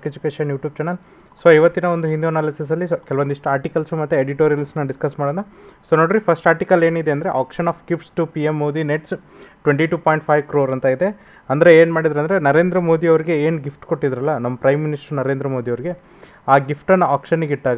education YouTube channel so ಇವತ್ತಿನ ಒಂದು ಹಿಂದೂ ಅನಾಲಿಸಿಸಲ್ಲಿ ಸೊ ಕೆಲವೊಂದಿಷ್ಟು ಆರ್ಟಿಕಲ್ಸು ಮತ್ತು ಎಡಿಟೋರಿಯಲ್ಸ್ನ ಡಿಸ್ಕಸ್ ಮಾಡೋಣ ಸೊ ನೋಡಿರಿ ಫಸ್ಟ್ ಆರ್ಟಿಕಲ್ ಏನಿದೆ ಅಂದರೆ option of gifts to P M Modi nets twenty two point five crore ಅಂತ ಇದೆ ಅಂದರೆ ಏನು ಮಾಡಿದ್ರು ಅಂದರೆ ನರೇಂದ್ರ ಮೋದಿ ಅವರಿಗೆ ಏನು ಗಿಫ್ಟ್ ಕೊಟ್ಟಿದ್ರಲ್ಲ ನಮ್ಮ ಪ್ರೈಮ್ ಮಿನಿಸ್ಟರ್ ನರೇಂದ್ರ ಮೋದಿ ಅವರಿಗೆ ಆ ಗಿಫ್ಟನ್ನು ಆಕ್ಷನಿಗೆ ಇಟ್ಟಾಗ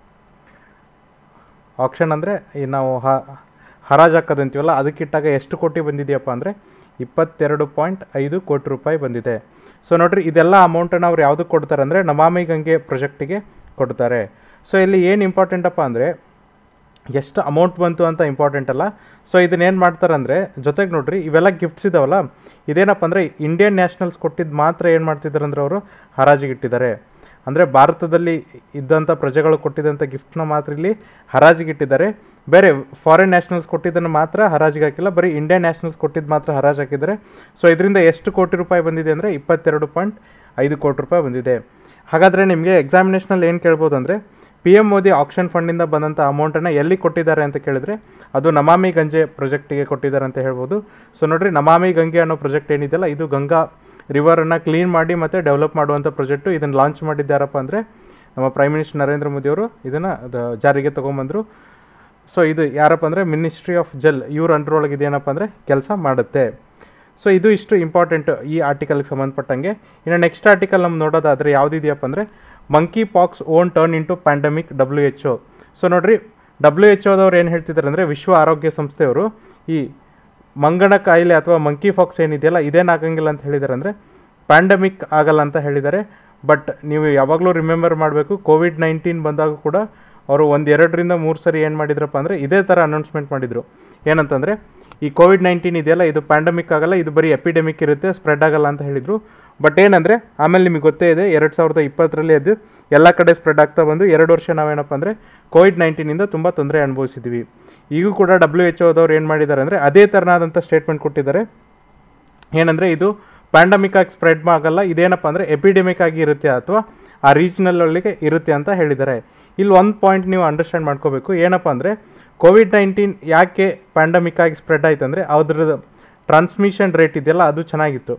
ಆಕ್ಷನ್ ಅಂದರೆ ಈ ನಾವು ಹ ಹರಾಜು ಹಾಕೋದಂತೀವಲ್ಲ ಅದಕ್ಕಿಟ್ಟಾಗ ಎಷ್ಟು ಕೋಟಿ ಬಂದಿದೆಯಪ್ಪ ಅಂದರೆ ಇಪ್ಪತ್ತೆರಡು ಪಾಯಿಂಟ್ ಐದು ಕೋಟಿ ರೂಪಾಯಿ ಬಂದಿದೆ ಸೊ ನೋಡ್ರಿ ಇದೆಲ್ಲ ಅಮೌಂಟನ್ನು ಅವ್ರು ಯಾವುದಕ್ಕೆ ಕೊಡ್ತಾರೆ ಅಂದರೆ ನಮಾಮಿ ಗಂಗೆ ಪ್ರಾಜೆಕ್ಟಿಗೆ ಕೊಡ್ತಾರೆ ಸೊ ಇಲ್ಲಿ ಏನು ಇಂಪಾರ್ಟೆಂಟಪ್ಪ ಅಂದರೆ ಎಷ್ಟು ಅಮೌಂಟ್ ಬಂತು ಅಂತ ಇಂಪಾರ್ಟೆಂಟ್ ಅಲ್ಲ ಸೊ ಇದನ್ನೇನು ಮಾಡ್ತಾರೆ ಅಂದರೆ ಜೊತೆಗೆ ನೋಡ್ರಿ ಇವೆಲ್ಲ ಗಿಫ್ಟ್ಸ್ ಇದಾವಲ್ಲ ಇದೇನಪ್ಪ ಅಂದರೆ ಇಂಡಿಯನ್ ನ್ಯಾಷನಲ್ಸ್ ಕೊಟ್ಟಿದ್ದು ಮಾತ್ರ ಏನು ಮಾಡ್ತಿದ್ದಾರೆ ಅಂದರೆ ಅವರು ಹರಾಜಿಗೆ ಇಟ್ಟಿದ್ದಾರೆ ಅಂದರೆ ಭಾರತದಲ್ಲಿ ಇದ್ದಂಥ ಪ್ರಜೆಗಳು ಕೊಟ್ಟಿದ್ದಂಥ ಗಿಫ್ಟ್ನ ಮಾತ್ರ ಇಲ್ಲಿ ಹರಾಜಿಗೆ ಇಟ್ಟಿದ್ದಾರೆ ಬೇರೆ ಫಾರಿನ್ ನ್ಯಾಷನಲ್ಸ್ ಕೊಟ್ಟಿದ್ದನ್ನು ಮಾತ್ರ ಹರಾಜಿಗೆ ಹಾಕಿಲ್ಲ ಬರೀ ಇಂಡಿಯನ್ ನ್ಯಾಷನಲ್ಸ್ ಕೊಟ್ಟಿದ್ದು ಮಾತ್ರ ಹರಾಜು ಹಾಕಿದ್ದಾರೆ ಸೊ ಇದರಿಂದ ಎಷ್ಟು ಕೋಟಿ ರೂಪಾಯಿ ಬಂದಿದೆ ಅಂದರೆ ಇಪ್ಪತ್ತೆರಡು ಪಾಯಿಂಟ್ ಐದು ಕೋಟಿ ರೂಪಾಯಿ ಬಂದಿದೆ ಹಾಗಾದರೆ ನಿಮಗೆ ಎಕ್ಸಾಮಿನೇಷನಲ್ಲಿ ಏನು ಕೇಳ್ಬೋದು ಅಂದರೆ ಪಿ ಎಮ್ ಮೋದಿ ಆಕ್ಷನ್ ಫಂಡಿಂದ ಬಂದಂಥ ಅಮೌಂಟನ್ನು ಎಲ್ಲಿ ಕೊಟ್ಟಿದ್ದಾರೆ ಅಂತ ಕೇಳಿದ್ರೆ ಅದು ನಮಾಮಿ ಗಂಜೆ ಪ್ರಾಜೆಕ್ಟಿಗೆ ಕೊಟ್ಟಿದ್ದಾರೆ ಅಂತ ಹೇಳ್ಬೋದು ಸೊ ನೋಡ್ರಿ ನಮಾಮಿ ಗಂಗೆ ಅನ್ನೋ ಪ್ರಾಜೆಕ್ಟ್ ಏನಿದೆಯಲ್ಲ ಇದು ಗಂಗಾ ರಿವರನ್ನು ಕ್ಲೀನ್ ಮಾಡಿ ಮತ್ತು ಡೆವಲಪ್ ಮಾಡುವಂಥ ಪ್ರಾಜೆಕ್ಟು ಇದನ್ನು ಲಾಂಚ್ ಮಾಡಿದ್ದಾರಪ್ಪ ಅಂದರೆ ನಮ್ಮ ಪ್ರೈಮ್ ಮಿನಿಸ್ಟರ್ ನರೇಂದ್ರ ಮೋದಿಯವರು ಇದನ್ನು ಜಾರಿಗೆ ತೊಗೊಂಬಂದರು ಸೊ ಇದು ಯಾರಪ್ಪ ಅಂದರೆ ಮಿನಿಸ್ಟ್ರಿ ಆಫ್ ಜಲ್ ಇವ್ರ ಅಂಡರ್ ಒಳಗೆ ಇದೇನಪ್ಪ ಅಂದರೆ ಕೆಲಸ ಮಾಡುತ್ತೆ ಸೊ ಇದು ಇಷ್ಟು ಇಂಪಾರ್ಟೆಂಟ್ ಈ ಆರ್ಟಿಕಲ್ಗೆ ಸಂಬಂಧಪಟ್ಟಂಗೆ ಇನ್ನು ನೆಕ್ಸ್ಟ್ ಆರ್ಟಿಕಲ್ ನಮ್ಗೆ ನೋಡೋದಾದರೆ ಯಾವುದಿದೆಯಪ್ಪ ಅಂದರೆ monkey pox own turn into pandemic W H O so ನೋಡ್ರಿ ಡಬ್ಲ್ಯೂ ಎಚ್ ಒದವ್ರು ಏನು ಹೇಳ್ತಿದ್ದಾರೆ ಅಂದರೆ ವಿಶ್ವ ಆರೋಗ್ಯ ಸಂಸ್ಥೆಯವರು ಈ ಮಂಗನ ಕಾಯಿಲೆ ಅಥವಾ ಮಂಕಿ ಫಾಕ್ಸ್ ಏನಿದೆಯಲ್ಲ ಇದೇನಾಗಂಗಿಲ್ಲ ಅಂತ ಹೇಳಿದ್ದಾರೆ ಅಂದರೆ ಪ್ಯಾಂಡಮಿಕ್ ಆಗಲ್ಲ ಅಂತ ಹೇಳಿದ್ದಾರೆ ಬಟ್ ನೀವು ಯಾವಾಗಲೂ ರಿಮೆಂಬರ್ ಮಾಡಬೇಕು ಕೋವಿಡ್ ನೈನ್ಟೀನ್ ಬಂದಾಗ ಕೂಡ ಅವರು ಒಂದು ಎರಡರಿಂದ ಮೂರು ಸರಿ ಏನು ಮಾಡಿದ್ರಪ್ಪ ಅಂದರೆ ಇದೇ ಥರ ಅನೌನ್ಸ್ಮೆಂಟ್ ಮಾಡಿದರು ಏನಂತಂದರೆ ಈ ಕೋವಿಡ್ ನೈನ್ಟೀನ್ ಇದೆಯಲ್ಲ ಇದು ಪ್ಯಾಂಡಮಿಕ್ ಆಗಲ್ಲ ಇದು ಬರೀ ಎಪಿಡೆಮಿಕ್ ಇರುತ್ತೆ ಸ್ಪ್ರೆಡ್ ಆಗಲ್ಲ ಅಂತ ಹೇಳಿದರು ಬಟ್ ಏನಂದರೆ ಆಮೇಲೆ ನಿಮಗೆ ಗೊತ್ತೇ ಇದೆ ಎರಡು ಸಾವಿರದ ಇಪ್ಪತ್ತರಲ್ಲಿ ಅದು ಎಲ್ಲ ಕಡೆ ಸ್ಪ್ರೆಡ್ ಆಗ್ತಾ ಬಂದು ಎರಡು ವರ್ಷ ನಾವೇನಪ್ಪ ಅಂದರೆ ಕೋವಿಡ್ ನೈನ್ಟೀನಿಂದ ತುಂಬ ತೊಂದರೆ ಅನುಭವಿಸಿದ್ವಿ ಈಗೂ ಕೂಡ ಡಬ್ಲ್ಯೂ ಎಚ್ ಒದವ್ರು ಏನು ಮಾಡಿದ್ದಾರೆ ಅಂದರೆ ಅದೇ ಥರನಾದಂಥ ಸ್ಟೇಟ್ಮೆಂಟ್ ಕೊಟ್ಟಿದ್ದಾರೆ ಏನಂದರೆ ಇದು ಪ್ಯಾಂಡಮಿಕ್ ಆಗಿ ಸ್ಪ್ರೆಡ್ ಆಗಲ್ಲ ಇದೇನಪ್ಪ ಅಂದರೆ ಎಪಿಡೆಮಿಕ್ ಆಗಿ ಇರುತ್ತೆ ಅಥವಾ ಆ ರೀಜ್ನಲ್ ಒಳಗೆ ಇರುತ್ತೆ ಅಂತ ಹೇಳಿದ್ದಾರೆ ಇಲ್ಲಿ ಒಂದು ಪಾಯಿಂಟ್ ನೀವು ಅಂಡರ್ಸ್ಟ್ಯಾಂಡ್ ಮಾಡ್ಕೋಬೇಕು ಏನಪ್ಪ ಅಂದರೆ ಕೋವಿಡ್ ನೈನ್ಟೀನ್ ಯಾಕೆ ಪ್ಯಾಂಡಮಿಕ್ ಆಗಿ ಸ್ಪ್ರೆಡ್ ಆಯ್ತು ಅಂದರೆ ಅದ್ರದ್ದು ಟ್ರಾನ್ಸ್ಮಿಷನ್ ರೇಟ್ ಇದೆಯಲ್ಲ ಅದು ಚೆನ್ನಾಗಿತ್ತು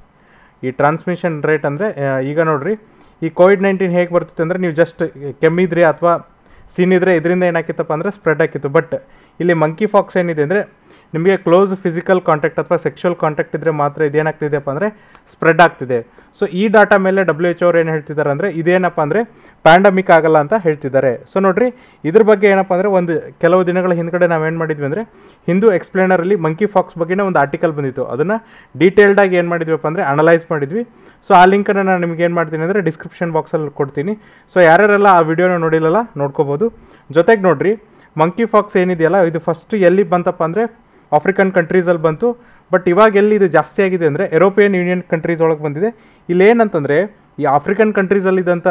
ಈ ಟ್ರಾನ್ಸ್ಮಿಷನ್ ರೇಟ್ ಅಂದರೆ ಈಗ ನೋಡ್ರಿ ಈ ಕೋವಿಡ್ ನೈನ್ಟೀನ್ ಹೇಗೆ ಬರ್ತಿತ್ತು ಅಂದರೆ ನೀವು ಜಸ್ಟ್ ಕೆಮ್ಮಿದ್ರೆ ಅಥವಾ ಸೀನಿದ್ರೆ ಇದರಿಂದ ಏನಾಕಿತ್ತಪ್ಪ ಅಂದರೆ ಸ್ಪ್ರೆಡ್ ಆಗಿತ್ತು ಬಟ್ ಇಲ್ಲಿ ಮಂಕಿ ಫಾಕ್ಸ್ ಏನಿದೆ ಅಂದರೆ ನಿಮಗೆ ಕ್ಲೋಸ್ ಫಿಸಿಕಲ್ ಕಾಂಟ್ಯಾಕ್ಟ್ ಅಥವಾ ಸೆಕ್ಷುವಲ್ ಕಾಂಟ್ಯಾಕ್ಟ್ ಇದ್ದರೆ ಮಾತ್ರ ಇದೇನಾಗ್ತಿದೆಯಪ್ಪ ಅಂದರೆ ಸ್ಪ್ರೆಡ್ ಆಗ್ತಿದೆ ಸೊ ಈ ಡಾಟಾ ಮೇಲೆ ಡಬ್ಲ್ಯೂ ಎಚ್ ಅವ್ರು ಏನು ಹೇಳ್ತಿದ್ದಾರೆ ಅಂದರೆ ಇದೇನಪ್ಪ ಅಂದರೆ ಪ್ಯಾಂಡಮಿಕ್ ಆಗಲ್ಲ ಅಂತ ಹೇಳ್ತಿದ್ದಾರೆ ಸೊ ನೋಡ್ರಿ ಇದ್ರ ಬಗ್ಗೆ ಏನಪ್ಪ ಅಂದರೆ ಒಂದು ಕೆಲವು ದಿನಗಳ ಹಿಂದ್ಗಡೆ ನಾವೇನು ಮಾಡಿದ್ವಿ ಅಂದರೆ ಹಿಂದೂ ಎಕ್ಸ್ಪ್ಲೇನರಲ್ಲಿ ಮಂಕಿ ಫಾಕ್ಸ್ ಬಗ್ಗೆನೇ ಒಂದು ಆರ್ಟಿಕಲ್ ಬಂದಿತ್ತು ಅದನ್ನು ಡೀಟೇಲ್ಡಾಗಿ ಏನು ಮಾಡಿದ್ವಪ್ಪ ಅಂದರೆ ಅನಲೈಸ್ ಮಾಡಿದ್ವಿ ಸೊ ಆ ಲಿಂಕನ್ನು ನಾನು ನಿಮ್ಗೆ ಏನು ಮಾಡ್ತೀನಿ ಅಂದರೆ ಡಿಸ್ಕ್ರಿಪ್ಷನ್ ಬಾಕ್ಸಲ್ಲಿ ಕೊಡ್ತೀನಿ ಸೊ ಯಾರ್ಯಾರೆಲ್ಲ ಆ ವಿಡಿಯೋನ ನೋಡಿಲ್ಲಲ್ಲ ನೋಡ್ಕೋಬೋದು ಜೊತೆಗೆ ನೋಡ್ರಿ ಮಂಕಿ ಫಾಕ್ಸ್ ಏನಿದೆಯಲ್ಲ ಇದು ಫಸ್ಟ್ ಎಲ್ಲಿ ಬಂತಪ್ಪ ಅಂದರೆ ಆಫ್ರಿಕನ್ ಕಂಟ್ರೀಸಲ್ಲಿ ಬಂತು ಬಟ್ ಇವಾಗ ಎಲ್ಲಿ ಇದು ಜಾಸ್ತಿ ಆಗಿದೆ ಅಂದರೆ ಯುರೋಪಿಯನ್ ಯೂನಿಯನ್ ಕಂಟ್ರೀಸ್ ಒಳಗೆ ಬಂದಿದೆ ಇಲ್ಲೇನಂತಂದರೆ ಈ ಆಫ್ರಿಕನ್ ಕಂಟ್ರೀಸಲ್ಲಿದ್ದಂಥ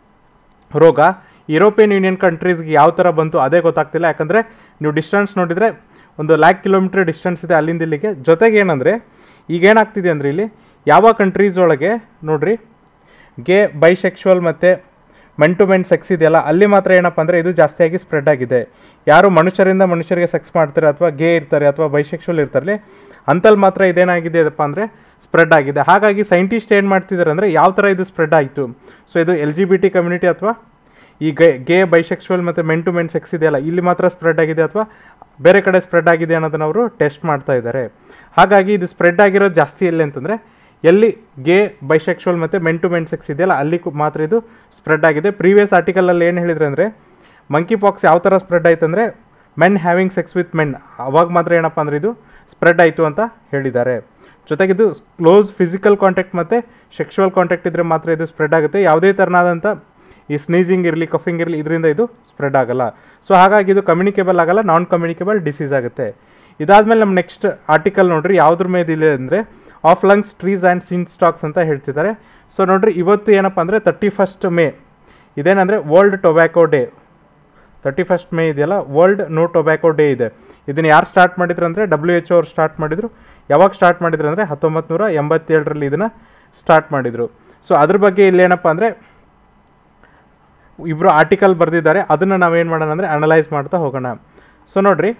ರೋಗ ಯುರೋಪಿಯನ್ ಯೂನಿಯನ್ ಕಂಟ್ರೀಸ್ಗೆ ಯಾವ ಥರ ಬಂತು ಅದೇ ಗೊತ್ತಾಗ್ತಿಲ್ಲ ಯಾಕಂದರೆ ನೀವು ಡಿಸ್ಟೆನ್ಸ್ ನೋಡಿದರೆ ಒಂದು ಲ್ಯಾಕ್ ಕಿಲೋಮೀಟ್ರ್ ಡಿಸ್ಟೆನ್ಸ್ ಇದೆ ಅಲ್ಲಿಂದ ಇಲ್ಲಿಗೆ ಜೊತೆಗೆ ಏನಂದರೆ ಈಗೇನಾಗ್ತಿದೆ ಅಂದರೆ ಇಲ್ಲಿ ಯಾವ ಕಂಟ್ರೀಸ್ ಒಳಗೆ ನೋಡ್ರಿ ಗೇ ಬೈಸೆಕ್ಷುವಲ್ ಮತ್ತು ಮೆನ್ ಟು ಮೆನ್ ಸೆಕ್ಸ್ ಇದೆಯಲ್ಲ ಅಲ್ಲಿ ಮಾತ್ರ ಏನಪ್ಪ ಅಂದರೆ ಇದು ಜಾಸ್ತಿಯಾಗಿ ಸ್ಪ್ರೆಡ್ ಆಗಿದೆ ಯಾರು ಮನುಷ್ಯರಿಂದ ಮನುಷ್ಯರಿಗೆ ಸೆಕ್ಸ್ ಮಾಡ್ತಾರೆ ಅಥವಾ ಗೇ ಇರ್ತಾರೆ ಅಥವಾ ಬೈಸೆಕ್ಷುವಲ್ ಇರ್ತಾರೆ ಅಂತಲ್ಲಿ ಮಾತ್ರ ಇದೇನಾಗಿದೆ ಅದಪ್ಪ ಅಂದರೆ ಸ್ಪ್ರೆಡ್ ಆಗಿದೆ ಹಾಗಾಗಿ ಸೈಂಟಿಸ್ಟ್ ಏನು ಮಾಡ್ತಿದ್ದಾರೆ ಅಂದರೆ ಯಾವ ಥರ ಇದು ಸ್ಪ್ರೆಡ್ ಆಯಿತು ಸೊ ಇದು L G B T community ಅಥವಾ ಈ ಗೇ ಗೇ ಬೈಸೆಕ್ಷುವಲ್ ಮತ್ತು ಮೆನ್ ಟು ಮೆನ್ ಸೆಕ್ಸ್ ಇದೆಯಲ್ಲ ಇಲ್ಲಿ ಮಾತ್ರ ಸ್ಪ್ರೆಡ್ ಆಗಿದೆ ಅಥವಾ ಬೇರೆ ಕಡೆ ಸ್ಪ್ರೆಡ್ ಆಗಿದೆ ಅನ್ನೋದನ್ನ ಅವರು ಟೆಸ್ಟ್ ಮಾಡ್ತಾ ಇದ್ದಾರೆ ಹಾಗಾಗಿ ಇದು ಸ್ಪ್ರೆಡ್ ಆಗಿರೋದು ಜಾಸ್ತಿ ಎಲ್ಲಿ ಅಂತಂದರೆ ಎಲ್ಲಿ ಗೇ ಬೈಸೆಕ್ಷುವಲ್ ಮತ್ತು ಮೆನ್ ಟು ಮೆನ್ ಸೆಕ್ಸ್ ಇದೆಯಲ್ಲ ಅಲ್ಲಿ ಮಾತ್ರ ಇದು ಸ್ಪ್ರೆಡ್ ಆಗಿದೆ ಪ್ರೀವಿಯಸ್ ಆರ್ಟಿಕಲಲ್ಲಿ ಏನು ಹೇಳಿದ್ರೆ ಅಂದರೆ ಮಂಕಿ ಪಾಕ್ಸ್ ಯಾವ ಥರ ಸ್ಪ್ರೆಡ್ ಆಯ್ತು ಅಂದರೆ men having sex with men ಅವಾಗ ಮಾತ್ರ ಏನಪ್ಪ ಅಂದರೆ ಇದು ಸ್ಪ್ರೆಡ್ ಆಯಿತು ಅಂತ ಹೇಳಿದ್ದಾರೆ ಜೊತೆಗೆ ಇದು ಕ್ಲೋಸ್ ಫಿಸಿಕಲ್ ಕಾಂಟ್ಯಾಕ್ಟ್ ಮತ್ತು ಸೆಕ್ಷುವಲ್ ಕಾಂಟ್ಯಾಕ್ಟ್ ಇದ್ದರೆ ಮಾತ್ರ ಇದು ಸ್ಪ್ರೆಡ್ ಆಗುತ್ತೆ ಯಾವುದೇ ಥರನಾದಂಥ ಈ ಸ್ನೀಜಿಂಗ್ ಇರಲಿ ಕಫಿಂಗ್ ಇರಲಿ ಇದರಿಂದ ಇದು ಸ್ಪ್ರೆಡ್ ಆಗಲ್ಲ ಸೊ ಹಾಗಾಗಿ ಇದು ಕಮ್ಯುನಿಕೇಬಲ್ ಆಗಲ್ಲ ನಾನ್ ಕಮ್ಯುನಿಕೇಬಲ್ ಡಿಸೀಸ್ ಆಗುತ್ತೆ ಇದಾದಮೇಲೆ ನಮ್ಮ ನೆಕ್ಸ್ಟ್ ಆರ್ಟಿಕಲ್ ನೋಡ್ರಿ ಯಾವುದ್ರ ಮೇಲಿದೆ ಅಂದರೆ of lungs trees and seen stocks ಅಂತ ಹೇಳ್ತಿದ್ದಾರೆ ಸೊ ನೋಡ್ರಿ ಇವತ್ತು ಏನಪ್ಪ ಅಂದರೆ ತರ್ಟಿ ಫಸ್ಟ್ ಮೇ ಇದೇನಂದರೆ world tobacco day thirty first May ಇದೆಯಲ್ಲ ವರ್ಲ್ಡ್ ನೋ ಟೊಬ್ಯಾಕೋ ಡೇ ಇದೆ ಇದನ್ನು ಯಾರು ಸ್ಟಾರ್ಟ್ ಮಾಡಿದ್ರು ಅಂದರೆ ಡಬ್ಲ್ಯೂ ಎಚ್ ಅವ್ರು ಸ್ಟಾರ್ಟ್ ಮಾಡಿದರು ಯಾವಾಗ ಸ್ಟಾರ್ಟ್ ಮಾಡಿದ್ರು ಅಂದರೆ ಹತ್ತೊಂಬತ್ತು ನೂರ ಎಂಬತ್ತೇಳರಲ್ಲಿ ಇದನ್ನು ಸ್ಟಾರ್ಟ್ ಮಾಡಿದರು ಸೊ ಅದ್ರ ಬಗ್ಗೆ ಇಲ್ಲೇನಪ್ಪ ಅಂದರೆ ಇಬ್ಬರು ಆರ್ಟಿಕಲ್ ಬರೆದಿದ್ದಾರೆ ಅದನ್ನು ನಾವೇನು ಮಾಡೋಣ ಅಂದರೆ ಅನಲೈಸ್ ಮಾಡ್ತಾ ಹೋಗೋಣ ಸೊ ನೋಡ್ರಿ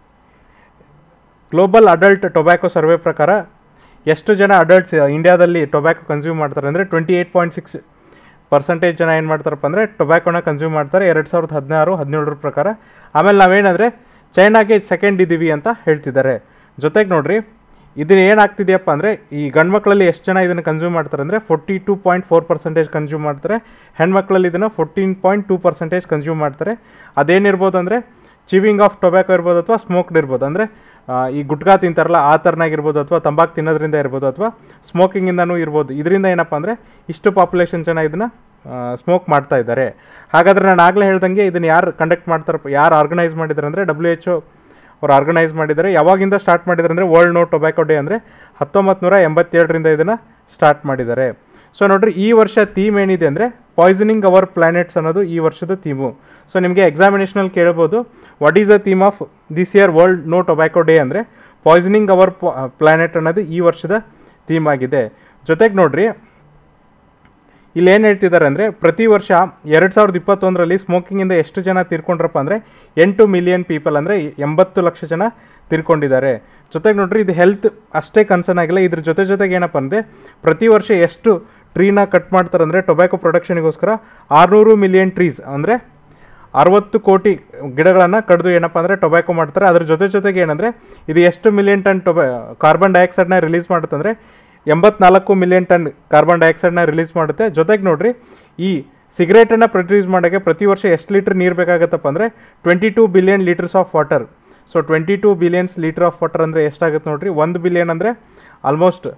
ಗ್ಲೋಬಲ್ ಅಡಲ್ಟ್ ಟೊಬ್ಯಾಕೋ ಸರ್ವೆ ಪ್ರಕಾರ ಎಷ್ಟು ಜನ ಅಡಲ್ಟ್ಸ್ ಇಂಡಿಯಾದಲ್ಲಿ ಟೊಬ್ಯಾಕೋ ಕನ್ಸ್ಯೂಮ್ ಮಾಡ್ತಾರೆ ಅಂದರೆ twenty eight point six percentage ಜನ ಏನು ಮಾಡ್ತಾರಪ್ಪ ಅಂದರೆ ಟೊಬ್ಯಾಕೋನ ಕನ್ಸ್ಯೂಮ್ ಮಾಡ್ತಾರೆ ಎರಡು ಸಾವಿರದ ಹದಿನಾರು ಹದಿನೇಳರ ಪ್ರಕಾರ ಆಮೇಲೆ ನಾವೇನಂದರೆ ಚೈನಾಗೆ ಸೆಕೆಂಡ್ ಇದ್ದೀವಿ ಅಂತ ಹೇಳ್ತಿದ್ದಾರೆ ಜೊತೆಗೆ ನೋಡ್ರಿ ಇದನ್ನ ಏನಾಗ್ತಿದೆಯಪ್ಪ ಅಂದರೆ ಈ ಗಂಡು ಮಕ್ಕಳಲ್ಲಿ ಎಷ್ಟು ಜನ ಇದನ್ನು ಕನ್ಸ್ಯೂಮ್ ಮಾಡ್ತಾರೆ ಅಂದರೆ forty two point four percentage consume ಮಾಡ್ತಾರೆ ಹೆಣ್ಮಕ್ಳಲ್ಲಿ ಇದನ್ನು fourteen point two percentage consume ಮಾಡ್ತಾರೆ ಅದೇನಿರ್ಬೋದು ಅಂದರೆ ಚಿವಿಂಗ್ ಆಫ್ ಟೊಬ್ಯಾಕೋ ಇರ್ಬೋದು ಅಥವಾ ಸ್ಮೋಕ್ಡ್ ಇರ್ಬೋದು ಅಂದರೆ ಈ ಗುಟ್ಕಾ ತಿಂತಾರಲ್ಲ ಆ ಥರನಾಗಿರ್ಬೋದು ಅಥವಾ ತಂಬಾಕು ತಿನ್ನೋದ್ರಿಂದ ಇರ್ಬೋದು ಅಥವಾ ಸ್ಮೋಕಿಂಗಿಂದನೂ ಇರ್ಬೋದು ಇದರಿಂದ ಏನಪ್ಪ ಅಂದರೆ ಇಷ್ಟು ಪಾಪ್ಯುಲೇಷನ್ ಜನ ಇದನ್ನು ಸ್ಮೋಕ್ ಮಾಡ್ತಾ ಇದ್ದಾರೆ ಹಾಗಾದರೆ ನಾನು ಆಗಲೇ ಹೇಳ್ದಂಗೆ ಇದನ್ನು ಯಾರು ಕಂಡಕ್ಟ್ ಮಾಡ್ತಾರಪ್ಪ ಯಾರು ಆರ್ಗನೈಸ್ ಮಾಡಿದ್ದಾರೆ ಅಂದರೆ ಡಬ್ಲ್ಯೂ ಎಚ್ ಅವ್ರು ಆರ್ಗನೈಸ್ ಮಾಡಿದ್ದಾರೆ ಯಾವಾಗಿಂದ ಸ್ಟಾರ್ಟ್ ಮಾಡಿದ್ದಾರೆ ಅಂದರೆ ವರ್ಲ್ಡ್ ನೋ ಟೊಬ್ಯಾಕೋ ಡೇ ಅಂದರೆ ಹತ್ತೊಂಬತ್ತು ನೂರ ಎಂಬತ್ತೇಳರಿಂದ ಇದನ್ನು ಸ್ಟಾರ್ಟ್ ಮಾಡಿದ್ದಾರೆ ಸೊ ನೋಡ್ರಿ ಈ ವರ್ಷ ಥೀಮ್ ಏನಿದೆ ಅಂದರೆ ಪಾಯ್ಸನಿಂಗ್ ಅವರ್ ಪ್ಲಾನೆಟ್ಸ್ ಅನ್ನೋದು ಈ ವರ್ಷದ ಥೀಮು ಸೊ ನಿಮಗೆ ಎಕ್ಸಾಮಿನೇಷನಲ್ಲಿ ಕೇಳ್ಬೋದು what is the theme of this year world no tobacco day ಅಂದರೆ ಪಾಯ್ಸನಿಂಗ್ ಅವರ್ ಪ್ಲಾನೆಟ್ ಅನ್ನೋದು ಈ ವರ್ಷದ ಥೀಮ್ ಆಗಿದೆ ಜೊತೆಗೆ ನೋಡ್ರಿ ಇಲ್ಲಿ ಏನು ಹೇಳ್ತಿದ್ದಾರೆ ಅಂದರೆ ಪ್ರತಿ ವರ್ಷ ಎರಡು ಸಾವಿರದ ಇಪ್ಪತ್ತೊಂದರಲ್ಲಿ ಸ್ಮೋಕಿಂಗಿಂದ ಎಷ್ಟು ಜನ ತೀರ್ಕೊಂಡ್ರಪ್ಪ ಅಂದರೆ ಎಂಟು ಮಿಲಿಯನ್ ಪೀಪಲ್ ಅಂದರೆ ಎಂಬತ್ತು ಲಕ್ಷ ಜನ ತೀರ್ಕೊಂಡಿದ್ದಾರೆ ಜೊತೆಗೆ ನೋಡ್ರಿ ಇದು ಹೆಲ್ತ್ ಅಷ್ಟೇ ಕನ್ಸರ್ನ್ ಆಗಿಲ್ಲ ಇದ್ರ ಜೊತೆ ಜೊತೆಗೆ ಏನಪ್ಪ ಅಂದರೆ ಪ್ರತಿ ವರ್ಷ ಎಷ್ಟು ಟ್ರೀನ ಕಟ್ ಮಾಡ್ತಾರೆ ಅಂದರೆ ಟೊಬ್ಯಾಕೊ ಪ್ರೊಡಕ್ಷನಿಗೋಸ್ಕರ ಆರುನೂರು ಮಿಲಿಯನ್ ಟ್ರೀಸ್ ಅಂದರೆ ಅರವತ್ತು ಕೋಟಿ ಗಿಡಗಳನ್ನು ಕಡಿದು ಏನಪ್ಪ ಅಂದರೆ ಟೊಬ್ಯಾಕೊ ಮಾಡ್ತಾರೆ ಅದ್ರ ಜೊತೆ ಜೊತೆಗೆ ಏನಂದರೆ ಇದು ಎಷ್ಟು ಮಿಲಿಯನ್ ಟನ್ ಟೊಬ್ಯಾ ಕಾರ್ಬನ್ ಡೈಆಕ್ಸೈಡ್ನ ರಿಲೀಸ್ ಮಾಡುತ್ತೆ ಅಂದರೆ ಎಂಬತ್ನಾಲ್ಕು ಮಿಲಿಯನ್ ಟನ್ ಕಾರ್ಬನ್ ಡೈಆಕ್ಸೈಡ್ನ ರಿಲೀಸ್ ಮಾಡುತ್ತೆ ಜೊತೆಗೆ ನೋಡ್ರಿ ಈ ಸಿಗರೇಟನ್ನು ಪ್ರೊಡ್ಯೂಸ್ ಮಾಡೋಕ್ಕೆ ಪ್ರತಿ ವರ್ಷ ಎಷ್ಟು ಲೀಟ್ರ್ ನೀರು ಬೇಕಾಗುತ್ತಪ್ಪ ಅಂದರೆ twenty two billion litres of water so twenty two billions litre of water ಅಂದರೆ ಎಷ್ಟಾಗುತ್ತೆ ನೋಡ್ರಿ ಒಂದು ಬಿಲಿಯನ್ ಅಂದರೆ ಆಲ್ಮೋಸ್ಟ್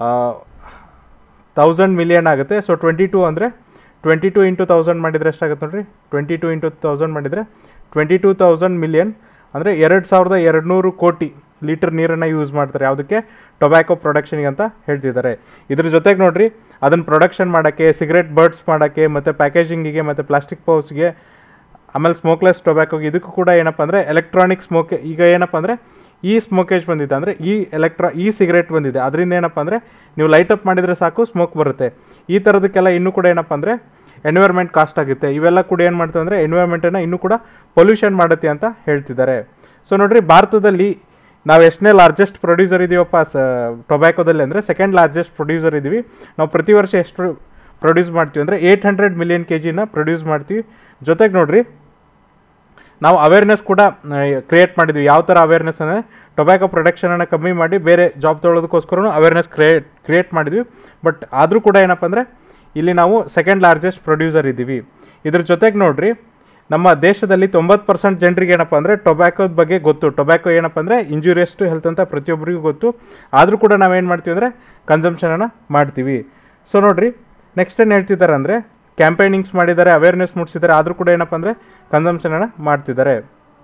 ತೌಸಂಡ್ ಮಿಲಿಯನ್ ಆಗುತ್ತೆ ಸೊ ಟ್ವೆಂಟಿ ಟೂ ಅಂದರೆ ಟ್ವೆಂಟಿ ಟು ಇಂಟು ತೌಸಂಡ್ ಮಾಡಿದರೆ ಎಷ್ಟಾಗುತ್ತೆ ನೋಡ್ರಿ ಟ್ವೆಂಟಿ ಟು ಇಂಟು ತೌಸಂಡ್ ಮಾಡಿದರೆ ಟ್ವೆಂಟಿ ಟೂ ತೌಸಂಡ್ ಮಿಲಿಯನ್ ಅಂದರೆ ಎರಡು ಸಾವಿರದ ಎರಡು ನೂರು ಕೋಟಿ ಲೀಟರ್ ನೀರನ್ನು ಯೂಸ್ ಮಾಡ್ತಾರೆ ಯಾವುದಕ್ಕೆ ಟೊಬ್ಯಾಕೊ ಪ್ರೊಡಕ್ಷನ್ಗೆ ಅಂತ ಹೇಳ್ತಿದ್ದಾರೆ ಇದ್ರ ಜೊತೆಗೆ ನೋಡ್ರಿ ಅದನ್ನು ಪ್ರೊಡಕ್ಷನ್ ಮಾಡೋಕ್ಕೆ ಸಿಗರೇಟ್ ಬರ್ಡ್ಸ್ ಮಾಡೋಕ್ಕೆ ಮತ್ತು ಪ್ಯಾಕೇಜಿಂಗಿಗೆ ಮತ್ತು ಪ್ಲಾಸ್ಟಿಕ್ ಪೌಸ್ಗೆ ಆಮೇಲೆ ಸ್ಮೋಕ್ಲೆಸ್ ಟೊಬ್ಯಾಕೋಗೆ ಇದಕ್ಕೂ ಕೂಡ ಏನಪ್ಪ ಅಂದರೆ ಎಲೆಕ್ಟ್ರಾನಿಕ್ ಸ್ಮೋಕ್ ಈಗ ಏನಪ್ಪ ಅಂದರೆ ಈ ಸ್ಮೋಕೇಜ್ ಬಂದಿದೆ ಅಂದರೆ ಈ ಎಲೆಕ್ಟ್ರಾ ಈ ಸಿಗರೇಟ್ ಬಂದಿದೆ ಅದರಿಂದ ಏನಪ್ಪ ಅಂದರೆ ನೀವು ಲೈಟ್ ಅಪ್ ಮಾಡಿದರೆ ಸಾಕು ಸ್ಮೋಕ್ ಬರುತ್ತೆ ಈ ಥರದಕ್ಕೆಲ್ಲ ಇನ್ನೂ ಕೂಡ ಏನಪ್ಪ ಅಂದರೆ ಎನ್ವೈರ್ಮೆಂಟ್ ಕಾಸ್ಟ್ ಆಗುತ್ತೆ ಇವೆಲ್ಲ ಕೂಡ ಏನು ಮಾಡ್ತವೆ ಅಂದರೆ ಎನ್ವೈರ್ಮೆಂಟನ್ನು ಇನ್ನೂ ಕೂಡ ಪೊಲ್ಯೂಷನ್ ಮಾಡುತ್ತೆ ಅಂತ ಹೇಳ್ತಿದ್ದಾರೆ ಸೊ ನೋಡ್ರಿ ಭಾರತದಲ್ಲಿ ನಾವು ಎಷ್ಟನೇ ಲಾರ್ಜೆಸ್ಟ್ ಪ್ರೊಡ್ಯೂಸರ್ ಇದೀವಪ್ಪ ಸ ಟೊಬ್ಯಾಕೋದಲ್ಲಿ ಅಂದರೆ ಸೆಕೆಂಡ್ ಲಾರ್ಜೆಸ್ಟ್ ಪ್ರೊಡ್ಯೂಸರ್ ಇದ್ದೀವಿ ನಾವು ಪ್ರತಿ ವರ್ಷ ಎಷ್ಟು ಪ್ರೊಡ್ಯೂಸ್ ಮಾಡ್ತೀವಿ ಅಂದರೆ ಏಯ್ಟ್ ಹಂಡ್ರೆಡ್ ಮಿಲಿಯನ್ ಕೆ ಜಿನ ಪ್ರೊಡ್ಯೂಸ್ ಮಾಡ್ತೀವಿ ಜೊತೆಗೆ ನೋಡ್ರಿ ನಾವು ಅವೇರ್ನೆಸ್ ಕೂಡ ಕ್ರಿಯೇಟ್ ಮಾಡಿದ್ವಿ ಯಾವ ಥರ ಅವೇರ್ನೆಸ್ ಅಂದರೆ ಟೊಬ್ಯಾಕೊ ಪ್ರೊಡಕ್ಷನನ್ನು ಕಮ್ಮಿ ಮಾಡಿ ಬೇರೆ ಜಾಬ್ ತೊಗೊಳೋದಕ್ಕೋಸ್ಕರ ಅವೇರ್ನೆಸ್ ಕ್ರಿಯೇಟ್ ಕ್ರಿಯೇಟ್ ಮಾಡಿದ್ವಿ ಬಟ್ ಆದರೂ ಕೂಡ ಏನಪ್ಪ ಅಂದರೆ ಇಲ್ಲಿ ನಾವು ಸೆಕೆಂಡ್ ಲಾರ್ಜೆಸ್ಟ್ ಪ್ರೊಡ್ಯೂಸರ್ ಇದ್ದೀವಿ ಇದ್ರ ಜೊತೆಗೆ ನೋಡ್ರಿ ನಮ್ಮ ದೇಶದಲ್ಲಿ ತೊಂಬತ್ತು ಪರ್ಸೆಂಟ್ ಜನರಿಗೆ ಏನಪ್ಪ ಅಂದರೆ ಟೊಬ್ಯಾಕೋದ ಬಗ್ಗೆ ಗೊತ್ತು ಟೊಬ್ಯಾಕೊ ಏನಪ್ಪ ಅಂದರೆ ಇಂಜುರಿಯಸ್ ಟು ಹೆಲ್ತ್ ಅಂತ ಪ್ರತಿಯೊಬ್ಬರಿಗೂ ಗೊತ್ತು ಆದರೂ ಕೂಡ ನಾವೇನು ಮಾಡ್ತೀವಿ ಅಂದರೆ ಕನ್ಸಂಪ್ಷನನ್ನು ಮಾಡ್ತೀವಿ ಸೊ ನೋಡ್ರಿ ನೆಕ್ಸ್ಟ್ ಏನು ಹೇಳ್ತಿದ್ದಾರೆ ಅಂದರೆ ಕ್ಯಾಂಪೇನಿಂಗ್ಸ್ ಮಾಡಿದ್ದಾರೆ ಅವೇರ್ನೆಸ್ ಮೂಡಿಸಿದ್ದಾರೆ ಆದರೂ ಕೂಡ ಏನಪ್ಪ ಅಂದರೆ ಕನ್ಸಂಪ್ಷನನ್ನು ಮಾಡ್ತಿದ್ದಾರೆ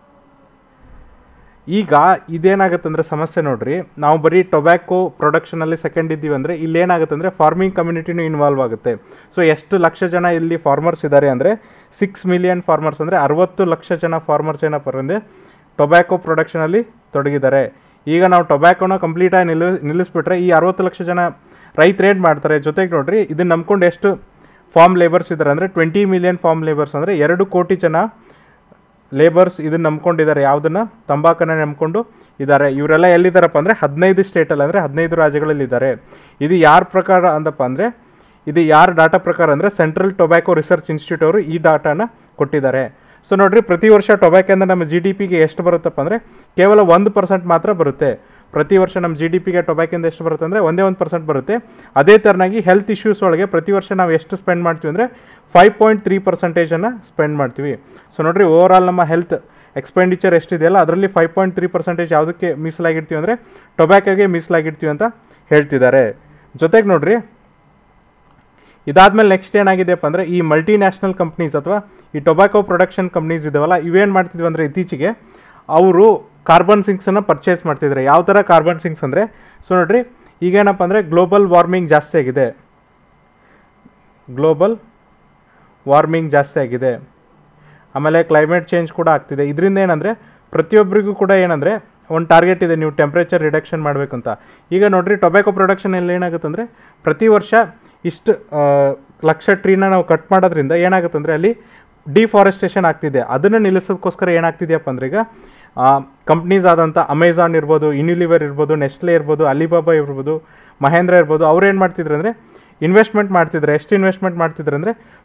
ಈಗ ಇದೇನಾಗುತ್ತೆ ಅಂದರೆ ಸಮಸ್ಯೆ ನೋಡ್ರಿ ನಾವು ಬರೀ ಟೊಬ್ಯಾಕೊ ಪ್ರೊಡಕ್ಷನಲ್ಲಿ ಸೆಕೆಂಡ್ ಇದ್ದೀವಿ ಅಂದರೆ ಇಲ್ಲಿ ಏನಾಗುತ್ತೆ ಅಂದರೆ ಫಾರ್ಮಿಂಗ್ ಕಮ್ಯುನಿಟಿನೂ ಇನ್ವಾಲ್ವ್ ಆಗುತ್ತೆ ಸೊ ಎಷ್ಟು ಲಕ್ಷ ಜನ ಇಲ್ಲಿ ಫಾರ್ಮರ್ಸ್ ಇದ್ದಾರೆ ಅಂದರೆ ಸಿಕ್ಸ್ ಮಿಲಿಯನ್ ಫಾರ್ಮರ್ಸ್ ಅಂದರೆ ಅರವತ್ತು ಲಕ್ಷ ಜನ ಫಾರ್ಮರ್ಸ್ ಏನಪ್ಪ ಅಂದರೆ ಟೊಬ್ಯಾಕೊ ಪ್ರೊಡಕ್ಷನಲ್ಲಿ ತೊಡಗಿದ್ದಾರೆ ಈಗ ನಾವು ಟೊಬ್ಯಾಕೋನ ಕಂಪ್ಲೀಟಾಗಿ ನಿಲ್ಲಿ ನಿಲ್ಲಿಸ್ಬಿಟ್ರೆ ಈ ಅರವತ್ತು ಲಕ್ಷ ಜನ ರೈತರು ಏನು ಮಾಡ್ತಾರೆ ಜೊತೆಗೆ ನೋಡ್ರಿ ಇದನ್ನ ನಂಬ್ಕೊಂಡು ಎಷ್ಟು ಫಾರ್ಮ್ ಲೇಬರ್ಸ್ ಇದ್ದಾರೆ ಅಂದರೆ ಟ್ವೆಂಟಿ ಮಿಲಿಯನ್ ಫಾರ್ಮ್ ಲೇಬರ್ಸ್ ಅಂದರೆ ಎರಡು ಕೋಟಿ ಜನ ಲೇಬರ್ಸ್ ಇದನ್ನ ನಂಬ್ಕೊಂಡಿದ್ದಾರೆ ಯಾವುದನ್ನ ತಂಬಾಕನ್ನ ನಂಬ್ಕೊಂಡು ಇದ್ದಾರೆ ಇವರೆಲ್ಲ ಎಲ್ಲಿದ್ದಾರಪ್ಪ ಅಂದರೆ ಹದಿನೈದು ಸ್ಟೇಟಲ್ಲಿ ಅಂದರೆ ಹದಿನೈದು ರಾಜ್ಯಗಳಲ್ಲಿ ಇದ್ದಾರೆ ಇದು ಯಾರ ಪ್ರಕಾರ ಅಂದಪ್ಪ ಅಂದರೆ ಇದು ಯಾರ ಡಾಟಾ ಪ್ರಕಾರ ಅಂದರೆ ಸೆಂಟ್ರಲ್ ಟೊಬ್ಯಾಕೊ ರಿಸರ್ಚ್ ಇನ್ಸ್ಟಿಟ್ಯೂಟ್ ಅವರು ಈ ಡಾಟಾನ ಕೊಟ್ಟಿದ್ದಾರೆ ಸೊ ನೋಡ್ರಿ ಪ್ರತಿ ವರ್ಷ ಟೊಬ್ಯಾಕೋಯಿಂದ ನಮ್ಮ ಜಿ ಡಿ ಪಿಗೆ ಎಷ್ಟು ಬರುತ್ತಪ್ಪ ಅಂದರೆ ಕೇವಲ ಒಂದು ಪರ್ಸೆಂಟ್ ಮಾತ್ರ ಬರುತ್ತೆ ಪ್ರತಿ ವರ್ಷ ನಮ್ಮ ಜಿ ಡಿ ಪಿಗೆ ಟೊಬ್ಯಾಕಿಂದ ಎಷ್ಟು ಬರುತ್ತೆ ಅಂದರೆ ಒಂದೇ ಒಂದು ಪರ್ಸೆಂಟ್ ಬರುತ್ತೆ ಅದೇ ಥರನಾಗಿ ಹೆಲ್ತ್ ಇಶ್ಯೂಸ್ ಒಳಗೆ ಪ್ರತಿ ವರ್ಷ ನಾವು ಎಷ್ಟು ಸ್ಪೆಂಡ್ ಮಾಡ್ತೀವಿ ಅಂದರೆ ಫೈವ್ ಪಾಯಿಂಟ್ ತ್ರೀ ಪರ್ಸೆಂಟೇಜನ್ನು ಸ್ಪೆಂಡ್ ಮಾಡ್ತೀವಿ ಸೊ ನೋಡ್ರಿ ಓವರ್ ಆಲ್ ನಮ್ಮ ಹೆಲ್ತ್ ಎಕ್ಸ್ಪೆಂಡಿಚರ್ ಎಷ್ಟಿದೆಯಲ್ಲ ಅದರಲ್ಲಿ ಫೈವ್ ಪಾಯಿಂಟ್ ತ್ರೀ ಪರ್ಸೆಂಟೇಜ್ ಯಾವುದಕ್ಕೆ ಮೀಸಲಾಗಿರ್ತೀವಿ ಅಂದರೆ ಟೊಬ್ಯಾಕೋಗೆ ಮೀಸಲಾಗಿರ್ತೀವಿ ಅಂತ ಹೇಳ್ತಿದ್ದಾರೆ ಜೊತೆಗೆ ನೋಡ್ರಿ ಇದಾದ್ಮೇಲೆ ನೆಕ್ಸ್ಟ್ ಏನಾಗಿದೆಯಪ್ಪ ಅಂದರೆ ಈ ಮಲ್ಟಿ ನ್ಯಾಷನಲ್ ಕಂಪ್ನೀಸ್ ಅಥವಾ ಈ ಟೊಬ್ಯಾಕೊ ಪ್ರೊಡಕ್ಷನ್ ಕಂಪ್ನೀಸ್ ಇದಾವಲ್ಲ ಇವೇನು ಮಾಡ್ತಿದ್ವಿ ಅಂದರೆ ಇತ್ತೀಚೆಗೆ ಅವರು ಕಾರ್ಬನ್ ಸಿಂಕ್ಸನ್ನು ಪರ್ಚೇಸ್ ಮಾಡ್ತಿದ್ದಾರೆ ಯಾವ ಥರ ಕಾರ್ಬನ್ ಸಿಂಕ್ಸ್ ಅಂದರೆ ಸೊ ನೋಡ್ರಿ ಈಗೇನಪ್ಪ ಅಂದರೆ ಗ್ಲೋಬಲ್ ವಾರ್ಮಿಂಗ್ ಜಾಸ್ತಿ ಆಗಿದೆ ಗ್ಲೋಬಲ್ ವಾರ್ಮಿಂಗ್ ಜಾಸ್ತಿ ಆಗಿದೆ ಆಮೇಲೆ ಕ್ಲೈಮೇಟ್ ಚೇಂಜ್ ಕೂಡ ಆಗ್ತಿದೆ ಇದರಿಂದ ಏನಂದರೆ ಪ್ರತಿಯೊಬ್ಬರಿಗೂ ಕೂಡ ಏನಂದರೆ ಒಂದು ಟಾರ್ಗೆಟ್ ಇದೆ ನೀವು ಟೆಂಪ್ರೇಚರ್ ರಿಡಕ್ಷನ್ ಮಾಡಬೇಕು ಅಂತ ಈಗ ನೋಡ್ರಿ ಟೊಬ್ಯಾಕೊ ಪ್ರೊಡಕ್ಷನಲ್ಲಿ ಏನಾಗುತ್ತೆ ಅಂದರೆ ಪ್ರತಿ ವರ್ಷ ಇಷ್ಟು ಆ, ಲಕ್ಷ ಟ್ರೀನ ನಾವು ಕಟ್ ಮಾಡೋದ್ರಿಂದ ಏನಾಗುತ್ತೆ ಅಂದರೆ ಅಲ್ಲಿ ಡಿಫಾರೆಸ್ಟೇಷನ್ ಆಗ್ತಿದೆ ಅದನ್ನು ನಿಲ್ಲಿಸೋದಕ್ಕೋಸ್ಕರ ಏನಾಗ್ತಿದೆಯಪ್ಪ ಅಂದ್ರೆ ಈಗ ಕಂಪ್ನೀಸ್ ಆದಂಥ ಅಮೆಝಾನ್ ಇರ್ಬೋದು ಯುನಿಲಿವರ್ ಇರ್ಬೋದು ನೆಸ್ಟ್ಲೆ ಇರ್ಬೋದು ಅಲಿಬಾಬಾ ಇರ್ಬೋದು ಮಹೇಂದ್ರ ಇರ್ಬೋದು ಅವ್ರು ಏನು ಮಾಡ್ತಿದ್ರು ಅಂದರೆ ಇನ್ವೆಸ್ಟ್ಮೆಂಟ್ ಮಾಡ್ತಿದ್ರು ಎಷ್ಟು ಇನ್ವೆಸ್ಟ್ಮೆಂಟ್ ಮಾಡ್ತಿದ್ರು ಅಂದರೆ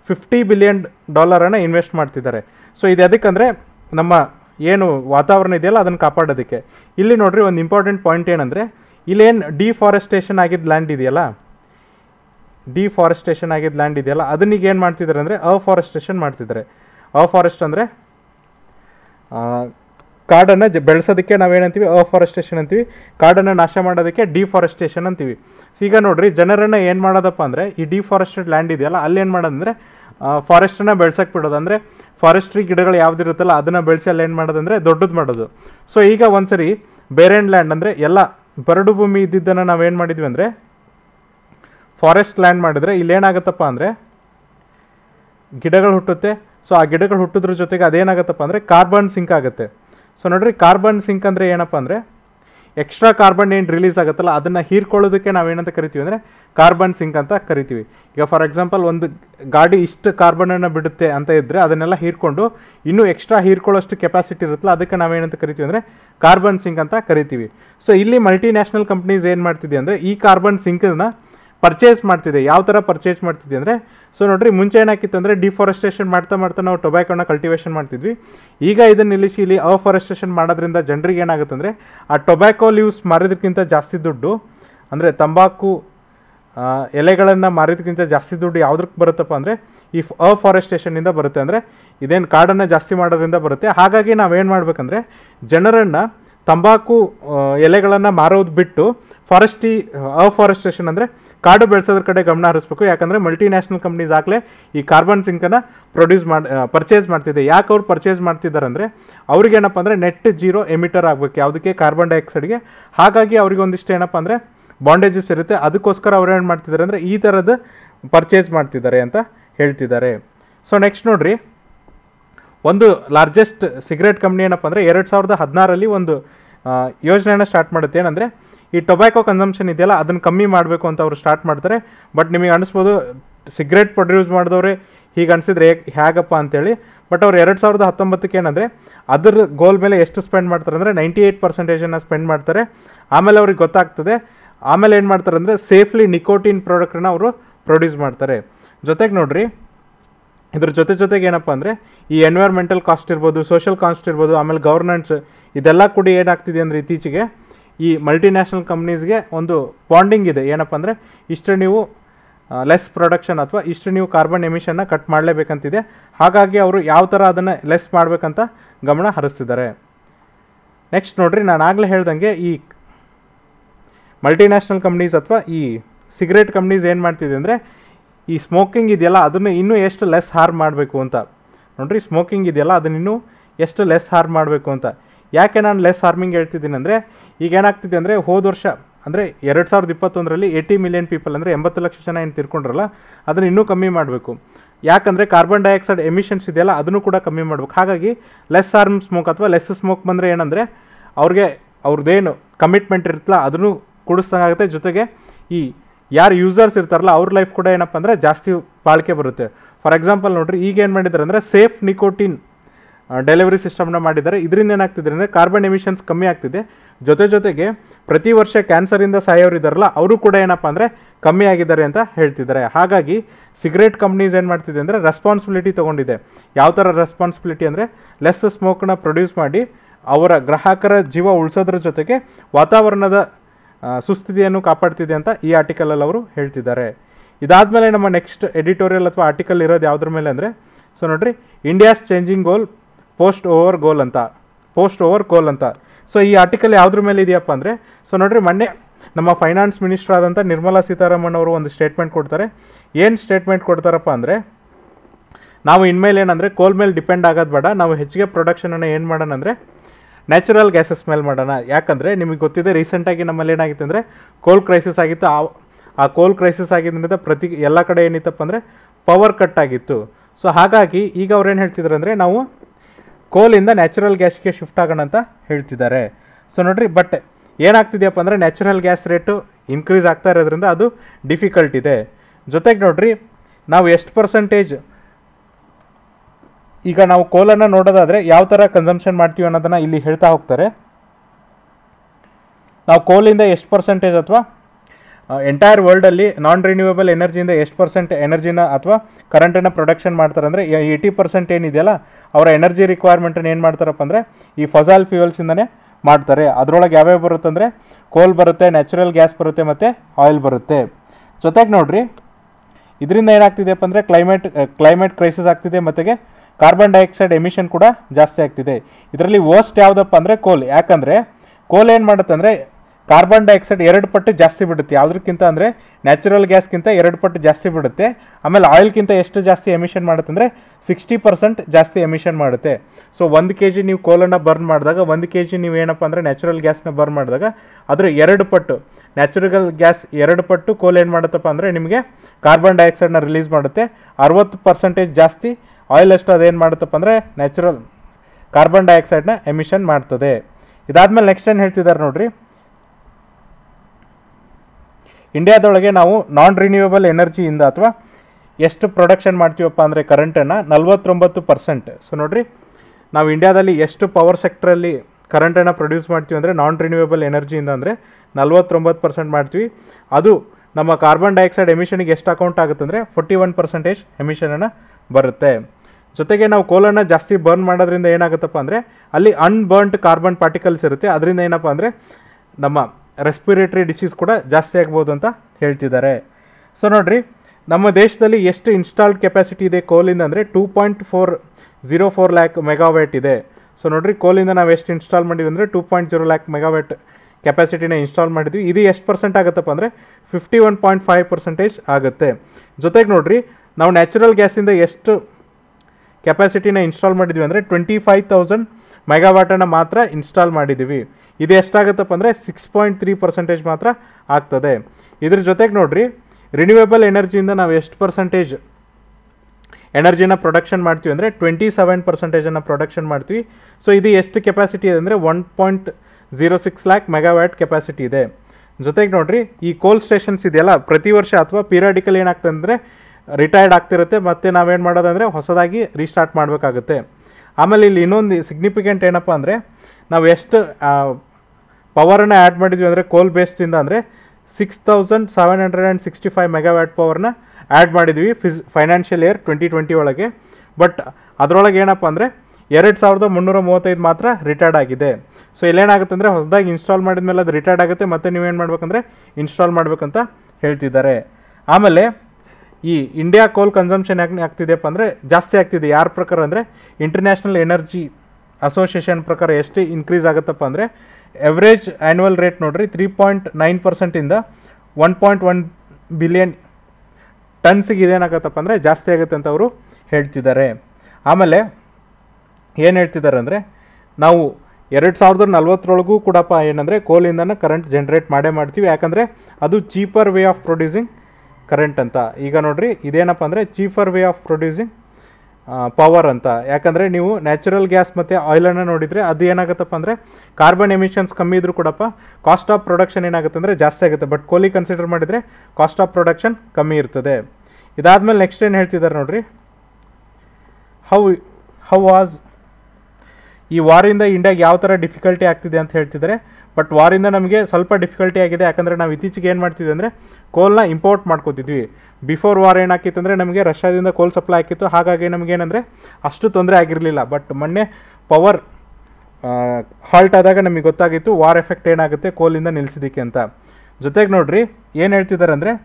ಫಿಫ್ಟಿ ಬಿಲಿಯನ್ ಡಾಲರನ್ನು ಇನ್ವೆಸ್ಟ್ ಮಾಡ್ತಿದ್ದಾರೆ ಸೊ ಇದು ಎದಕ್ಕಂದರೆ ನಮ್ಮ ಏನು ವಾತಾವರಣ ಇದೆಯಲ್ಲ ಅದನ್ನು ಕಾಪಾಡೋದಕ್ಕೆ ಇಲ್ಲಿ ನೋಡ್ರಿ ಒಂದು ಇಂಪಾರ್ಟೆಂಟ್ ಪಾಯಿಂಟ್ ಏನಂದರೆ ಇಲ್ಲೇನು ಡಿಫಾರೆಸ್ಟೇಷನ್ ಆಗಿದ್ದ ಲ್ಯಾಂಡ್ ಇದೆಯಲ್ಲ ಡಿಫಾರೆಸ್ಟೇಷನ್ ಆಗಿದ್ದ ಲ್ಯಾಂಡ್ ಇದೆಯಲ್ಲ ಅದನ್ನೀಗ ಏನು ಮಾಡ್ತಿದ್ದಾರೆ ಅಂದರೆ ಅಫಾರೆಸ್ಟೇಷನ್ ಮಾಡ್ತಿದ್ದಾರೆ ಅಫಾರೆಸ್ಟ್ ಅಂದರೆ ಕಾಡನ್ನು ಜ ಬೆಳೆಸೋದಕ್ಕೆ ನಾವೇನಂತೀವಿ ಅಫಾರೆಸ್ಟೇಷನ್ ಅಂತೀವಿ ಕಾಡನ್ನು ನಾಶ ಮಾಡೋದಕ್ಕೆ ಡಿಫಾರೆಸ್ಟೇಷನ್ ಅಂತೀವಿ ಸೊ ಈಗ ನೋಡ್ರಿ ಜನರನ್ನು ಏನು ಮಾಡೋದಪ್ಪ ಅಂದರೆ ಈ ಡಿಫಾರೆಸ್ಟೆಡ್ ಲ್ಯಾಂಡ್ ಇದೆಯಲ್ಲ ಅಲ್ಲಿ ಏನು ಮಾಡೋದಂದರೆ ಫಾರೆಸ್ಟನ್ನು ಬೆಳ್ಸಕ್ಕೆ ಬಿಡೋದು ಅಂದರೆ ಫಾರೆಸ್ಟ್ರಿ ಗಿಡಗಳು ಯಾವ್ದಿರುತ್ತಲ್ಲ ಅದನ್ನು ಬೆಳೆಸಿ ಅಲ್ಲಿ ಏನು ಮಾಡೋದಂದರೆ ದೊಡ್ಡದು ಮಾಡೋದು ಸೊ ಈಗ ಒಂದ್ಸರಿ ಬೇರೆಂಡ್ ಲ್ಯಾಂಡ್ ಅಂದರೆ ಎಲ್ಲ ಬರಡು ಭೂಮಿ ಇದ್ದಿದ್ದನ್ನು ನಾವೇನು ಮಾಡಿದ್ವಿ ಅಂದರೆ ಫಾರೆಸ್ಟ್ ಲ್ಯಾಂಡ್ ಮಾಡಿದರೆ ಇಲ್ಲೇನಾಗುತ್ತಪ್ಪ ಅಂದರೆ ಗಿಡಗಳು ಹುಟ್ಟುತ್ತೆ ಸೊ ಆ ಗಿಡಗಳು ಹುಟ್ಟೋದ್ರ ಜೊತೆಗೆ ಅದೇನಾಗುತ್ತಪ್ಪ ಅಂದರೆ ಕಾರ್ಬನ್ ಸಿಂಕ್ ಆಗುತ್ತೆ ಸೊ ನೋಡ್ರಿ ಕಾರ್ಬನ್ ಸಿಂಕ್ ಅಂದರೆ ಏನಪ್ಪ ಅಂದರೆ ಎಕ್ಸ್ಟ್ರಾ ಕಾರ್ಬನ್ ಏನು ರಿಲೀಸ್ ಆಗುತ್ತಲ್ಲ ಅದನ್ನು ಹೀರ್ಕೊಳ್ಳೋದಕ್ಕೆ ನಾವೇನಂತ ಕರಿತೀವಿ ಅಂದರೆ ಕಾರ್ಬನ್ ಸಿಂಕ್ ಅಂತ ಕರಿತೀವಿ ಈಗ ಫಾರ್ ಎಕ್ಸಾಂಪಲ್ ಒಂದು ಗಾಡಿ ಇಷ್ಟು ಕಾರ್ಬನನ್ನು ಬಿಡುತ್ತೆ ಅಂತ ಇದ್ದರೆ ಅದನ್ನೆಲ್ಲ ಹೀರ್ಕೊಂಡು ಇನ್ನೂ ಎಕ್ಸ್ಟ್ರಾ ಹೀರ್ಕೊಳ್ಳೋಷ್ಟು ಕೆಪಾಸಿಟಿ ಇರುತ್ತಲ್ಲ ಅದಕ್ಕೆ ನಾವೇನಂತ ಕರಿತೀವಿ ಅಂದರೆ ಕಾರ್ಬನ್ ಸಿಂಕ್ ಅಂತ ಕರಿತೀವಿ ಸೊ ಇಲ್ಲಿ ಮಲ್ಟಿ ನ್ಯಾಷನಲ್ ಕಂಪ್ನೀಸ್ ಏನು ಮಾಡ್ತಿದೆ ಅಂದರೆ ಈ ಕಾರ್ಬನ್ ಸಿಂಕನ್ನು ಪರ್ಚೇಸ್ ಮಾಡ್ತಿದೆ ಯಾವ ಥರ ಪರ್ಚೇಸ್ ಮಾಡ್ತಿದ್ದೆ ಅಂದರೆ ಸೊ ನೋಡ್ರಿ ಮುಂಚೆ ಏನಾಕಿತ್ತು ಅಂದರೆ ಡಿಫಾರೆಸ್ಟೇಷನ್ ಮಾಡ್ತಾ ಮಾಡ್ತಾ ನಾವು ಟೊಬ್ಯಾಕೋನ ಕಲ್ಟಿವೇಷನ್ ಮಾಡ್ತಿದ್ವಿ ಈಗ ಇದನ್ನ ನಿಲ್ಲಿಸಿ ಇಲ್ಲಿ ಅಫಾರೆಸ್ಟೇಷನ್ ಮಾಡೋದ್ರಿಂದ ಜನರಿಗೆ ಏನಾಗುತ್ತೆ ಅಂದರೆ ಆ ಟೊಬ್ಯಾಕೋ ಲೀವ್ಸ್ ಮಾರಿದಕ್ಕಿಂತ ಜಾಸ್ತಿ ದುಡ್ಡು ಅಂದರೆ ತಂಬಾಕು ಆ, ಎಲೆಗಳನ್ನು ಮಾರಿದಕ್ಕಿಂತ ಜಾಸ್ತಿ ದುಡ್ಡು ಯಾವುದಕ್ಕೆ ಬರುತ್ತಪ್ಪ ಅಂದರೆ ಈ ಅಫಾರೆಸ್ಟೇಷನಿಂದ ಬರುತ್ತೆ ಅಂದರೆ ಇದೇನು ಕಾಡನ್ನು ಜಾಸ್ತಿ ಮಾಡೋದ್ರಿಂದ ಬರುತ್ತೆ ಹಾಗಾಗಿ ನಾವೇನು ಮಾಡ್ಬೇಕಂದ್ರೆ ಜನರನ್ನು ತಂಬಾಕು ಎಲೆಗಳನ್ನು ಮಾರೋದು ಬಿಟ್ಟು ಫಾರೆಸ್ಟಿ ಅಫಾರೆಸ್ಟೇಷನ್ ಅಂದರೆ ಕಾಡು ಬೆಳೆಸೋದ್ರ ಕಡೆ ಗಮನ ಹರಿಸ್ಬೇಕು ಯಾಕಂದರೆ ಮಲ್ಟಿ ನ್ಯಾಷನಲ್ ಕಂಪ್ನೀಸ್ ಆಗಲೇ ಈ ಕಾರ್ಬನ್ ಸಿಂಕನ್ನು ಪ್ರೊಡ್ಯೂಸ್ ಮಾಡಿ ಪರ್ಚೇಸ್ ಮಾಡ್ತಿದೆ ಯಾಕೆ ಅವ್ರು ಪರ್ಚೇಸ್ ಮಾಡ್ತಿದ್ದಾರೆ ಅಂದರೆ ಅವ್ರಿಗೆ ಏನಪ್ಪ ಅಂದರೆ ನೆಟ್ ಜೀರೋ ಎಮಿಟರ್ ಆಗಬೇಕು ಯಾವುದಕ್ಕೆ ಕಾರ್ಬನ್ ಡೈಆಕ್ಸೈಡ್ಗೆ ಹಾಗಾಗಿ ಅವ್ರಿಗೆ ಒಂದಿಷ್ಟು ಏನಪ್ಪ ಅಂದರೆ ಬಾಂಡೇಜಸ್ ಇರುತ್ತೆ ಅದಕ್ಕೋಸ್ಕರ ಅವ್ರು ಏನು ಮಾಡ್ತಿದ್ದಾರೆ ಅಂದರೆ ಈ ಥರದ್ದು ಪರ್ಚೇಸ್ ಮಾಡ್ತಿದ್ದಾರೆ ಅಂತ ಹೇಳ್ತಿದ್ದಾರೆ ಸೊ ನೆಕ್ಸ್ಟ್ ನೋಡ್ರಿ ಒಂದು ಲಾರ್ಜೆಸ್ಟ್ ಸಿಗರೇಟ್ ಕಂಪ್ನಿ ಏನಪ್ಪ ಅಂದರೆ ಎರಡು ಸಾವಿರದ ಹದಿನಾರಲ್ಲಿ ಒಂದು ಯೋಜನೆಯನ್ನು ಸ್ಟಾರ್ಟ್ ಮಾಡುತ್ತೆ ಏನಂದರೆ ಈ ಟೊಬ್ಯಾಕೋ ಕನ್ಸಂಪ್ಷನ್ ಇದೆಯಲ್ಲ ಅದನ್ನು ಕಮ್ಮಿ ಮಾಡಬೇಕು ಅಂತ ಅವರು ಸ್ಟಾರ್ಟ್ ಮಾಡ್ತಾರೆ ಬಟ್ ನಿಮಗೆ ಅನಿಸ್ಬೋದು ಸಿಗರೇಟ್ ಪ್ರೊಡ್ಯೂಸ್ ಮಾಡಿದವ್ರೆ ಹೀಗೆ ಅನಿಸಿದ್ರೆ ಹೇಗಪ್ಪ ಅಂತೇಳಿ ಬಟ್ ಅವ್ರು ಎರಡು ಸಾವಿರದ ಹತ್ತೊಂಬತ್ತಕ್ಕೆ ಏನಂದರೆ ಅದ್ರ ಗೋಲ್ ಮೇಲೆ ಎಷ್ಟು ಸ್ಪೆಂಡ್ ಮಾಡ್ತಾರೆ ಅಂದರೆ ನೈಂಟಿ ಏಯ್ಟ್ ಪರ್ಸೆಂಟೇಜನ್ನು ಸ್ಪೆಂಡ್ ಮಾಡ್ತಾರೆ ಆಮೇಲೆ ಅವ್ರಿಗೆ ಗೊತ್ತಾಗ್ತದೆ ಆಮೇಲೆ ಏನು ಮಾಡ್ತಾರೆ ಅಂದರೆ ಸೇಫ್ಲಿ ನಿಕೋಟಿನ್ ಪ್ರಾಡಕ್ಟನ್ನ ಅವರು ಪ್ರೊಡ್ಯೂಸ್ ಮಾಡ್ತಾರೆ ಜೊತೆಗೆ ನೋಡ್ರಿ ಇದ್ರ ಜೊತೆ ಜೊತೆಗೆ ಏನಪ್ಪ ಅಂದರೆ ಈ ಎನ್ವೈರ್ಮೆಂಟಲ್ ಕಾಸ್ಟ್ ಇರ್ಬೋದು ಸೋಷಲ್ ಕಾಸ್ಟ್ ಇರ್ಬೋದು ಆಮೇಲೆ ಗವರ್ನೆನ್ಸ್ ಇದೆಲ್ಲ ಕೂಡ ಏನಾಗ್ತಿದೆ ಅಂದರೆ ಇತ್ತೀಚೆಗೆ ಈ ಮಲ್ಟಿನ್ಯಾಷನಲ್ ಕಂಪ್ನೀಸ್ಗೆ ಒಂದು ಬಾಂಡಿಂಗ್ ಇದೆ ಏನಪ್ಪ ಅಂದರೆ ಇಷ್ಟು ನೀವು ಲೆಸ್ ಪ್ರೊಡಕ್ಷನ್ ಅಥವಾ ಇಷ್ಟು ನೀವು ಕಾರ್ಬನ್ ಎಮಿಷನ್ನ ಕಟ್ ಮಾಡಲೇಬೇಕಂತಿದೆ ಹಾಗಾಗಿ ಅವರು ಯಾವ ಥರ ಅದನ್ನು ಲೆಸ್ ಮಾಡಬೇಕಂತ ಗಮನ ಹರಿಸ್ತಿದ್ದಾರೆ ನೆಕ್ಸ್ಟ್ ನೋಡ್ರಿ ನಾನು ಆಗಲೇ ಹೇಳ್ದಂಗೆ ಈ ಮಲ್ಟಿನ್ಯಾಷನಲ್ ಕಂಪ್ನೀಸ್ ಅಥವಾ ಈ ಸಿಗರೇಟ್ ಕಂಪ್ನೀಸ್ ಏನು ಮಾಡ್ತಿದೆ ಅಂದರೆ ಈ ಸ್ಮೋಕಿಂಗ್ ಇದೆಯಲ್ಲ ಅದನ್ನು ಇನ್ನೂ ಎಷ್ಟು ಲೆಸ್ ಹಾರ್ಮ್ ಮಾಡಬೇಕು ಅಂತ ನೋಡ್ರಿ ಸ್ಮೋಕಿಂಗ್ ಇದೆಯಲ್ಲ ಅದನ್ನ ಇನ್ನೂ ಎಷ್ಟು ಲೆಸ್ ಹಾರ್ಮ್ ಮಾಡಬೇಕು ಅಂತ ಯಾಕೆ ನಾನು ಲೆಸ್ ಹಾರ್ಮಿಂಗ್ ಹೇಳ್ತಿದ್ದೀನಿ ಅಂದರೆ ಈಗ ಏನಾಗ್ತಿದೆ ಅಂದರೆ ಹೋದ ವರ್ಷ ಅಂದರೆ ಎರಡು ಸಾವಿರದ ಇಪ್ಪತ್ತೊಂದರಲ್ಲಿ ಏಯ್ಟಿ ಮಿಲಿಯನ್ ಪೀಪಲ್ ಅಂದರೆ ಎಂಬತ್ತು ಲಕ್ಷ ಜನ ಏನು ತಿರ್ಕೊಂಡ್ರಲ್ಲ ಅದನ್ನು ಇನ್ನೂ ಕಮ್ಮಿ ಮಾಡಬೇಕು ಯಾಕಂದರೆ ಕಾರ್ಬನ್ ಡೈಆಕ್ಸೈಡ್ ಎಮಿಷನ್ಸ್ ಇದೆಯಲ್ಲ ಅದನ್ನು ಕೂಡ ಕಮ್ಮಿ ಮಾಡ್ಬೇಕು ಹಾಗಾಗಿ ಲೆಸ್ ಹಾರ್ಮ್ ಸ್ಮೋಕ್ ಅಥವಾ ಲೆಸ್ ಸ್ಮೋಕ್ ಬಂದರೆ ಏನಂದರೆ ಅವ್ರಿಗೆ ಅವ್ರದ್ದೇನು ಕಮಿಟ್ಮೆಂಟ್ ಇರುತ್ತಲ್ಲ ಅದನ್ನು ಕೂಡಿಸ್ದಂಗಾಗುತ್ತೆ ಜೊತೆಗೆ ಈ ಯಾರು ಯೂಸರ್ಸ್ ಇರ್ತಾರಲ್ಲ ಅವ್ರ ಲೈಫ್ ಕೂಡ ಏನಪ್ಪ ಅಂದರೆ ಜಾಸ್ತಿ ಬಾಳಿಕೆ ಬರುತ್ತೆ ಫಾರ್ ಎಕ್ಸಾಂಪಲ್ ನೋಡ್ರಿ ಈಗ ಏನು ಮಾಡಿದ್ದಾರೆ ಅಂದರೆ ಸೇಫ್ ನಿಕೋಟಿನ್ ಡೆಲಿವರಿ ಸಿಸ್ಟಮ್ನ ಮಾಡಿದ್ದಾರೆ ಇದರಿಂದ ಏನಾಗ್ತಿದೆ ಅಂದರೆ ಕಾರ್ಬನ್ ಎಮಿಷನ್ಸ್ ಕಮ್ಮಿ ಆಗ್ತಿದೆ ಜೊತೆ ಜೊತೆಗೆ ಪ್ರತಿ ವರ್ಷ ಕ್ಯಾನ್ಸರಿಂದ ಸಾಯೋರು ಇದ್ದಾರಲ್ಲ ಅವರು ಕೂಡ ಏನಪ್ಪ ಅಂದರೆ ಕಮ್ಮಿ ಆಗಿದ್ದಾರೆ ಅಂತ ಹೇಳ್ತಿದ್ದಾರೆ ಹಾಗಾಗಿ ಸಿಗರೇಟ್ ಕಂಪ್ನೀಸ್ ಏನು ಮಾಡ್ತಿದೆ ಅಂದರೆ ರೆಸ್ಪಾನ್ಸಿಬಿಲಿಟಿ ತೊಗೊಂಡಿದೆ ಯಾವ ಥರ ರೆಸ್ಪಾನ್ಸಿಬಿಲಿಟಿ ಅಂದರೆ ಲೆಸ್ ಸ್ಮೋಕ್ನ ಪ್ರೊಡ್ಯೂಸ್ ಮಾಡಿ ಅವರ ಗ್ರಾಹಕರ ಜೀವ ಉಳಿಸೋದ್ರ ಜೊತೆಗೆ ವಾತಾವರಣದ ಆ, ಸುಸ್ಥಿತಿಯನ್ನು ಕಾಪಾಡ್ತಿದೆ ಅಂತ ಈ ಆರ್ಟಿಕಲಲ್ಲಿ ಅವರು ಹೇಳ್ತಿದ್ದಾರೆ ಇದಾದಮೇಲೆ ನಮ್ಮ ನೆಕ್ಸ್ಟ್ ಎಡಿಟೋರಿಯಲ್ ಅಥವಾ ಆರ್ಟಿಕಲ್ ಇರೋದು ಯಾವುದ್ರ ಮೇಲೆ ಅಂದರೆ ಸೊ ನೋಡ್ರಿ India's changing goal post over goal ಅಂತ ಪೋಸ್ಟ್ ಓವರ್ ಗೋಲ್ ಅಂತ ಸೊ ಈ ಆರ್ಟಿಕಲ್ ಯಾವುದ್ರ ಮೇಲೆ ಇದೆಯಪ್ಪ ಅಂದರೆ ಸೊ ನೋಡ್ರಿ ಮೊನ್ನೆ ನಮ್ಮ ಫೈನಾನ್ಸ್ ಮಿನಿಸ್ಟರ್ ಆದಂಥ ನಿರ್ಮಲಾ ಸೀತಾರಾಮನ್ ಅವರು ಒಂದು ಸ್ಟೇಟ್ಮೆಂಟ್ ಕೊಡ್ತಾರೆ ಏನು ಸ್ಟೇಟ್ಮೆಂಟ್ ಕೊಡ್ತಾರಪ್ಪ ಅಂದರೆ ನಾವು ಇನ್ಮೇಲೆ ಏನಂದರೆ ಕೋಲ್ ಮೇಲೆ ಡಿಪೆಂಡ್ ಆಗೋದು ಬೇಡ ನಾವು ಹೆಚ್ಚಿಗೆ ಪ್ರೊಡಕ್ಷನನ್ನು ಏನು ಮಾಡೋಣ ಅಂದರೆ ನ್ಯಾಚುರಲ್ ಗ್ಯಾಸಸ್ ಮೇಲೆ ಮಾಡೋಣ ಯಾಕಂದರೆ ನಿಮಗೆ ಗೊತ್ತಿದೆ ರೀಸೆಂಟಾಗಿ ನಮ್ಮಲ್ಲಿ ಏನಾಗಿತ್ತು ಅಂದರೆ ಕೋಲ್ ಕ್ರೈಸಿಸ್ ಆಗಿತ್ತು ಆ ಆ ಕೋಲ್ ಕ್ರೈಸಿಸ್ ಆಗಿದ್ದರಿಂದ ಪ್ರತಿ ಎಲ್ಲ ಕಡೆ ಏನಿತ್ತಪ್ಪ ಅಂದರೆ ಪವರ್ ಕಟ್ ಆಗಿತ್ತು ಸೊ ಹಾಗಾಗಿ ಈಗ ಅವ್ರು ಏನು ಹೇಳ್ತಿದ್ದಾರೆ ಅಂದರೆ ನಾವು ಕೋಲಿಂದ ನ್ಯಾಚುರಲ್ ಗ್ಯಾಸ್ಗೆ ಶಿಫ್ಟ್ ಆಗೋಣ ಅಂತ ಹೇಳ್ತಿದ್ದಾರೆ ಸೊ ನೋಡ್ರಿ ಬಟ್ ಏನಾಗ್ತಿದೆಯಪ್ಪ ಅಂದರೆ ನ್ಯಾಚುರಲ್ ಗ್ಯಾಸ್ ರೇಟು ಇನ್ಕ್ರೀಸ್ ಆಗ್ತಾ ಇರೋದ್ರಿಂದ ಅದು ಡಿಫಿಕಲ್ಟ್ ಇದೆ ಜೊತೆಗೆ ನೋಡ್ರಿ ನಾವು ಎಷ್ಟು ಪರ್ಸೆಂಟೇಜ್ ಈಗ ನಾವು ಕೋಲನ್ನು ನೋಡೋದಾದರೆ ಯಾವ ಥರ ಕನ್ಸಂಪ್ಷನ್ ಮಾಡ್ತೀವಿ ಅನ್ನೋದನ್ನು ಇಲ್ಲಿ ಹೇಳ್ತಾ ಹೋಗ್ತಾರೆ ನಾವು ಕೋಲಿಂದ ಎಷ್ಟು ಪರ್ಸೆಂಟೇಜ್ ಅಥವಾ ಎಂಟೈರ್ ವರ್ಲ್ಡಲ್ಲಿ ನಾನ್ ರಿನ್ಯೂವೇಬಲ್ ಎನರ್ಜಿಯಿಂದ ಎಷ್ಟು ಪರ್ಸೆಂಟ್ ಎನರ್ಜಿನ ಅಥವಾ ಕರೆಂಟನ್ನು ಪ್ರೊಡಕ್ಷನ್ ಮಾಡ್ತಾರೆ ಅಂದರೆ ಏಯ್ಟಿ ಪರ್ಸೆಂಟ್ ಏನಿದೆಯಲ್ಲ ಅವರ ಎನರ್ಜಿ ರಿಕ್ವೈರ್ಮೆಂಟನ್ನು ಏನು ಮಾಡ್ತಾರಪ್ಪ ಅಂದರೆ ಈ ಫಸಾಲ್ ಫ್ಯೂಯಲ್ಸಿಂದನೇ ಮಾಡ್ತಾರೆ ಅದರೊಳಗೆ ಯಾವ್ಯಾವ ಬರುತ್ತೆ ಅಂದರೆ ಕೋಲ್ ಬರುತ್ತೆ ನ್ಯಾಚುರಲ್ ಗ್ಯಾಸ್ ಬರುತ್ತೆ ಮತ್ತು ಆಯಿಲ್ ಬರುತ್ತೆ ಜೊತೆಗೆ ನೋಡ್ರಿ ಇದರಿಂದ ಏನಾಗ್ತಿದೆಯಪ್ಪ ಅಂದರೆ ಕ್ಲೈಮೇಟ್ ಕ್ಲೈಮೇಟ್ ಕ್ರೈಸಿಸ್ ಆಗ್ತಿದೆ ಮತ್ತಿಗೆ ಕಾರ್ಬನ್ ಡೈಆಕ್ಸೈಡ್ ಎಮಿಷನ್ ಕೂಡ ಜಾಸ್ತಿ ಆಗ್ತಿದೆ ಇದರಲ್ಲಿ ವರ್ಸ್ಟ್ ಯಾವುದಪ್ಪ ಅಂದರೆ ಕೋಲ್ ಯಾಕಂದರೆ ಕೋಲ್ ಏನು ಮಾಡುತ್ತೆ ಅಂದರೆ ಕಾರ್ಬನ್ ಡೈಆಕ್ಸೈಡ್ ಎರಡು ಪಟ್ಟು ಜಾಸ್ತಿ ಬಿಡುತ್ತೆ ಯಾವುದಕ್ಕಿಂತ ಅಂದರೆ ನ್ಯಾಚುರಲ್ ಗ್ಯಾಸ್ಗಿಂತ ಎರಡು ಪಟ್ಟು ಜಾಸ್ತಿ ಬಿಡುತ್ತೆ ಆಮೇಲೆ ಆಯಿಲ್ಗಿಂತ ಎಷ್ಟು ಜಾಸ್ತಿ ಎಮಿಷನ್ ಮಾಡುತ್ತೆ ಅಂದರೆ ಸಿಕ್ಸ್ಟಿ ಪರ್ಸೆಂಟ್ ಜಾಸ್ತಿ ಎಮಿಷನ್ ಮಾಡುತ್ತೆ ಸೊ ಒಂದು ಕೆ ಜಿ ನೀವು ಕೋಲನ್ನು ಬರ್ನ್ ಮಾಡಿದಾಗ ಒಂದು ಕೆ ಜಿ ನೀವು ಏನಪ್ಪ ಅಂದರೆ ನ್ಯಾಚುರಲ್ ಗ್ಯಾಸ್ನ ಬರ್ನ್ ಮಾಡಿದಾಗ ಅದರ ಎರಡು ಪಟ್ಟು ನ್ಯಾಚುರಲ್ ಗ್ಯಾಸ್ ಎರಡು ಪಟ್ಟು ಕೋಲ್ ಏನು ಮಾಡುತ್ತಪ್ಪ ಅಂದರೆ ನಿಮಗೆ ಕಾರ್ಬನ್ ಡೈಆಕ್ಸೈಡ್ನ ರಿಲೀಸ್ ಮಾಡುತ್ತೆ ಅರವತ್ತು ಪರ್ಸೆಂಟೇಜ್ ಜಾಸ್ತಿ ಆಯಿಲ್ ಅಷ್ಟು ಅದೇನು ಮಾಡುತ್ತಪ್ಪ ಅಂದರೆ ನ್ಯಾಚುರಲ್ ಕಾರ್ಬನ್ ಡೈಆಕ್ಸೈಡ್ನ ಎಮಿಷನ್ ಮಾಡ್ತದೆ ಇದಾದ್ಮೇಲೆ ನೆಕ್ಸ್ಟ್ ಏನು ಹೇಳ್ತಿದ್ದಾರೆ ನೋಡ್ರಿ ಇಂಡಿಯಾದೊಳಗೆ ನಾವು ನಾನ್ ರಿನ್ಯೂವೇಬಲ್ ಎನರ್ಜಿಯಿಂದ ಅಥವಾ ಎಷ್ಟು ಪ್ರೊಡಕ್ಷನ್ ಮಾಡ್ತೀವಪ್ಪ ಅಂದರೆ ಕರೆಂಟನ್ನು ನಲ್ವತ್ತೊಂಬತ್ತು ಪರ್ಸೆಂಟ್ ಸೊ ನೋಡ್ರಿ ನಾವು ಇಂಡಿಯಾದಲ್ಲಿ ಎಷ್ಟು ಪವರ್ ಸೆಕ್ಟ್ರಲ್ಲಿ ಕರೆಂಟನ್ನು ಪ್ರೊಡ್ಯೂಸ್ ಮಾಡ್ತೀವಿ ಅಂದರೆ ನಾನ್ ರಿನ್ಯೂವೇಬಲ್ ಎನರ್ಜಿಯಿಂದ ಅಂದರೆ ನಲ್ವತ್ತೊಂಬತ್ತು ಪರ್ಸೆಂಟ್ ಮಾಡ್ತೀವಿ ಅದು ನಮ್ಮ ಕಾರ್ಬನ್ ಡೈಆಕ್ಸೈಡ್ ಎಮಿಷನ್ಗೆ ಎಷ್ಟು ಅಕೌಂಟ್ ಆಗುತ್ತೆ ಅಂದರೆ ಫೋರ್ಟಿ ಒನ್ ಪರ್ಸೆಂಟೇಜ್ ಎಮಿಷನನ್ನು ಬರುತ್ತೆ ಜೊತೆಗೆ ನಾವು ಕೋಲನ್ನು ಜಾಸ್ತಿ ಬರ್ನ್ ಮಾಡೋದ್ರಿಂದ ಏನಾಗುತ್ತಪ್ಪ ಅಂದರೆ ಅಲ್ಲಿ ಅನ್ಬರ್ನ್ಡ್ ಕಾರ್ಬನ್ ಪಾರ್ಟಿಕಲ್ಸ್ ಇರುತ್ತೆ ಅದರಿಂದ ಏನಪ್ಪ ಅಂದರೆ ನಮ್ಮ ರೆಸ್ಪಿರೇಟರಿ ಡಿಸೀಸ್ ಕೂಡ ಜಾಸ್ತಿ ಆಗ್ಬೋದು ಅಂತ ಹೇಳ್ತಿದ್ದಾರೆ ಸೊ ನೋಡ್ರಿ ನಮ್ಮ ದೇಶದಲ್ಲಿ ಎಷ್ಟು ಇನ್ಸ್ಟಾಲ್ಡ್ ಕೆಪಾಸಿಟಿ ಇದೆ ಕೋಲಿಂದ ಅಂದರೆ two point four zero four lakh megawatt ಇದೆ ಸೊ ನೋಡ್ರಿ ಕೋಲಿಂದ ನಾವು ಎಷ್ಟು ಇನ್ಸ್ಟಾಲ್ ಮಾಡಿದ್ವಿ ಅಂದರೆ two point zero lakh megawatt ಕೆಪಾಸಿಟಿನ ಇನ್ಸ್ಟಾಲ್ ಮಾಡಿದ್ವಿ ಇದು ಎಷ್ಟು ಪರ್ಸೆಂಟ್ ಆಗುತ್ತಪ್ಪ ಅಂದರೆ fifty one point five percentage ಆಗುತ್ತೆ ಜೊತೆಗೆ ನೋಡ್ರಿ ನಾವು ನ್ಯಾಚುರಲ್ ಗ್ಯಾಸಿಂದ ಎಷ್ಟು ಕೆಪಾಸಿಟಿನ ಇನ್ಸ್ಟಾಲ್ ಮಾಡಿದ್ವಿ ಅಂದರೆ ಟ್ವೆಂಟಿ ಫೈವ್ ತೌಸಂಡ್ ಮೆಗಾವಾಟನ್ನು ಮಾತ್ರ ಇನ್ಸ್ಟಾಲ್ ಮಾಡಿದ್ದೀವಿ ಇದು ಎಷ್ಟಾಗುತ್ತಪ್ಪ ಅಂದರೆ ಸಿಕ್ಸ್ ಪಾಯಿಂಟ್ ತ್ರೀ ಪರ್ಸೆಂಟೇಜ್ ಮಾತ್ರ ಆಗ್ತದೆ ಇದ್ರ ಜೊತೆಗೆ ನೋಡ್ರಿ ರಿನ್ಯೂವೇಬಲ್ ಎನರ್ಜಿಯಿಂದ ನಾವು ಎಷ್ಟು ಪರ್ಸೆಂಟೇಜ್ ಎನರ್ಜಿನ ಪ್ರೊಡಕ್ಷನ್ ಮಾಡ್ತೀವಿ ಅಂದರೆ ಟ್ವೆಂಟಿ ಸೆವೆನ್ ಪರ್ಸೆಂಟೇಜನ್ನು ಪ್ರೊಡಕ್ಷನ್ ಮಾಡ್ತೀವಿ ಸೊ ಇದು ಎಷ್ಟು ಕೆಪಾಸಿಟಿ ಇದೆ ಅಂದರೆ one point zero six lakh megawatt capacity ಇದೆ ಜೊತೆಗೆ ನೋಡ್ರಿ ಈ ಕೋಲ್ ಸ್ಟೇಷನ್ಸ್ ಇದೆಯಲ್ಲ ಪ್ರತಿ ವರ್ಷ ಅಥವಾ ಪೀರಿಯಾಡಿಕಲ್ ಏನಾಗ್ತದೆ ಅಂದರೆ ರಿಟೈರ್ಡ್ ಆಗ್ತಿರುತ್ತೆ ಮತ್ತು ನಾವೇನು ಮಾಡೋದಂದರೆ ಹೊಸದಾಗಿ ರೀಸ್ಟಾರ್ಟ್ ಮಾಡಬೇಕಾಗುತ್ತೆ ಆಮೇಲೆ ಇಲ್ಲಿ ಇನ್ನೊಂದು ಸಿಗ್ನಿಫಿಕೆಂಟ್ ಏನಪ್ಪ ಅಂದರೆ ನಾವು ಎಷ್ಟು ಪವರನ್ನು ಆ್ಯಡ್ ಮಾಡಿದ್ವಿ ಅಂದರೆ ಕೋಲ್ ಬೇಸ್ಡಿಂದ ಅಂದರೆ six thousand seven hundred and sixty five megawatt ಪವರ್ನ ಆ್ಯಡ್ ಮಾಡಿದ್ವಿ ಫಿಸ್ ಫೈನಾನ್ಷಿಯಲ್ ಇಯರ್ ಟ್ವೆಂಟಿ ಟ್ವೆಂಟಿ ಒಳಗೆ ಬಟ್ ಅದರೊಳಗೆ ಏನಪ್ಪ ಅಂದರೆ ಎರಡು ಸಾವಿರದ ಮುನ್ನೂರ ಮೂವತ್ತೈದು ಮಾತ್ರ ರಿಟೈರ್ಡ್ ಆಗಿದೆ ಸೊ ಇಲ್ಲೇನಾಗುತ್ತೆ ಅಂದರೆ ಹೊಸದಾಗಿ ಇನ್ಸ್ಟಾಲ್ ಮಾಡಿದ ಮೇಲೆ ಅದು ರಿಟೈರ್ಡ್ ಆಗುತ್ತೆ ಮತ್ತು ನೀವೇನು ಮಾಡ್ಬೇಕಂದ್ರೆ ಇನ್ಸ್ಟಾಲ್ ಮಾಡ್ಬೇಕಂತ ಹೇಳ್ತಿದ್ದಾರೆ ಆಮೇಲೆ ಈ ಇಂಡಿಯಾ ಕೋಲ್ ಕನ್ಸಂಪ್ಷನ್ ಯಾಕೆ ಆಗ್ತಿದೆಯಪ್ಪ ಅಂದರೆ ಜಾಸ್ತಿ ಆಗ್ತಿದೆ ಯಾರ ಪ್ರಕಾರ ಅಂದರೆ ಇಂಟರ್ನ್ಯಾಷನಲ್ ಎನರ್ಜಿ ಅಸೋಸಿಯೇಷನ್ ಪ್ರಕಾರ ಎಷ್ಟು ಇನ್ಕ್ರೀಸ್ ಆಗುತ್ತಪ್ಪ ಅಂದರೆ ಎವ್ರೇಜ್ ಆ್ಯನ್ಯುವಲ್ ರೇಟ್ ನೋಡ್ರಿ ತ್ರೀ ಪಾಯಿಂಟ್ ನೈನ್ ಪರ್ಸೆಂಟಿಂದ ಒನ್ ಪಾಯಿಂಟ್ ಒನ್ ಬಿಲಿಯನ್ ಟನ್ಸಿಗೆ ಇದೇನಾಗತ್ತಪ್ಪ ಅಂದರೆ ಜಾಸ್ತಿ ಆಗುತ್ತೆ ಅಂತ ಅವರು ಹೇಳ್ತಿದ್ದಾರೆ ಆಮೇಲೆ ಏನು ಹೇಳ್ತಿದ್ದಾರೆ ಅಂದರೆ ನಾವು ಎರಡು ಸಾವಿರದ ನಲ್ವತ್ತರೊಳಗೂ ಕೂಡಪ್ಪ ಏನಂದರೆ ಕೋಲಿಂದನೇ ಕರೆಂಟ್ ಜನ್ರೇಟ್ ಮಾಡೇ ಮಾಡ್ತೀವಿ ಯಾಕಂದರೆ ಅದು cheaper way of producing current ಅಂತ ಈಗ ನೋಡ್ರಿ ಇದೇನಪ್ಪ ಅಂದರೆ cheaper way of producing power ಅಂತ ಯಾಕಂದರೆ ನೀವು ನ್ಯಾಚುರಲ್ ಗ್ಯಾಸ್ ಮತ್ತು ಆಯಿಲನ್ನು ನೋಡಿದರೆ ಅದು ಏನಾಗುತ್ತಪ್ಪ ಅಂದರೆ ಕಾರ್ಬನ್ ಎಮಿಷನ್ಸ್ ಕಮ್ಮಿ ಇದ್ರೂ ಕೂಡಪ್ಪ ಕಾಸ್ಟ್ ಆಫ್ ಪ್ರೊಡಕ್ಷನ್ ಏನಾಗುತ್ತೆ ಅಂದರೆ ಜಾಸ್ತಿ ಆಗುತ್ತೆ ಬಟ್ ಕೋಲಿ ಕನ್ಸಿಡರ್ ಮಾಡಿದರೆ ಕಾಸ್ಟ್ ಆಫ್ ಪ್ರೊಡಕ್ಷನ್ ಕಮ್ಮಿ ಇರ್ತದೆ ಇದಾದಮೇಲೆ ನೆಕ್ಸ್ಟ್ ಏನು ಹೇಳ್ತಿದ್ದಾರೆ ನೋಡ್ರಿ ಹೌ ಹೌ ವಾಸ್ ಈ ವಾರಿಂದ ಇಂಡಿಯಾಗೆ ಯಾವ ಥರ ಡಿಫಿಕಲ್ಟಿ ಆಗ್ತಿದೆ ಅಂತ ಹೇಳ್ತಿದ್ದಾರೆ ಬಟ್ ವಾರಿಂದ ನಮಗೆ ಸ್ವಲ್ಪ ಡಿಫಿಕಲ್ಟಿ ಆಗಿದೆ ಯಾಕಂದರೆ ನಾವು ಇತ್ತೀಚೆಗೆ ಏನು ಮಾಡ್ತಿದ್ವಿ ಅಂದರೆ ಕೋಲ್ನ ಇಂಪೋರ್ಟ್ ಮಾಡ್ಕೋತಿದ್ವಿ ಬಿಫೋರ್ ವಾರ್ ಏನಾಕಿತ್ತು ಅಂದರೆ ನಮಗೆ ರಷ್ಯಾದಿಂದ ಕೋಲ್ ಸಪ್ಲೈ ಆಗಿತ್ತು ಹಾಗಾಗಿ ನಮಗೇನಂದರೆ ಅಷ್ಟು ತೊಂದರೆ ಆಗಿರಲಿಲ್ಲ ಬಟ್ ಮೊನ್ನೆ ಪವರ್ ಹಾಲ್ಟ್ ಆದಾಗ ನಮಗೆ ಗೊತ್ತಾಗಿತ್ತು ವಾರ್ ಎಫೆಕ್ಟ್ ಏನಾಗುತ್ತೆ ಕೋಲಿಂದ ನಿಲ್ಲಿಸಿದ್ದಕ್ಕೆ ಅಂತ ಜೊತೆಗೆ ನೋಡ್ರಿ ಏನು ಹೇಳ್ತಿದ್ದಾರೆ ಅಂದರೆ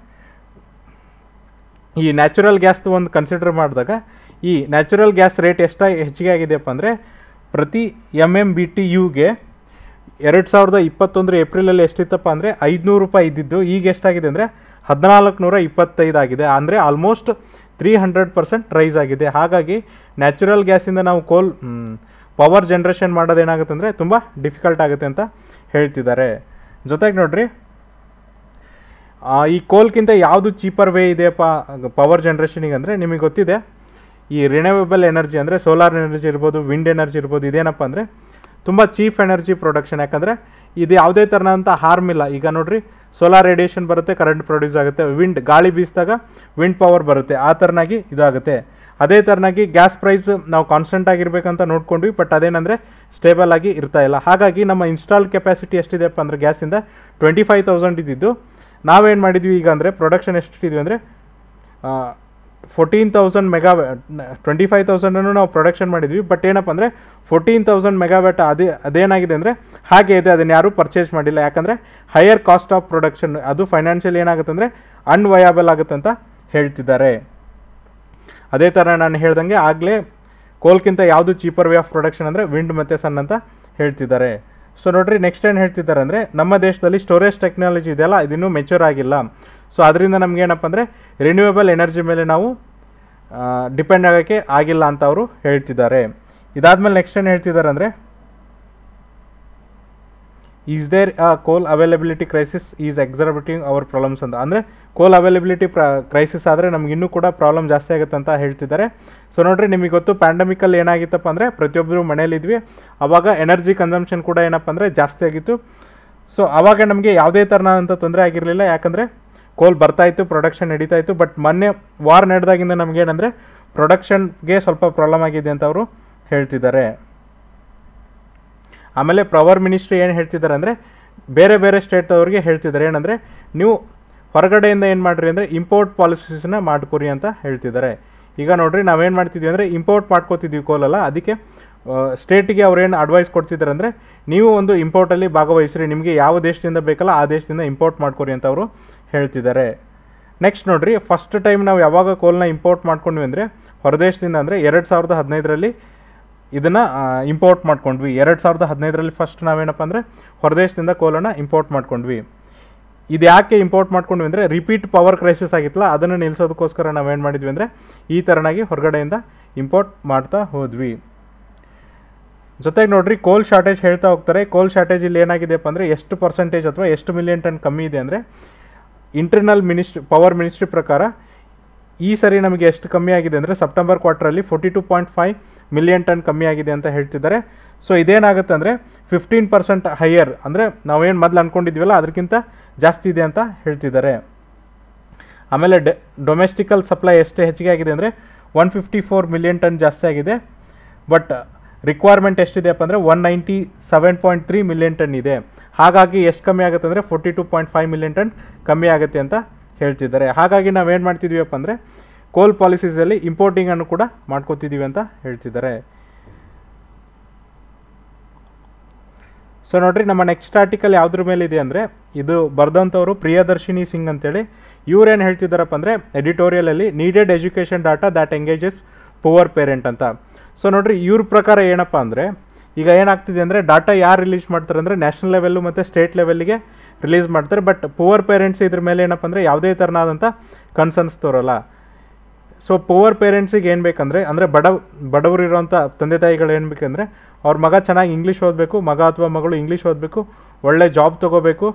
ಈ ನ್ಯಾಚುರಲ್ ಗ್ಯಾಸ್ದು ಒಂದು ಕನ್ಸಿಡರ್ ಮಾಡಿದಾಗ ಈ ನ್ಯಾಚುರಲ್ ಗ್ಯಾಸ್ ರೇಟ್ ಎಷ್ಟು ಹೆಚ್ಚಿಗೆ ಆಗಿದೆಯಪ್ಪ ಅಂದರೆ ಪ್ರತಿ ಎಮ್ ಎಮ್ ಬಿ ಟಿ ಯುಗೆ ಎರಡು ಸಾವಿರದ ಇಪ್ಪತ್ತೊಂದರ ಏಪ್ರಿಲಲ್ಲಿ ಎಷ್ಟಿತ್ತಪ್ಪ ಅಂದರೆ ಐದುನೂರು ರೂಪಾಯಿ ಇದ್ದಿದ್ದು ಈಗ ಎಷ್ಟಾಗಿದೆ ಅಂದರೆ ಹದಿನಾಲ್ಕು ನೂರ ಇಪ್ಪತ್ತೈದು ಆಗಿದೆ ಅಂದರೆ almost three hundred percent rise ಆಗಿದೆ ಹಾಗಾಗಿ ನ್ಯಾಚುರಲ್ ಗ್ಯಾಸಿಂದ ನಾವು ಕೋಲ್ ಪವರ್ ಜನ್ರೇಷನ್ ಮಾಡೋದೇನಾಗುತ್ತೆ ಅಂದರೆ ತುಂಬ ಡಿಫಿಕಲ್ಟ್ ಆಗುತ್ತೆ ಅಂತ ಹೇಳ್ತಿದ್ದಾರೆ ಜೊತೆಗೆ ನೋಡ್ರಿ ಆ, ಈ ಕೋಲ್ಗಿಂತ ಯಾವುದು ಚೀಪರ್ ವೇ ಇದೆಯಪ್ಪ ಪವರ್ ಜನ್ರೇಷನಿಗೆ ಅಂದರೆ ನಿಮಗೆ ಗೊತ್ತಿದೆ ಈ ರಿನ್ಯೂವೇಬಲ್ ಎನರ್ಜಿ ಅಂದರೆ ಸೋಲಾರ್ ಎನರ್ಜಿ ಇರ್ಬೋದು ವಿಂಡ್ ಎನರ್ಜಿ ಇರ್ಬೋದು ಇದೇನಪ್ಪ ಅಂದರೆ ತುಂಬ ಚೀಪ್ ಎನರ್ಜಿ ಪ್ರೊಡಕ್ಷನ್ ಯಾಕಂದರೆ ಇದು ಯಾವುದೇ ಥರನಂತ ಹಾರ್ಮ್ ಇಲ್ಲ ಈಗ ನೋಡ್ರಿ ಸೋಲಾರ್ ರೇಡಿಯೇಷನ್ ಬರುತ್ತೆ ಕರೆಂಟ್ ಪ್ರೊಡ್ಯೂಸ್ ಆಗುತ್ತೆ ವಿಂಡ್ ಗಾಳಿ ಬೀಸಿದಾಗ ವಿಂಡ್ ಪವರ್ ಬರುತ್ತೆ ಆ ಥರನಾಗಿ ಇದಾಗುತ್ತೆ ಅದೇ ಥರನಾಗಿ ಗ್ಯಾಸ್ ಪ್ರೈಸ್ ನಾವು ಕಾನ್ಸ್ಟೆಂಟ್ ಆಗಿರ್ಬೇಕಂತ ನೋಡ್ಕೊಂಡ್ವಿ ಬಟ್ ಅದೇನಂದರೆ ಸ್ಟೇಬಲ್ ಆಗಿ ಇರ್ತಾ ಇಲ್ಲ ಹಾಗಾಗಿ ನಮ್ಮ ಇನ್ಸ್ಟಾಲ್ ಕೆಪಾಸಿಟಿ ಎಷ್ಟಿದೆಯಪ್ಪ ಅಂದರೆ ಗ್ಯಾಸಿಂದ ಟ್ವೆಂಟಿ ಫೈವ್ ತೌಸಂಡ್ ಇದ್ದಿದ್ದು ನಾವೇನು ಮಾಡಿದ್ವಿ ಈಗ ಅಂದರೆ ಪ್ರೊಡಕ್ಷನ್ ಎಷ್ಟಿಟ್ಟಿದ್ವಿ ಅಂದರೆ fourteen thousand mega twenty five ತೌಸಂಡನ್ನು ನಾವು ಪ್ರೊಡಕ್ಷನ್ ಮಾಡಿದ್ವಿ ಬಟ್ ಏನಪ್ಪ ಅಂದರೆ ಫೋರ್ಟೀನ್ ತೌಸಂಡ್ ಮೆಗಾವ್ಯಾಟ್ ಅದೇ ಅದೇನಾಗಿದೆ ಅಂದರೆ ಹಾಗೆ ಇದೆ ಅದನ್ನು ಯಾರೂ ಪರ್ಚೇಸ್ ಮಾಡಿಲ್ಲ ಯಾಕಂದರೆ ಹೈಯರ್ ಕಾಸ್ಟ್ ಆಫ್ ಪ್ರೊಡಕ್ಷನ್ ಅದು ಫೈನಾನ್ಷಿಯಲ್ ಏನಾಗುತ್ತೆ ಅಂದರೆ ಅನ್ವಯಬಲ್ ಆಗುತ್ತೆ ಅಂತ ಹೇಳ್ತಿದ್ದಾರೆ ಅದೇ ಥರ ನಾನು ಹೇಳ್ದಂಗೆ ಆಗಲೇ ಕೋಲ್ಗಿಂತ ಯಾವುದು ಚೀಪರ್ ವೇ ಆಫ್ ಪ್ರೊಡಕ್ಷನ್ ಅಂದರೆ ವಿಂಡ್ ಮತ್ತು ಸನ್ ಅಂತ ಹೇಳ್ತಿದ್ದಾರೆ ಸೊ ನೋಡ್ರಿ ನೆಕ್ಸ್ಟ್ ಏನು ಹೇಳ್ತಿದ್ದಾರೆ ಅಂದರೆ ನಮ್ಮ ದೇಶದಲ್ಲಿ ಸ್ಟೋರೇಜ್ ಟೆಕ್ನಾಲಜಿ ಇದೆಯಲ್ಲ ಇದಿನ್ನೂ ಮೆಚೂರ್ ಆಗಿಲ್ಲ ಸೊ ಅದರಿಂದ ನಮ್ಗೆ ಏನಪ್ಪ ಅಂದರೆ ರಿನ್ಯೂವೇಬಲ್ ಎನರ್ಜಿ ಮೇಲೆ ನಾವು ಡಿಪೆಂಡ್ ಆಗೋಕ್ಕೆ ಆಗಿಲ್ಲ ಅಂತ ಅವರು ಹೇಳ್ತಿದ್ದಾರೆ ಇದಾದ್ಮೇಲೆ ನೆಕ್ಸ್ಟ್ ಏನು ಹೇಳ್ತಿದ್ದಾರೆ ಅಂದರೆ is there a coal availability crisis is exacerbating our problems ಅಂತ ಅಂದರೆ ಕೋಲ್ ಅವೈಲಬಿಲಿಟಿ ಪ್ರ ಕ್ರೈಸಿಸ್ ಆದರೆ ನಮ್ಗೆ ಇನ್ನೂ ಕೂಡ ಪ್ರಾಬ್ಲಮ್ ಜಾಸ್ತಿ ಆಗುತ್ತೆ ಅಂತ ಹೇಳ್ತಿದ್ದಾರೆ ಸೊ ನೋಡ್ರಿ ನಿಮಗೆ ಗೊತ್ತು ಪ್ಯಾಂಡಮಿಕಲ್ಲಿ ಏನಾಗಿತ್ತಪ್ಪ ಅಂದರೆ ಪ್ರತಿಯೊಬ್ಬರು ಮನೇಲಿದ್ವಿ ಅವಾಗ ಎನರ್ಜಿ ಕನ್ಸಂಪ್ಷನ್ ಕೂಡ ಏನಪ್ಪ ಅಂದರೆ ಜಾಸ್ತಿ ಆಗಿತ್ತು ಸೊ ಅವಾಗ ನಮಗೆ ಯಾವುದೇ ಥರನಾದಂಥ ತೊಂದರೆ ಆಗಿರಲಿಲ್ಲ ಯಾಕಂದರೆ ಕೋಲ್ ಬರ್ತಾಯಿತ್ತು ಪ್ರೊಡಕ್ಷನ್ ನಡೀತಾ ಇತ್ತು ಬಟ್ ಮೊನ್ನೆ ವಾರ್ ನಡೆದಾಗಿಂದ ನಮಗೇನಂದರೆ ಪ್ರೊಡಕ್ಷನ್ಗೆ ಸ್ವಲ್ಪ ಪ್ರಾಬ್ಲಮ್ ಆಗಿದೆ ಅಂತ ಅವರು ಹೇಳ್ತಿದ್ದಾರೆ ಆಮೇಲೆ ಪವರ್ ಮಿನಿಸ್ಟ್ರಿ ಏನು ಹೇಳ್ತಿದ್ದಾರೆ ಅಂದರೆ ಬೇರೆ ಬೇರೆ ಸ್ಟೇಟ್ ಅವ್ರಿಗೆ ಹೇಳ್ತಿದ್ದಾರೆ ಏನಂದರೆ ನೀವು ಹೊರಗಡೆಯಿಂದ ಏನು ಮಾಡಿರಿ ಅಂದರೆ ಇಂಪೋರ್ಟ್ ಪಾಲಿಸೀಸ್ನ ಮಾಡ್ಕೊರಿ ಅಂತ ಹೇಳ್ತಿದ್ದಾರೆ ಈಗ ನೋಡ್ರಿ ನಾವೇನು ಮಾಡ್ತಿದ್ವಿ ಅಂದರೆ ಇಂಪೋರ್ಟ್ ಮಾಡ್ಕೋತಿದ್ವಿ ಕೋಲಲ್ಲ ಅದಕ್ಕೆ ಸ್ಟೇಟಿಗೆ ಅವ್ರು ಏನು ಅಡ್ವೈಸ್ ಕೊಡ್ತಿದ್ದಾರೆ ಅಂದರೆ ನೀವು ಒಂದು ಇಂಪೋರ್ಟಲ್ಲಿ ಭಾಗವಹಿಸ್ರಿ ನಿಮಗೆ ಯಾವ ದೇಶದಿಂದ ಬೇಕಲ್ಲ ಆ ದೇಶದಿಂದ ಇಂಪೋರ್ಟ್ ಮಾಡ್ಕೊರಿ ಅಂತ ಅವರು ಹೇಳ್ತಿದ್ದಾರೆ ನೆಕ್ಸ್ಟ್ ನೋಡ್ರಿ ಫಸ್ಟ್ ಟೈಮ್ ನಾವು ಯಾವಾಗ ಕೋಲ್ನ ಇಂಪೋರ್ಟ್ ಮಾಡ್ಕೊಂಡ್ವಿ ಅಂದರೆ ಹೊರದೇಶದಿಂದ ಅಂದರೆ ಎರಡು ಸಾವಿರದ ಹದಿನೈದರಲ್ಲಿ ಇದನ್ನು ಇಂಪೋರ್ಟ್ ಮಾಡ್ಕೊಂಡ್ವಿ ಎರಡು ಸಾವಿರದ ಹದಿನೈದರಲ್ಲಿ ಫಸ್ಟ್ ನಾವೇನಪ್ಪ ಅಂದರೆ ಹೊರದೇಶದಿಂದ ಕೋಲನ್ನು ಇಂಪೋರ್ಟ್ ಮಾಡ್ಕೊಂಡ್ವಿ ಇದು ಯಾಕೆ ಇಂಪೋರ್ಟ್ ಮಾಡ್ಕೊಂಡ್ವಿ ಅಂದರೆ ರಿಪೀಟ್ ಪವರ್ ಕ್ರೈಸಿಸ್ ಆಗಿತ್ತಲ್ಲ ಅದನ್ನು ನಿಲ್ಲಿಸೋದಕ್ಕೋಸ್ಕರ ನಾವೇನು ಮಾಡಿದ್ವಿ ಅಂದರೆ ಈ ಥರನಾಗಿ ಹೊರಗಡೆಯಿಂದ ಇಂಪೋರ್ಟ್ ಮಾಡ್ತಾ ಹೋದ್ವಿ ಜೊತೆಗೆ ನೋಡ್ರಿ ಕೋಲ್ ಶಾರ್ಟೇಜ್ ಹೇಳ್ತಾ ಹೋಗ್ತಾರೆ ಕೋಲ್ ಶಾರ್ಟೇಜ್ ಇಲ್ಲಿ ಏನಾಗಿದೆಯಪ್ಪ ಅಂದರೆ ಎಷ್ಟು ಪರ್ಸೆಂಟೇಜ್ ಅಥವಾ ಎಷ್ಟು ಮಿಲಿಯನ್ ಟನ್ ಕಮ್ಮಿ ಇದೆ ಅಂದರೆ ಇಂಟರ್ನಲ್ ಮಿನಿಸ್ಟ್ರಿ ಪವರ್ ಮಿನಿಸ್ಟ್ರಿ ಪ್ರಕಾರ ಈ ಸರಿ ನಮಗೆ ಎಷ್ಟು ಕಮ್ಮಿ ಆಗಿದೆ ಅಂದರೆ ಸೆಪ್ಟೆಂಬರ್ ಕ್ವಾರ್ಟ್ರಲ್ಲಿ forty two point five million ton ಕಮ್ಮಿ ಆಗಿದೆ ಅಂತ ಹೇಳ್ತಿದ್ದಾರೆ ಸೊ ಇದೇನಾಗುತ್ತೆ ಅಂದರೆ ಫಿಫ್ಟೀನ್ ಪರ್ಸೆಂಟ್ ಹೈಯರ್ ಅಂದರೆ ನಾವೇನು ಮೊದಲು ಅಂದ್ಕೊಂಡಿದ್ವಲ್ಲ ಅದಕ್ಕಿಂತ ಜಾಸ್ತಿ ಇದೆ ಅಂತ ಹೇಳ್ತಿದ್ದಾರೆ ಆಮೇಲೆ ಡೆ ಡೊಮೆಸ್ಟಿಕಲ್ ಸಪ್ಲೈ ಎಷ್ಟು ಹೆಚ್ಚಿಗೆ ಆಗಿದೆ ಅಂದರೆ one fifty four million ton ಜಾಸ್ತಿ ಆಗಿದೆ ಬಟ್ ರಿಕ್ವೈರ್ಮೆಂಟ್ ಎಷ್ಟಿದೆಯಪ್ಪ ಅಂದರೆ one ninety seven point three million ton ಇದೆ ಹಾಗಾಗಿ ಎಷ್ಟು ಕಮ್ಮಿ ಆಗುತ್ತೆ ಅಂದರೆ forty two point five million ton ಕಮ್ಮಿ ಆಗುತ್ತೆ ಅಂತ ಹೇಳ್ತಿದ್ದಾರೆ ಹಾಗಾಗಿ ನಾವೇನು ಮಾಡ್ತಿದ್ವಿಯಪ್ಪ ಅಂದರೆ ಕೋಲ್ ಪಾಲಿಸೀಸಲ್ಲಿ ಇಂಪೋರ್ಟಿಂಗನ್ನು ಕೂಡ ಮಾಡ್ಕೋತಿದ್ದೀವಿ ಅಂತ ಹೇಳ್ತಿದ್ದಾರೆ ಸೊ ನೋಡ್ರಿ ನಮ್ಮ ನೆಕ್ಸ್ಟ್ ಆರ್ಟಿಕಲ್ ಯಾವುದ್ರ ಮೇಲೆ ಇದೆ ಅಂದರೆ ಇದು ಬರ್ದಂಥವ್ರು ಪ್ರಿಯದರ್ಶಿನಿ ಸಿಂಗ್ ಅಂತೇಳಿ ಇವ್ರೇನು ಹೇಳ್ತಿದ್ದಾರಪ್ಪ ಅಂದರೆ ಎಡಿಟೋರಿಯಲಲ್ಲಿ needed education data that engages poor parent ಅಂತ ಸೊ ನೋಡ್ರಿ ಇವ್ರ ಪ್ರಕಾರ ಏನಪ್ಪ ಅಂದರೆ ಈಗ ಏನಾಗ್ತಿದೆ ಅಂದರೆ ಡಾಟಾ ಯಾರು ರಿಲೀಸ್ ಮಾಡ್ತಾರೆ ಅಂದರೆ ನ್ಯಾಷನಲ್ ಲೆವೆಲ್ಲು ಮತ್ತು ಸ್ಟೇಟ್ ಲೆವೆಲ್ಗೆ ರಿಲೀಸ್ ಮಾಡ್ತಾರೆ ಬಟ್ ಪುವರ್ ಪೇರೆಂಟ್ಸ್ ಇದ್ರ ಮೇಲೆ ಏನಪ್ಪ ಅಂದರೆ ಯಾವುದೇ ಥರನಾದಂಥ ಕನ್ಸರ್ನ್ಸ್ ತೋರಲ್ಲ ಸೊ ಪುವರ್ ಪೇರೆಂಟ್ಸಿಗೆ ಏನು ಬೇಕಂದರೆ ಅಂದರೆ ಬಡ ಬಡವರು ಇರೋಂಥ ತಂದೆ ತಾಯಿಗಳು ಏನು ಬೇಕಂದರೆ ಅವ್ರ ಮಗ ಚೆನ್ನಾಗಿ ಇಂಗ್ಲೀಷ್ ಓದಬೇಕು ಮಗ ಅಥವಾ ಮಗಳು ಇಂಗ್ಲೀಷ್ ಓದಬೇಕು ಒಳ್ಳೆ ಜಾಬ್ ತೊಗೋಬೇಕು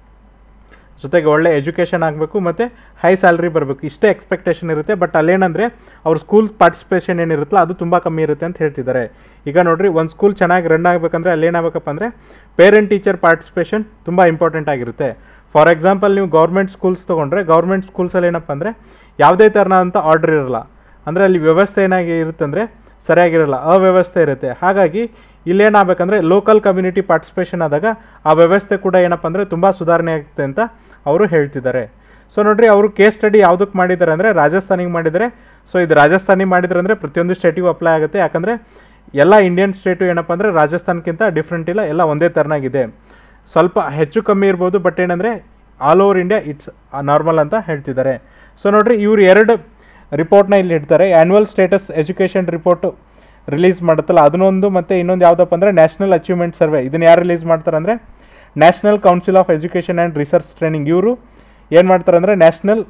ಜೊತೆಗೆ ಒಳ್ಳೆ ಎಜುಕೇಷನ್ ಆಗಬೇಕು ಮತ್ತು ಹೈ ಸ್ಯಾಲ್ರಿ ಬರಬೇಕು ಇಷ್ಟೇ ಎಕ್ಸ್ಪೆಕ್ಟೇಷನ್ ಇರುತ್ತೆ ಬಟ್ ಅಲ್ಲೇನಂದರೆ ಅವ್ರ ಸ್ಕೂಲ್ ಪಾರ್ಟಿಸಿಪೇಷನ್ ಏನಿರುತ್ತಲ್ಲ ಅದು ತುಂಬ ಕಮ್ಮಿ ಇರುತ್ತೆ ಅಂತ ಹೇಳ್ತಿದ್ದಾರೆ ಈಗ ನೋಡ್ರಿ ಒಂದು ಸ್ಕೂಲ್ ಚೆನ್ನಾಗಿ ರನ್ ಆಗಬೇಕಂದ್ರೆ ಅಲ್ಲೇನಾಗಬೇಕಪ್ಪ ಅಂದರೆ ಪೇರೆಂಟ್ ಟೀಚರ್ ಪಾರ್ಟಿಸಿಪೇಷನ್ ತುಂಬ ಇಂಪಾರ್ಟೆಂಟ್ ಆಗಿರುತ್ತೆ ಫಾರ್ ಎಕ್ಸಾಂಪಲ್ ನೀವು ಗೌರ್ಮೆಂಟ್ ಸ್ಕೂಲ್ಸ್ ತೊಗೊಂಡ್ರೆ ಗೌರ್ಮೆಂಟ್ ಸ್ಕೂಲ್ಸಲ್ಲಿ ಏನಪ್ಪ ಅಂದರೆ ಯಾವುದೇ ಥರನಾದಂಥ ಆರ್ಡರ್ ಇರಲ್ಲ ಅಂದರೆ ಅಲ್ಲಿ ವ್ಯವಸ್ಥೆ ಏನಾಗಿ ಇರುತ್ತೆ ಅಂದರೆ ಸರಿಯಾಗಿರಲ್ಲ ಅವ್ಯವಸ್ಥೆ ಇರುತ್ತೆ ಹಾಗಾಗಿ ಇಲ್ಲೇನಾಗಬೇಕಂದ್ರೆ ಲೋಕಲ್ ಕಮ್ಯುನಿಟಿ ಪಾರ್ಟಿಸಿಪೇಷನ್ ಆದಾಗ ಆ ವ್ಯವಸ್ಥೆ ಕೂಡ ಏನಪ್ಪ ಅಂದರೆ ತುಂಬ ಸುಧಾರಣೆ ಆಗುತ್ತೆ ಅಂತ ಅವರು ಹೇಳ್ತಿದ್ದಾರೆ ಸೊ ನೋಡ್ರಿ ಅವರು ಕೇಸ್ ಸ್ಟಡಿ ಯಾವುದಕ್ಕೆ ಮಾಡಿದ್ದಾರೆ ಅಂದರೆ ರಾಜಸ್ಥಾನಿಗೆ ಮಾಡಿದ್ದಾರೆ ಸೊ ಇದು ರಾಜಸ್ಥಾನಿಗೆ ಮಾಡಿದ್ರೆ ಅಂದರೆ ಪ್ರತಿಯೊಂದು ಸ್ಟೇಟಿಗೂ ಅಪ್ಲೈ ಆಗುತ್ತೆ ಯಾಕಂದರೆ ಎಲ್ಲ ಇಂಡಿಯನ್ ಸ್ಟೇಟು ಏನಪ್ಪ ಅಂದರೆ ರಾಜಸ್ಥಾನಕ್ಕಿಂತ ಡಿಫ್ರೆಂಟ್ ಇಲ್ಲ ಎಲ್ಲ ಒಂದೇ ಥರನಾಗಿದೆ ಸ್ವಲ್ಪ ಹೆಚ್ಚು ಕಮ್ಮಿ ಇರ್ಬೋದು ಬಟ್ ಏನಂದರೆ all over India it's normal ಅಂತ ಹೇಳ್ತಿದ್ದಾರೆ ಸೊ ನೋಡ್ರಿ ಇವ್ರು ಎರಡು ರಿಪೋರ್ಟ್ನ ಇಲ್ಲಿ ಇಡ್ತಾರೆ annual status education report release ಮಾಡುತ್ತಲ್ಲ ಅದನ್ನೊಂದು ಮತ್ತು ಇನ್ನೊಂದು ಯಾವುದಪ್ಪ ಅಂದರೆ ನ್ಯಾಷನಲ್ ಅಚೀವ್ಮೆಂಟ್ ಸರ್ವೆ ಇದನ್ನು ಯಾರು ರಿಲೀಸ್ ಮಾಡ್ತಾರೆ ಅಂದರೆ national council of education and research training ಇವರು ಏನು ಮಾಡ್ತಾರೆ ಅಂದರೆ ನ್ಯಾಷನಲ್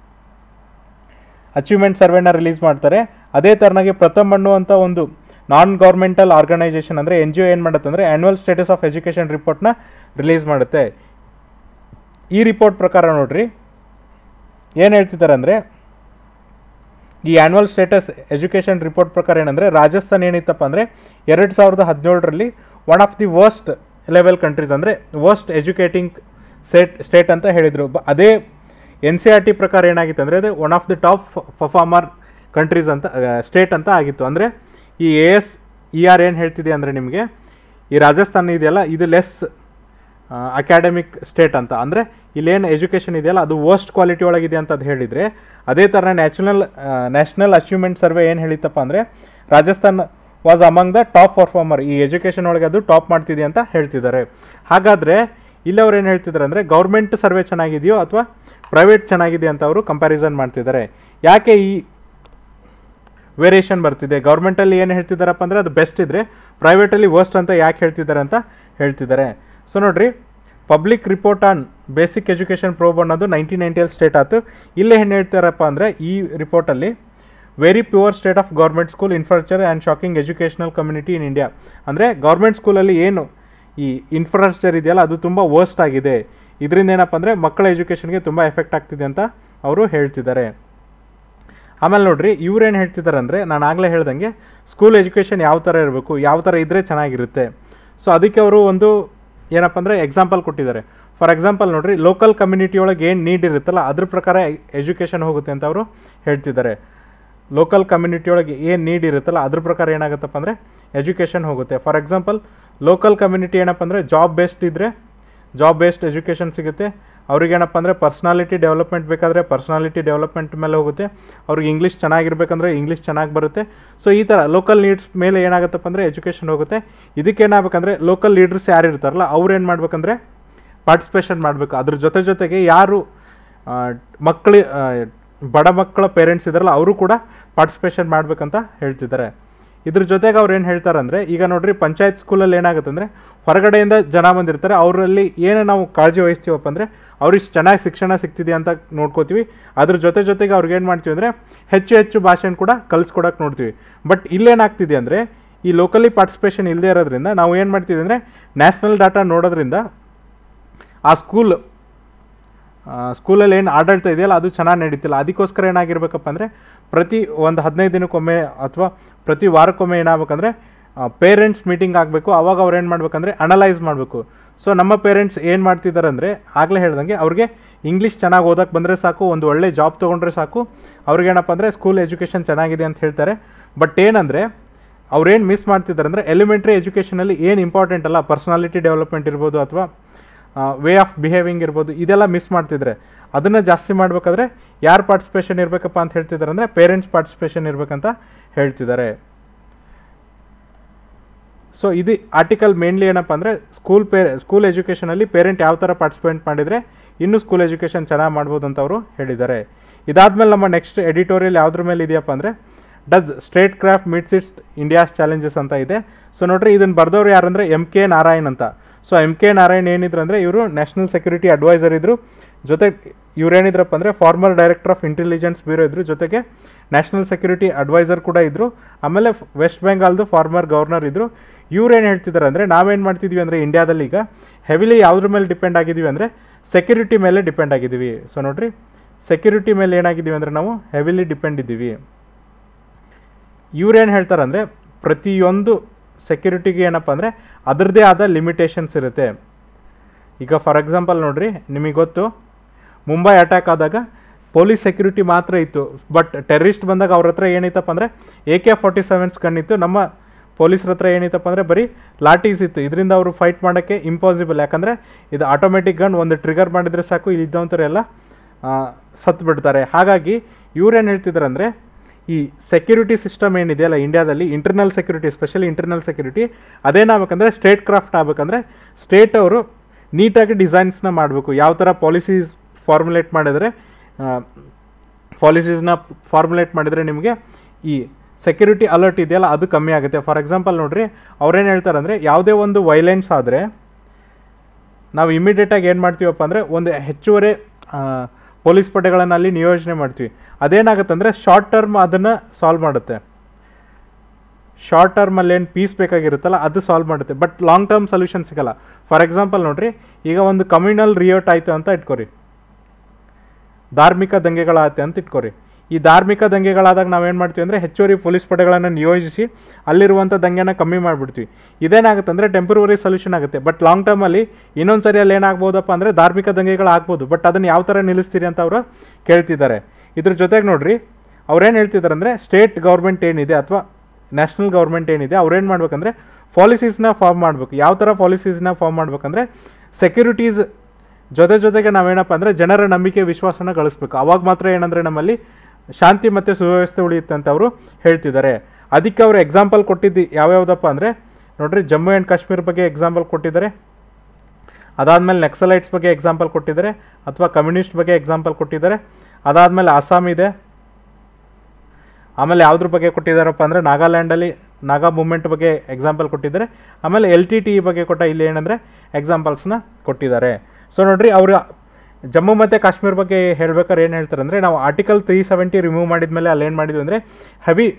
ಅಚೀವ್ಮೆಂಟ್ ಸರ್ವೆನ ರಿಲೀಸ್ ಮಾಡ್ತಾರೆ ಅದೇ ಥರನಾಗಿ ಪ್ರಥಮ್ ಅನ್ನುವಂಥ ಒಂದು ನಾನ್ ಗೌರ್ಮೆಂಟಲ್ ಆರ್ಗನೈಸೇಷನ್ ಅಂದರೆ ಎನ್ ಜಿ ಒ ಏನು ಮಾಡುತ್ತೆ ಅಂದರೆ ಆ್ಯನ್ಯುವಲ್ ಸ್ಟೇಟಸ್ ಆಫ್ ಎಜುಕೇಷನ್ ರಿಪೋರ್ಟ್ನ ರಿಲೀಸ್ ಮಾಡುತ್ತೆ ಈ ರಿಪೋರ್ಟ್ ಪ್ರಕಾರ ನೋಡ್ರಿ ಏನು ಹೇಳ್ತಿದ್ದಾರೆ ಅಂದರೆ ಈ ಆ್ಯನ್ಯುವಲ್ ಸ್ಟೇಟಸ್ ಎಜುಕೇಷನ್ ರಿಪೋರ್ಟ್ ಪ್ರಕಾರ ಏನಂದರೆ ರಾಜಸ್ಥಾನ್ ಏನಿತ್ತಪ್ಪ ಅಂದರೆ ಎರಡು ಸಾವಿರದ ಹದಿನೇಳರಲ್ಲಿ one of the worst level countries ಅಂದರೆ ವರ್ಸ್ಟ್ ಎಜುಕೇಟಿಂಗ್ ಸ್ಟೇಟ್ ಸ್ಟೇಟ್ ಅಂತ ಹೇಳಿದರು ಬ ಅದೇ ಎನ್ ಸಿ ಆರ್ ಟಿ ಪ್ರಕಾರ ಏನಾಗಿತ್ತು ಅಂದರೆ ಅದು one of the top performer countries ಅಂತ ಸ್ಟೇಟ್ ಅಂತ ಆಗಿತ್ತು ಅಂದರೆ ಈ ಎ ಎಸ್ ಇ ಆರ್ ಏನು ಹೇಳ್ತಿದೆ ಅಂದರೆ ನಿಮಗೆ ಈ ರಾಜಸ್ಥಾನ ಇದೆಯಲ್ಲ ಇದು ಲೆಸ್ ಅಕಾಡೆಮಿಕ್ ಸ್ಟೇಟ್ ಅಂತ ಅಂದರೆ ಇಲ್ಲೇನು ಎಜುಕೇಷನ್ ಇದೆಯಲ್ಲ ಅದು ವರ್ಸ್ಟ್ ಕ್ವಾಲಿಟಿ ಒಳಗಿದೆ ಅಂತ ಅದು ಹೇಳಿದರೆ ಅದೇ ಥರ ನ್ಯಾಷನಲ್ ನ್ಯಾಷನಲ್ ಅಚೀವ್ಮೆಂಟ್ ಸರ್ವೆ ಏನು ಹೇಳಿತ್ತಪ್ಪ ಅಂದರೆ Rajasthan was among the top performer ಈ ಎಜುಕೇಷನ್ ಒಳಗೆ ಅದು ಟಾಪ್ ಮಾಡ್ತಿದೆ ಅಂತ ಹೇಳ್ತಿದ್ದಾರೆ ಹಾಗಾದರೆ ಇಲ್ಲಿ ಅವ್ರು ಏನು ಹೇಳ್ತಿದ್ದಾರೆ ಅಂದರೆ ಗೌರ್ಮೆಂಟ್ ಸರ್ವೆ ಚೆನ್ನಾಗಿದೆಯೋ ಅಥವಾ ಪ್ರೈವೇಟ್ ಚೆನ್ನಾಗಿದೆ ಅಂತ ಅವರು ಕಂಪ್ಯಾರಿಸನ್ ಮಾಡ್ತಿದ್ದಾರೆ ಯಾಕೆ ಈ ವೇರಿಯೇಷನ್ ಬರ್ತಿದೆ ಗೌರ್ಮೆಂಟಲ್ಲಿ ಏನು ಹೇಳ್ತಿದ್ದಾರಪ್ಪ ಅಂದರೆ ಅದು ಬೆಸ್ಟ್ ಇದ್ದರೆ ಪ್ರೈವೇಟಲ್ಲಿ ವರ್ಸ್ಟ್ ಅಂತ ಯಾಕೆ ಹೇಳ್ತಿದ್ದಾರೆ ಅಂತ ಹೇಳ್ತಿದ್ದಾರೆ ಸೊ ನೋಡ್ರಿ public report on basic education probe ಅನ್ನೋದು ನೈನ್ಟೀನ್ ನೈಂಟಿಯಲ್ಲಿ ಸ್ಟೇಟ್ ಆಯ್ತು ಇಲ್ಲೇ ಏನು ಹೇಳ್ತಾರಪ್ಪ ಅಂದರೆ ಈ ರಿಪೋರ್ಟಲ್ಲಿ very pure state of government school infrastructure and shocking educational community in India ಅಂದರೆ ಗೌರ್ಮೆಂಟ್ ಸ್ಕೂಲಲ್ಲಿ ಏನು ಈ ಇನ್ಫ್ರಾಸ್ಟ್ರಕ್ಚರ್ ಇದೆಯಲ್ಲ ಅದು ತುಂಬ ವರ್ಸ್ಟ್ ಆಗಿದೆ ಇದರಿಂದ ಏನಪ್ಪ ಅಂದರೆ ಮಕ್ಕಳ ಎಜುಕೇಷನ್ಗೆ ತುಂಬ ಎಫೆಕ್ಟ್ ಆಗ್ತಿದೆ ಅಂತ ಅವರು ಹೇಳ್ತಿದ್ದಾರೆ ಆಮೇಲೆ ನೋಡ್ರಿ ಇವ್ರೇನು ಹೇಳ್ತಿದ್ದಾರೆ ಅಂದರೆ ನಾನು ಆಗಲೇ ಹೇಳ್ದಂಗೆ ಸ್ಕೂಲ್ ಎಜುಕೇಷನ್ ಯಾವ ಥರ ಇರಬೇಕು ಯಾವ ಥರ ಇದ್ದರೆ ಚೆನ್ನಾಗಿರುತ್ತೆ ಸೊ ಅದಕ್ಕೆ ಅವರು ಒಂದು ಏನಪ್ಪ ಅಂದರೆ ಎಕ್ಸಾಂಪಲ್ ಕೊಟ್ಟಿದ್ದಾರೆ ಫಾರ್ ಎಕ್ಸಾಂಪಲ್ ನೋಡ್ರಿ ಲೋಕಲ್ ಕಮ್ಯುನಿಟಿ ಒಳಗೆ ಏನು ನೀಡ್ ಇರುತ್ತಲ್ಲ ಅದ್ರ ಪ್ರಕಾರ ಎಜುಕೇಷನ್ ಹೋಗುತ್ತೆ ಅಂತ ಅವರು ಹೇಳ್ತಿದ್ದಾರೆ ಲೋಕಲ್ ಕಮ್ಯುನಿಟಿ ಒಳಗೆ ಏನು ನೀಡ್ ಇರುತ್ತಲ್ಲ ಅದ್ರ ಪ್ರಕಾರ ಏನಾಗುತ್ತಪ್ಪ ಅಂದರೆ ಎಜುಕೇಷನ್ ಹೋಗುತ್ತೆ ಫಾರ್ ಎಕ್ಸಾಂಪಲ್ ಲೋಕಲ್ ಕಮ್ಯುನಿಟಿ ಏನಪ್ಪ ಅಂದರೆ ಜಾಬ್ ಬೇಸ್ಡ್ ಇದ್ದರೆ ಜಾಬ್ ಬೇಸ್ಡ್ ಎಜುಕೇಷನ್ ಸಿಗುತ್ತೆ ಅವ್ರಿಗೆ ಏನಪ್ಪ ಅಂದರೆ ಪರ್ಸ್ನಾಲಿಟಿ ಡೆವಲಪ್ಮೆಂಟ್ ಬೇಕಾದರೆ ಪರ್ಸ್ನಾಲಿಟಿ ಡೆವಲಪ್ಮೆಂಟ್ ಮೇಲೆ ಹೋಗುತ್ತೆ ಅವ್ರಿಗೆ ಇಂಗ್ಲೀಷ್ ಚೆನ್ನಾಗಿರ್ಬೇಕಂದ್ರೆ ಇಂಗ್ಲೀಷ್ ಚೆನ್ನಾಗಿ ಬರುತ್ತೆ ಸೊ ಈ ಥರ ಲೋಕಲ್ ನೀಡ್ಸ್ ಮೇಲೆ ಏನಾಗುತ್ತಪ್ಪ ಅಂದರೆ ಎಜುಕೇಷನ್ ಹೋಗುತ್ತೆ ಇದಕ್ಕೆ ಏನಾಗಬೇಕಂದ್ರೆ ಲೋಕಲ್ ಲೀಡರ್ಸ್ ಯಾರು ಇರ್ತಾರಲ್ಲ ಅವ್ರು ಏನು ಮಾಡ್ಬೇಕಂದ್ರೆ ಪಾರ್ಟಿಸಿಪೇಷನ್ ಮಾಡಬೇಕು ಅದ್ರ ಜೊತೆ ಜೊತೆಗೆ ಯಾರು ಮಕ್ಕಳು ಬಡ ಮಕ್ಕಳ ಪೇರೆಂಟ್ಸ್ ಇದಾರಲ್ಲ ಅವರು ಕೂಡ ಪಾರ್ಟಿಸಿಪೇಷನ್ ಮಾಡ್ಬೇಕಂತ ಹೇಳ್ತಿದ್ದಾರೆ ಇದ್ರ ಜೊತೆಗೆ ಅವ್ರು ಏನು ಹೇಳ್ತಾರೆ ಅಂದರೆ ಈಗ ನೋಡ್ರಿ ಪಂಚಾಯತ್ ಸ್ಕೂಲಲ್ಲಿ ಏನಾಗುತ್ತೆ ಅಂದರೆ ಹೊರಗಡೆಯಿಂದ ಜನ ಬಂದಿರ್ತಾರೆ ಅವರಲ್ಲಿ ಏನು ನಾವು ಕಾಳಜಿ ವಹಿಸ್ತೀವಪ್ಪ ಅಂದರೆ ಅವ್ರಿಗೆ ಚೆನ್ನಾಗಿ ಶಿಕ್ಷಣ ಸಿಗ್ತಿದೆ ಅಂತ ನೋಡ್ಕೋತೀವಿ ಅದ್ರ ಜೊತೆ ಜೊತೆಗೆ ಅವ್ರಿಗೆ ಏನು ಮಾಡ್ತೀವಿ ಅಂದರೆ ಹೆಚ್ಚು ಹೆಚ್ಚು ಭಾಷೆನ ಕೂಡ ಕಲಿಸ್ಕೊಡಕ್ಕೆ ನೋಡ್ತೀವಿ ಬಟ್ ಇಲ್ಲೇನಾಗ್ತಿದೆ ಅಂದರೆ ಈ ಲೋಕಲಿ ಪಾರ್ಟಿಸಿಪೇಷನ್ ಇಲ್ಲದೆ ಇರೋದ್ರಿಂದ ನಾವು ಏನು ಮಾಡ್ತೀವಿ ಅಂದರೆ ನ್ಯಾಷನಲ್ ಡಾಟಾ ನೋಡೋದ್ರಿಂದ ಆ ಸ್ಕೂಲ್ ಸ್ಕೂಲಲ್ಲಿ ಏನು ಆಡಳಿತ ಇದೆಯಲ್ಲ ಅದು ಚೆನ್ನಾಗಿ ನಡೀತಿಲ್ಲ ಅದಕ್ಕೋಸ್ಕರ ಏನಾಗಿರ್ಬೇಕಪ್ಪ ಅಂದರೆ ಪ್ರತಿ ಒಂದು ಹದಿನೈದು ದಿನಕ್ಕೊಮ್ಮೆ ಅಥವಾ ಪ್ರತಿ ವಾರಕ್ಕೊಮ್ಮೆ ಏನಾಗಬೇಕಂದ್ರೆ ಪೇರೆಂಟ್ಸ್ ಮೀಟಿಂಗ್ ಆಗಬೇಕು ಅವಾಗ ಅವ್ರು ಏನು ಮಾಡ್ಬೇಕಂದ್ರೆ ಅನಲೈಸ್ ಮಾಡಬೇಕು ಸೊ ನಮ್ಮ ಪೇರೆಂಟ್ಸ್ ಏನು ಮಾಡ್ತಿದ್ದಾರೆ ಅಂದರೆ ಆಗಲೇ ಹೇಳ್ದಂಗೆ ಅವ್ರಿಗೆ ಇಂಗ್ಲೀಷ್ ಚೆನ್ನಾಗಿ ಓದಕ್ಕೆ ಬಂದರೆ ಸಾಕು ಒಂದು ಒಳ್ಳೆ ಜಾಬ್ ತೊಗೊಂಡ್ರೆ ಸಾಕು ಅವ್ರಿಗೇನಪ್ಪ ಅಂದರೆ ಸ್ಕೂಲ್ ಎಜುಕೇಷನ್ ಚೆನ್ನಾಗಿದೆ ಅಂತ ಹೇಳ್ತಾರೆ ಬಟ್ ಏನಂದರೆ ಅವ್ರೇನು ಮಿಸ್ ಮಾಡ್ತಿದ್ದಾರೆ ಅಂದರೆ ಎಲಿಮೆಂಟ್ರಿ ಎಜುಕೇಷನಲ್ಲಿ ಏನು ಇಂಪಾರ್ಟೆಂಟ್ ಅಲ್ಲ ಪರ್ಸನಾಲಿಟಿ ಡೆವಲಪ್ಮೆಂಟ್ ಇರ್ಬೋದು ಅಥವಾ ವೇ ಆಫ್ ಬಿಹೇವಿಂಗ್ ಇರ್ಬೋದು ಇದೆಲ್ಲ ಮಿಸ್ ಮಾಡ್ತಿದ್ರೆ ಅದನ್ನು ಜಾಸ್ತಿ ಮಾಡಬೇಕಾದ್ರೆ ಯಾರು ಪಾರ್ಟಿಸಿಪೇಷನ್ ಇರಬೇಕಪ್ಪ ಅಂತ ಹೇಳ್ತಿದ್ದಾರೆ ಅಂದರೆ ಪೇರೆಂಟ್ಸ್ ಪಾರ್ಟಿಸಿಪೇಷನ್ ಇರಬೇಕಂತ ಹೇಳ್ತಿದ್ದಾರೆ ಸೊ ಇದು ಆರ್ಟಿಕಲ್ ಮೇನ್ಲಿ ಏನಪ್ಪ ಅಂದರೆ ಸ್ಕೂಲ್ ಪೇ ಸ್ಕೂಲ್ ಎಜುಕೇಷನಲ್ಲಿ ಪೇರೆಂಟ್ ಯಾವ ಥರ ಪಾರ್ಟಿಸಿಪೇಟ್ ಮಾಡಿದರೆ ಇನ್ನೂ ಸ್ಕೂಲ್ ಎಜುಕೇಷನ್ ಚೆನ್ನಾಗಿ ಮಾಡ್ಬೋದು ಅಂತ ಅವರು ಹೇಳಿದ್ದಾರೆ ಇದಾದಮೇಲೆ ನಮ್ಮ ನೆಕ್ಸ್ಟ್ ಎಡಿಟೋರಿಯಲ್ ಯಾವುದ್ರ ಮೇಲೆ ಇದೆಯಪ್ಪ ಅಂದರೆ does statecraft meets its India's challenges ಅಂತ ಇದೆ ಸೊ ನೋಡ್ರಿ ಇದನ್ನು ಬರೆದವ್ರು ಯಾರಂದರೆ ಎಮ್ ಕೆ ನಾರಾಯಣ್ ಅಂತ ಸೊ ಎಮ್ ಕೆ ನಾರಾಯಣ್ ಏನಿದ್ರು ಅಂದರೆ ಇವರು ನ್ಯಾಷನಲ್ ಸೆಕ್ಯೂರಿಟಿ ಅಡ್ವೈಸರ್ ಇದ್ದರು ಜೊತೆ ಇವ್ರೇನಿದ್ರಪ್ಪ ಅಂದರೆ former director of intelligence bureau ಇದ್ರು ಜೊತೆಗೆ ನ್ಯಾಷನಲ್ ಸೆಕ್ಯೂರಿಟಿ ಅಡ್ವೈಸರ್ ಕೂಡ ಇದ್ದರು ಆಮೇಲೆ ವೆಸ್ಟ್ ಬೆಂಗಾಲ್ದು ಫಾರ್ಮರ್ ಗವರ್ನರ್ ಇದ್ದರು ಇವ್ರೇನು ಹೇಳ್ತಿದ್ದಾರೆ ಅಂದರೆ ನಾವೇನು ಮಾಡ್ತಿದ್ವಿ ಅಂದರೆ ಇಂಡಿಯಾದಲ್ಲಿ ಈಗ ಹೆವಿಲಿ ಯಾವುದ್ರ ಮೇಲೆ ಡಿಪೆಂಡ್ ಆಗಿದ್ದೀವಿ ಅಂದರೆ ಸೆಕ್ಯೂರಿಟಿ ಮೇಲೆ ಡಿಪೆಂಡ್ ಆಗಿದ್ದೀವಿ ಸೊ ನೋಡ್ರಿ ಸೆಕ್ಯೂರಿಟಿ ಮೇಲೆ ಏನಾಗಿದ್ದೀವಿ ಅಂದರೆ ನಾವು ಹೆವಿಲಿ ಡಿಪೆಂಡ್ ಇದ್ದೀವಿ ಇವ್ರೇನು ಹೇಳ್ತಾರೆ ಅಂದರೆ ಪ್ರತಿಯೊಂದು ಸೆಕ್ಯೂರಿಟಿಗೆ ಏನಪ್ಪ ಅಂದರೆ ಅದರದ್ದೇ ಆದ ಲಿಮಿಟೇಷನ್ಸ್ ಇರುತ್ತೆ ಈಗ ಫಾರ್ ಎಕ್ಸಾಂಪಲ್ ನೋಡ್ರಿ ನಿಮಗೆ ಗೊತ್ತು ಮುಂಬೈ ಅಟ್ಯಾಕ್ ಆದಾಗ ಪೊಲೀಸ್ ಸೆಕ್ಯೂರಿಟಿ ಮಾತ್ರ ಇತ್ತು ಬಟ್ ಟೆರರಿಸ್ಟ್ ಬಂದಾಗ ಅವ್ರ ಹತ್ರ ಏನಿತ್ತಪ್ಪ ಅಂದರೆ ಎ ಕೆ ಫಾರ್ಟಿ ಸೆವೆನ್ಸ್ ಕಣ್ಣಿತ್ತು ನಮ್ಮ ಪೊಲೀಸ್ರ ಹತ್ರ ಏನಿತ್ತಪ್ಪ ಅಂದರೆ ಬರೀ ಲಾಟೀಸ್ ಇತ್ತು ಇದರಿಂದ ಅವರು ಫೈಟ್ ಮಾಡೋಕ್ಕೆ ಇಂಪಾಸಿಬಲ್ ಯಾಕಂದರೆ ಇದು ಆಟೋಮೆಟಿಕ್ ಗನ್ ಒಂದು ಟ್ರಿಗರ್ ಮಾಡಿದರೆ ಸಾಕು ಇಲ್ಲಿದ್ದವಂಥವ್ರು ಎಲ್ಲ ಸತ್ತು ಬಿಡ್ತಾರೆ ಹಾಗಾಗಿ ಇವ್ರೇನು ಹೇಳ್ತಿದ್ದಾರೆ ಅಂದರೆ ಈ ಸೆಕ್ಯೂರಿಟಿ ಸಿಸ್ಟಮ್ ಏನಿದೆಯಲ್ಲ ಇಂಡಿಯಾದಲ್ಲಿ internal security specially internal security ಅದೇನಾಗಬೇಕಂದ್ರೆ ಸ್ಟೇಟ್ ಕ್ರಾಫ್ಟ್ ಆಗಬೇಕಂದ್ರೆ ಸ್ಟೇಟ್ ಅವರು ನೀಟಾಗಿ ಡಿಸೈನ್ಸ್ನ ಮಾಡಬೇಕು ಯಾವ ಥರ ಪಾಲಿಸೀಸ್ ಫಾರ್ಮುಲೇಟ್ ಮಾಡಿದರೆ ಪಾಲಿಸೀಸ್ನ ಫಾರ್ಮುಲೇಟ್ ಮಾಡಿದರೆ ನಿಮಗೆ ಈ ಸೆಕ್ಯೂರಿಟಿ ಅಲರ್ಟ್ ಇದೆಯಲ್ಲ ಅದು ಕಮ್ಮಿ ಆಗುತ್ತೆ ಫಾರ್ ಎಕ್ಸಾಂಪಲ್ ನೋಡ್ರಿ ಅವ್ರೇನು ಹೇಳ್ತಾರೆ ಅಂದರೆ ಯಾವುದೇ ಒಂದು ವೈಲೆನ್ಸ್ ಆದರೆ ನಾವು ಇಮಿಡಿಯೇಟಾಗಿ ಏನು ಮಾಡ್ತೀವಪ್ಪ ಅಂದರೆ ಒಂದು ಹೆಚ್ಚುವರಿ ಪೊಲೀಸ್ ಪಡೆಗಳನ್ನು ಅಲ್ಲಿ ನಿಯೋಜನೆ ಮಾಡ್ತೀವಿ ಅದೇನಾಗುತ್ತೆ ಅಂದರೆ ಶಾರ್ಟ್ ಟರ್ಮ್ ಅದನ್ನು ಸಾಲ್ವ್ ಮಾಡುತ್ತೆ ಶಾರ್ಟ್ ಟರ್ಮಲ್ಲಿ ಏನು ಪೀಸ್ ಬೇಕಾಗಿರುತ್ತಲ್ಲ ಅದು ಸಾಲ್ವ್ ಮಾಡುತ್ತೆ ಬಟ್ ಲಾಂಗ್ ಟರ್ಮ್ ಸೊಲ್ಯೂಷನ್ ಸಿಗಲ್ಲ ಫಾರ್ ಎಕ್ಸಾಂಪಲ್ ನೋಡ್ರಿ ಈಗ ಒಂದು ಕಮ್ಯುನಲ್ ರಿಯೋಟ್ ಆಯಿತು ಅಂತ ಇಟ್ಕೊರಿ ಧಾರ್ಮಿಕ ದಂಗೆಗಳಾಗುತ್ತೆ ಅಂತ ಇಟ್ಕೊರಿ ಈ ಧಾರ್ಮಿಕ ದಂಗೆಗಳಾದಾಗ ನಾವೇನು ಮಾಡ್ತೀವಿ ಅಂದರೆ ಹೆಚ್ಚುವರಿ ಪೊಲೀಸ್ ಪಡೆಗಳನ್ನು ನಿಯೋಜಿಸಿ ಅಲ್ಲಿರುವಂಥ ದಂಗೆನ ಕಮ್ಮಿ ಮಾಡಿಬಿಡ್ತೀವಿ ಇದೇನಾಗುತ್ತೆ ಅಂದರೆ ಟೆಂಪ್ರವರಿ ಸೊಲ್ಯೂಷನ್ ಆಗುತ್ತೆ ಬಟ್ ಲಾಂಗ್ ಟರ್ಮಲ್ಲಿ ಇನ್ನೊಂದು ಸರಿ ಅಲ್ಲಿ ಏನಾಗ್ಬೋದಪ್ಪ ಅಂದರೆ ಧಾರ್ಮಿಕ ದಂಗೆಗಳು ಆಗ್ಬೋದು ಬಟ್ ಅದನ್ನು ಯಾವ ಥರ ನಿಲ್ಲಿಸ್ತೀರಿ ಅಂತ ಅವರು ಕೇಳ್ತಿದ್ದಾರೆ ಇದ್ರ ಜೊತೆಗೆ ನೋಡ್ರಿ ಅವ್ರೇನು ಹೇಳ್ತಿದ್ದಾರೆ ಅಂದರೆ ಸ್ಟೇಟ್ ಗೌರ್ಮೆಂಟ್ ಏನಿದೆ ಅಥವಾ ನ್ಯಾಷನಲ್ ಗೌರ್ಮೆಂಟ್ ಏನಿದೆ ಅವ್ರೇನು ಮಾಡ್ಬೇಕಂದ್ರೆ ಪಾಲಿಸೀಸ್ನ ಫಾರ್ಮ್ ಮಾಡಬೇಕು ಯಾವ ಥರ ಪಾಲಿಸೀಸ್ನ ಫಾರ್ಮ್ ಮಾಡ್ಬೇಕಂದ್ರೆ ಸೆಕ್ಯೂರಿಟೀಸ್ ಜೊತೆ ಜೊತೆಗೆ ನಾವೇನಪ್ಪ ಅಂದರೆ ಜನರ ನಂಬಿಕೆ ವಿಶ್ವಾಸನ ಗಳಿಸ್ಬೇಕು ಅವಾಗ ಮಾತ್ರ ಏನಂದರೆ ನಮ್ಮಲ್ಲಿ ಶಾಂತಿ ಮತ್ತು ಸುವ್ಯವಸ್ಥೆ ಉಳಿಯುತ್ತೆ ಅಂತ ಅವರು ಹೇಳ್ತಿದ್ದಾರೆ ಅದಕ್ಕೆ ಅವರು ಎಕ್ಸಾಂಪಲ್ ಕೊಟ್ಟಿದ್ದು ಯಾವ್ಯಾವುದಪ್ಪ ಅಂದರೆ ನೋಡ್ರಿ ಜಮ್ಮು ಆ್ಯಂಡ್ ಕಾಶ್ಮೀರ್ ಬಗ್ಗೆ ಎಕ್ಸಾಂಪಲ್ ಕೊಟ್ಟಿದ್ದಾರೆ ಅದಾದಮೇಲೆ ನೆಕ್ಸಲೈಟ್ಸ್ ಬಗ್ಗೆ ಎಕ್ಸಾಂಪಲ್ ಕೊಟ್ಟಿದ್ದಾರೆ ಅಥವಾ ಕಮ್ಯುನಿಸ್ಟ್ ಬಗ್ಗೆ ಎಕ್ಸಾಂಪಲ್ ಕೊಟ್ಟಿದ್ದಾರೆ ಅದಾದಮೇಲೆ ಅಸ್ಸಾಂ ಇದೆ ಆಮೇಲೆ ಯಾವುದ್ರ ಬಗ್ಗೆ ಕೊಟ್ಟಿದ್ದಾರಪ್ಪ ಅಂದರೆ ನಾಗಾಲ್ಯಾಂಡಲ್ಲಿ ನಾಗಾ ಮೂಮೆಂಟ್ ಬಗ್ಗೆ ಎಕ್ಸಾಂಪಲ್ ಕೊಟ್ಟಿದ್ದಾರೆ ಆಮೇಲೆ ಎಲ್ ಟಿ ಟಿ ಇ ಬಗ್ಗೆ ಕೊಟ್ಟ ಇಲ್ಲಿ ಏನಂದರೆ ಎಕ್ಸಾಂಪಲ್ಸ್ನ ಕೊಟ್ಟಿದ್ದಾರೆ ಸೊ ನೋಡ್ರಿ ಅವರು ಜಮ್ಮು ಮತ್ತು ಕಾಶ್ಮೀರ ಬಗ್ಗೆ ಹೇಳ್ಬೇಕಾದ್ರೆ ಏನು ಹೇಳ್ತಾರೆ ಅಂದರೆ ನಾವು ಆರ್ಟಿಕಲ್ ತ್ರೀ ಸೆವೆಂಟಿ ರಿಮೂವ್ ಮಾಡಿದ್ಮೇಲೆ ಅಲ್ಲಿ ಏನು ಮಾಡಿದ್ವಿ ಅಂದರೆ ಹೆವಿ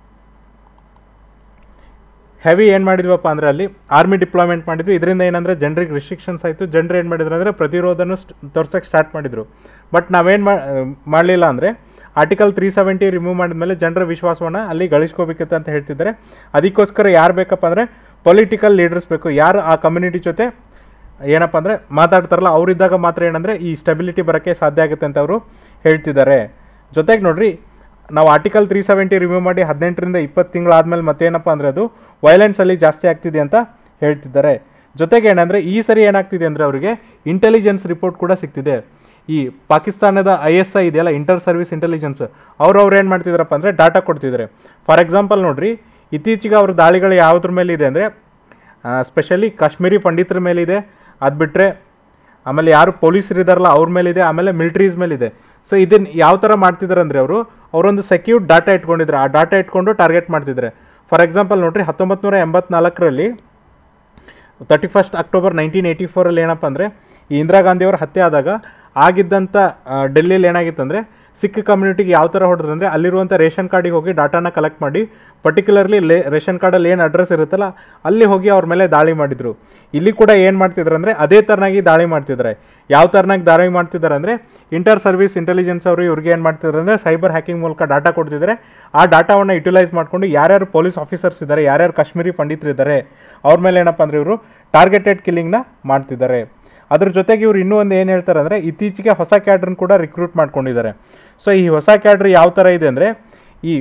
ಹೆವಿ ಏನು ಮಾಡಿದ್ವಪ್ಪ ಅಂದರೆ ಅಲ್ಲಿ ಆರ್ಮಿ ಡಿಪ್ಲಾಯ್ಮೆಂಟ್ ಮಾಡಿದ್ವಿ ಇದರಿಂದ ಏನಂದರೆ ಜನರಿಗೆ ರಿಸ್ಟ್ರಿಕ್ಷನ್ಸ್ ಆಯಿತು ಜನರು ಏನು ಮಾಡಿದ್ರು ಅಂದರೆ ಪ್ರತಿರೋಧನೂ ಸ್ಟ್ ತೋರ್ಸೋಕ್ಕೆ ಸ್ಟಾರ್ಟ್ ಮಾಡಿದರು ಬಟ್ ನಾವೇನು ಮಾಡಲಿಲ್ಲ ಅಂದರೆ ಆರ್ಟಿಕಲ್ ತ್ರೀ ಸೆವೆಂಟಿ ರಿಮೂವ್ ಮಾಡಿದ್ಮೇಲೆ ಜನರ ವಿಶ್ವಾಸವನ್ನು ಅಲ್ಲಿ ಗಳಿಸ್ಕೋಬೇಕಿತ್ತು ಅಂತ ಹೇಳ್ತಿದ್ದಾರೆ ಅದಕ್ಕೋಸ್ಕರ ಯಾರು ಬೇಕಪ್ಪ ಅಂದರೆ ಪೊಲಿಟಿಕಲ್ ಲೀಡರ್ಸ್ ಬೇಕು ಯಾರು ಆ ಕಮ್ಯುನಿಟಿ ಜೊತೆ ಏನಪ್ಪ ಅಂದರೆ ಮಾತಾಡ್ತಾರಲ್ಲ ಅವರಿದ್ದಾಗ ಮಾತ್ರ ಏನಂದರೆ ಈ ಸ್ಟೆಬಿಲಿಟಿ ಬರೋಕ್ಕೆ ಸಾಧ್ಯ ಆಗುತ್ತೆ ಅಂತ ಅವರು ಹೇಳ್ತಿದ್ದಾರೆ ಜೊತೆಗೆ ನೋಡ್ರಿ ನಾವು ಆರ್ಟಿಕಲ್ ತ್ರೀ ಸೆವೆಂಟಿ ರಿವ್ಯೂ ಮಾಡಿ ಹದಿನೆಂಟರಿಂದ ಇಪ್ಪತ್ತು ತಿಂಗಳಾದಮೇಲೆ ಮತ್ತೇನಪ್ಪ ಅಂದರೆ ಅದು ವೈಲೆನ್ಸಲ್ಲಿ ಜಾಸ್ತಿ ಆಗ್ತಿದೆ ಅಂತ ಹೇಳ್ತಿದ್ದಾರೆ ಜೊತೆಗೆ ಏನಂದರೆ ಈ ಸರಿ ಏನಾಗ್ತಿದೆ ಅಂದರೆ ಅವರಿಗೆ ಇಂಟೆಲಿಜೆನ್ಸ್ ರಿಪೋರ್ಟ್ ಕೂಡ ಸಿಗ್ತಿದೆ ಈ ಪಾಕಿಸ್ತಾನದ ಐ ಎಸ್ ಐ ಇದೆಯಲ್ಲ ಇಂಟರ್ ಸರ್ವಿಸ್ ಇಂಟೆಲಿಜೆನ್ಸ್ ಅವ್ರು ಅವ್ರು ಏನು ಮಾಡ್ತಿದ್ದಾರಪ್ಪ ಅಂದರೆ ಡಾಟಾ ಕೊಡ್ತಿದ್ದಾರೆ ಫಾರ್ ಎಕ್ಸಾಂಪಲ್ ನೋಡ್ರಿ ಇತ್ತೀಚೆಗೆ ಅವ್ರ ದಾಳಿಗಳು ಯಾವುದ್ರ ಮೇಲೆ ಇದೆ ಅಂದರೆ ಸ್ಪೆಷಲಿ ಕಾಶ್ಮೀರಿ ಪಂಡಿತರ ಮೇಲಿದೆ ಅದು ಬಿಟ್ಟರೆ ಆಮೇಲೆ ಯಾರು ಪೊಲೀಸರು ಇದಾರಲ್ಲ ಅವ್ರ ಮೇಲಿದೆ ಆಮೇಲೆ ಮಿಲಿಟ್ರೀಸ್ ಮೇಲಿದೆ ಸೊ ಇದನ್ನು ಯಾವ ಥರ ಮಾಡ್ತಿದ್ದಾರೆ ಅಂದರೆ ಅವರು ಅವರೊಂದು ಸೆಕ್ಯೂರ್ಡ್ ಡಾಟಾ ಇಟ್ಕೊಂಡಿದ್ದಾರೆ ಆ ಡಾಟಾ ಇಟ್ಕೊಂಡು ಟಾರ್ಗೆಟ್ ಮಾಡ್ತಿದ್ದಾರೆ ಫಾರ್ ಎಕ್ಸಾಂಪಲ್ ನೋಡ್ರಿ ಹತ್ತೊಂಬತ್ತು ನೂರ ಎಂಬತ್ನಾಲ್ಕರಲ್ಲಿ thirty first October nineteen eighty ಫೋರಲ್ಲಿ ಏನಪ್ಪ ಅಂದರೆ ಈ ಇಂದಿರಾ ಗಾಂಧಿಯವರ ಹತ್ಯೆ ಆದಾಗ ಆಗಿದ್ದಂಥ ಆ, ಡೆಲ್ಲಿಯಲ್ಲಿ ಏನಾಗಿತ್ತು ಅಂದರೆ ಸಿಖ್ ಕಮ್ಯುನಿಟಿಗೆ ಯಾವ ಥರ ಹೊಡೆದ್ರು ಅಂದರೆ ಅಲ್ಲಿರುವಂಥ ರೇಷನ್ ಕಾರ್ಡಿಗೆ ಹೋಗಿ ಡಾಟಾನ ಕಲೆಕ್ಟ್ ಮಾಡಿ ಪರ್ಟಿಕ್ಯುಲರ್ಲಿ ಲೇ ರೇಷನ್ ಕಾರ್ಡಲ್ಲಿ ಏನು ಅಡ್ರೆಸ್ ಇರುತ್ತಲ್ಲ ಅಲ್ಲಿ ಹೋಗಿ ಅವ್ರ ಮೇಲೆ ದಾಳಿ ಮಾಡಿದರು ಇಲ್ಲಿ ಕೂಡ ಏನು ಮಾಡ್ತಿದ್ದಾರೆ ಅಂದರೆ ಅದೇ ಥರನಾಗಿ ದಾಳಿ ಮಾಡ್ತಿದ್ದಾರೆ ಯಾವ ಥರನಾಗಿ ದಾಳಿ ಮಾಡ್ತಿದ್ದಾರೆ ಅಂದರೆ ಇಂಟರ್ ಸರ್ವಿಸ್ ಇಂಟೆಲಿಜೆನ್ಸ್ ಅವರು ಇವ್ರಿಗೆ ಏನು ಮಾಡ್ತಿದ್ದಾರೆ ಅಂದರೆ ಸೈಬರ್ ಹ್ಯಾಕಿಂಗ್ ಮೂಲಕ ಡಾಟಾ ಕೊಡ್ತಿದ್ದಾರೆ ಆ ಡಾಟಾವನ್ನು ಯುಟಿಲೈಸ್ ಮಾಡಿಕೊಂಡು ಯಾರ್ಯಾರು ಪೊಲೀಸ್ ಆಫೀಸರ್ಸ್ ಇದ್ದಾರೆ ಯಾರ್ಯಾರು ಕಾಶ್ಮೀರಿ ಪಂಡಿತರು ಇದ್ದಾರೆ ಅವ್ರ ಮೇಲೆ ಏನಪ್ಪ ಅಂದರೆ ಇವರು ಟಾರ್ಗೆಟೆಡ್ ಕಿಲ್ಲಿಂಗ್ನ ಮಾಡ್ತಿದ್ದಾರೆ ಅದ್ರ ಜೊತೆಗೆ ಇವ್ರು ಇನ್ನೂ ಒಂದು ಏನು ಹೇಳ್ತಾರೆ ಅಂದರೆ ಇತ್ತೀಚೆಗೆ ಹೊಸ ಕ್ಯಾಡ್ರನ್ ಕೂಡ ರಿಕ್ರೂಟ್ ಮಾಡ್ಕೊಂಡಿದ್ದಾರೆ ಸೊ ಈ ಹೊಸ ಕ್ಯಾಡ್ರ್ ಯಾವ ಥರ ಇದೆ ಅಂದರೆ ಈ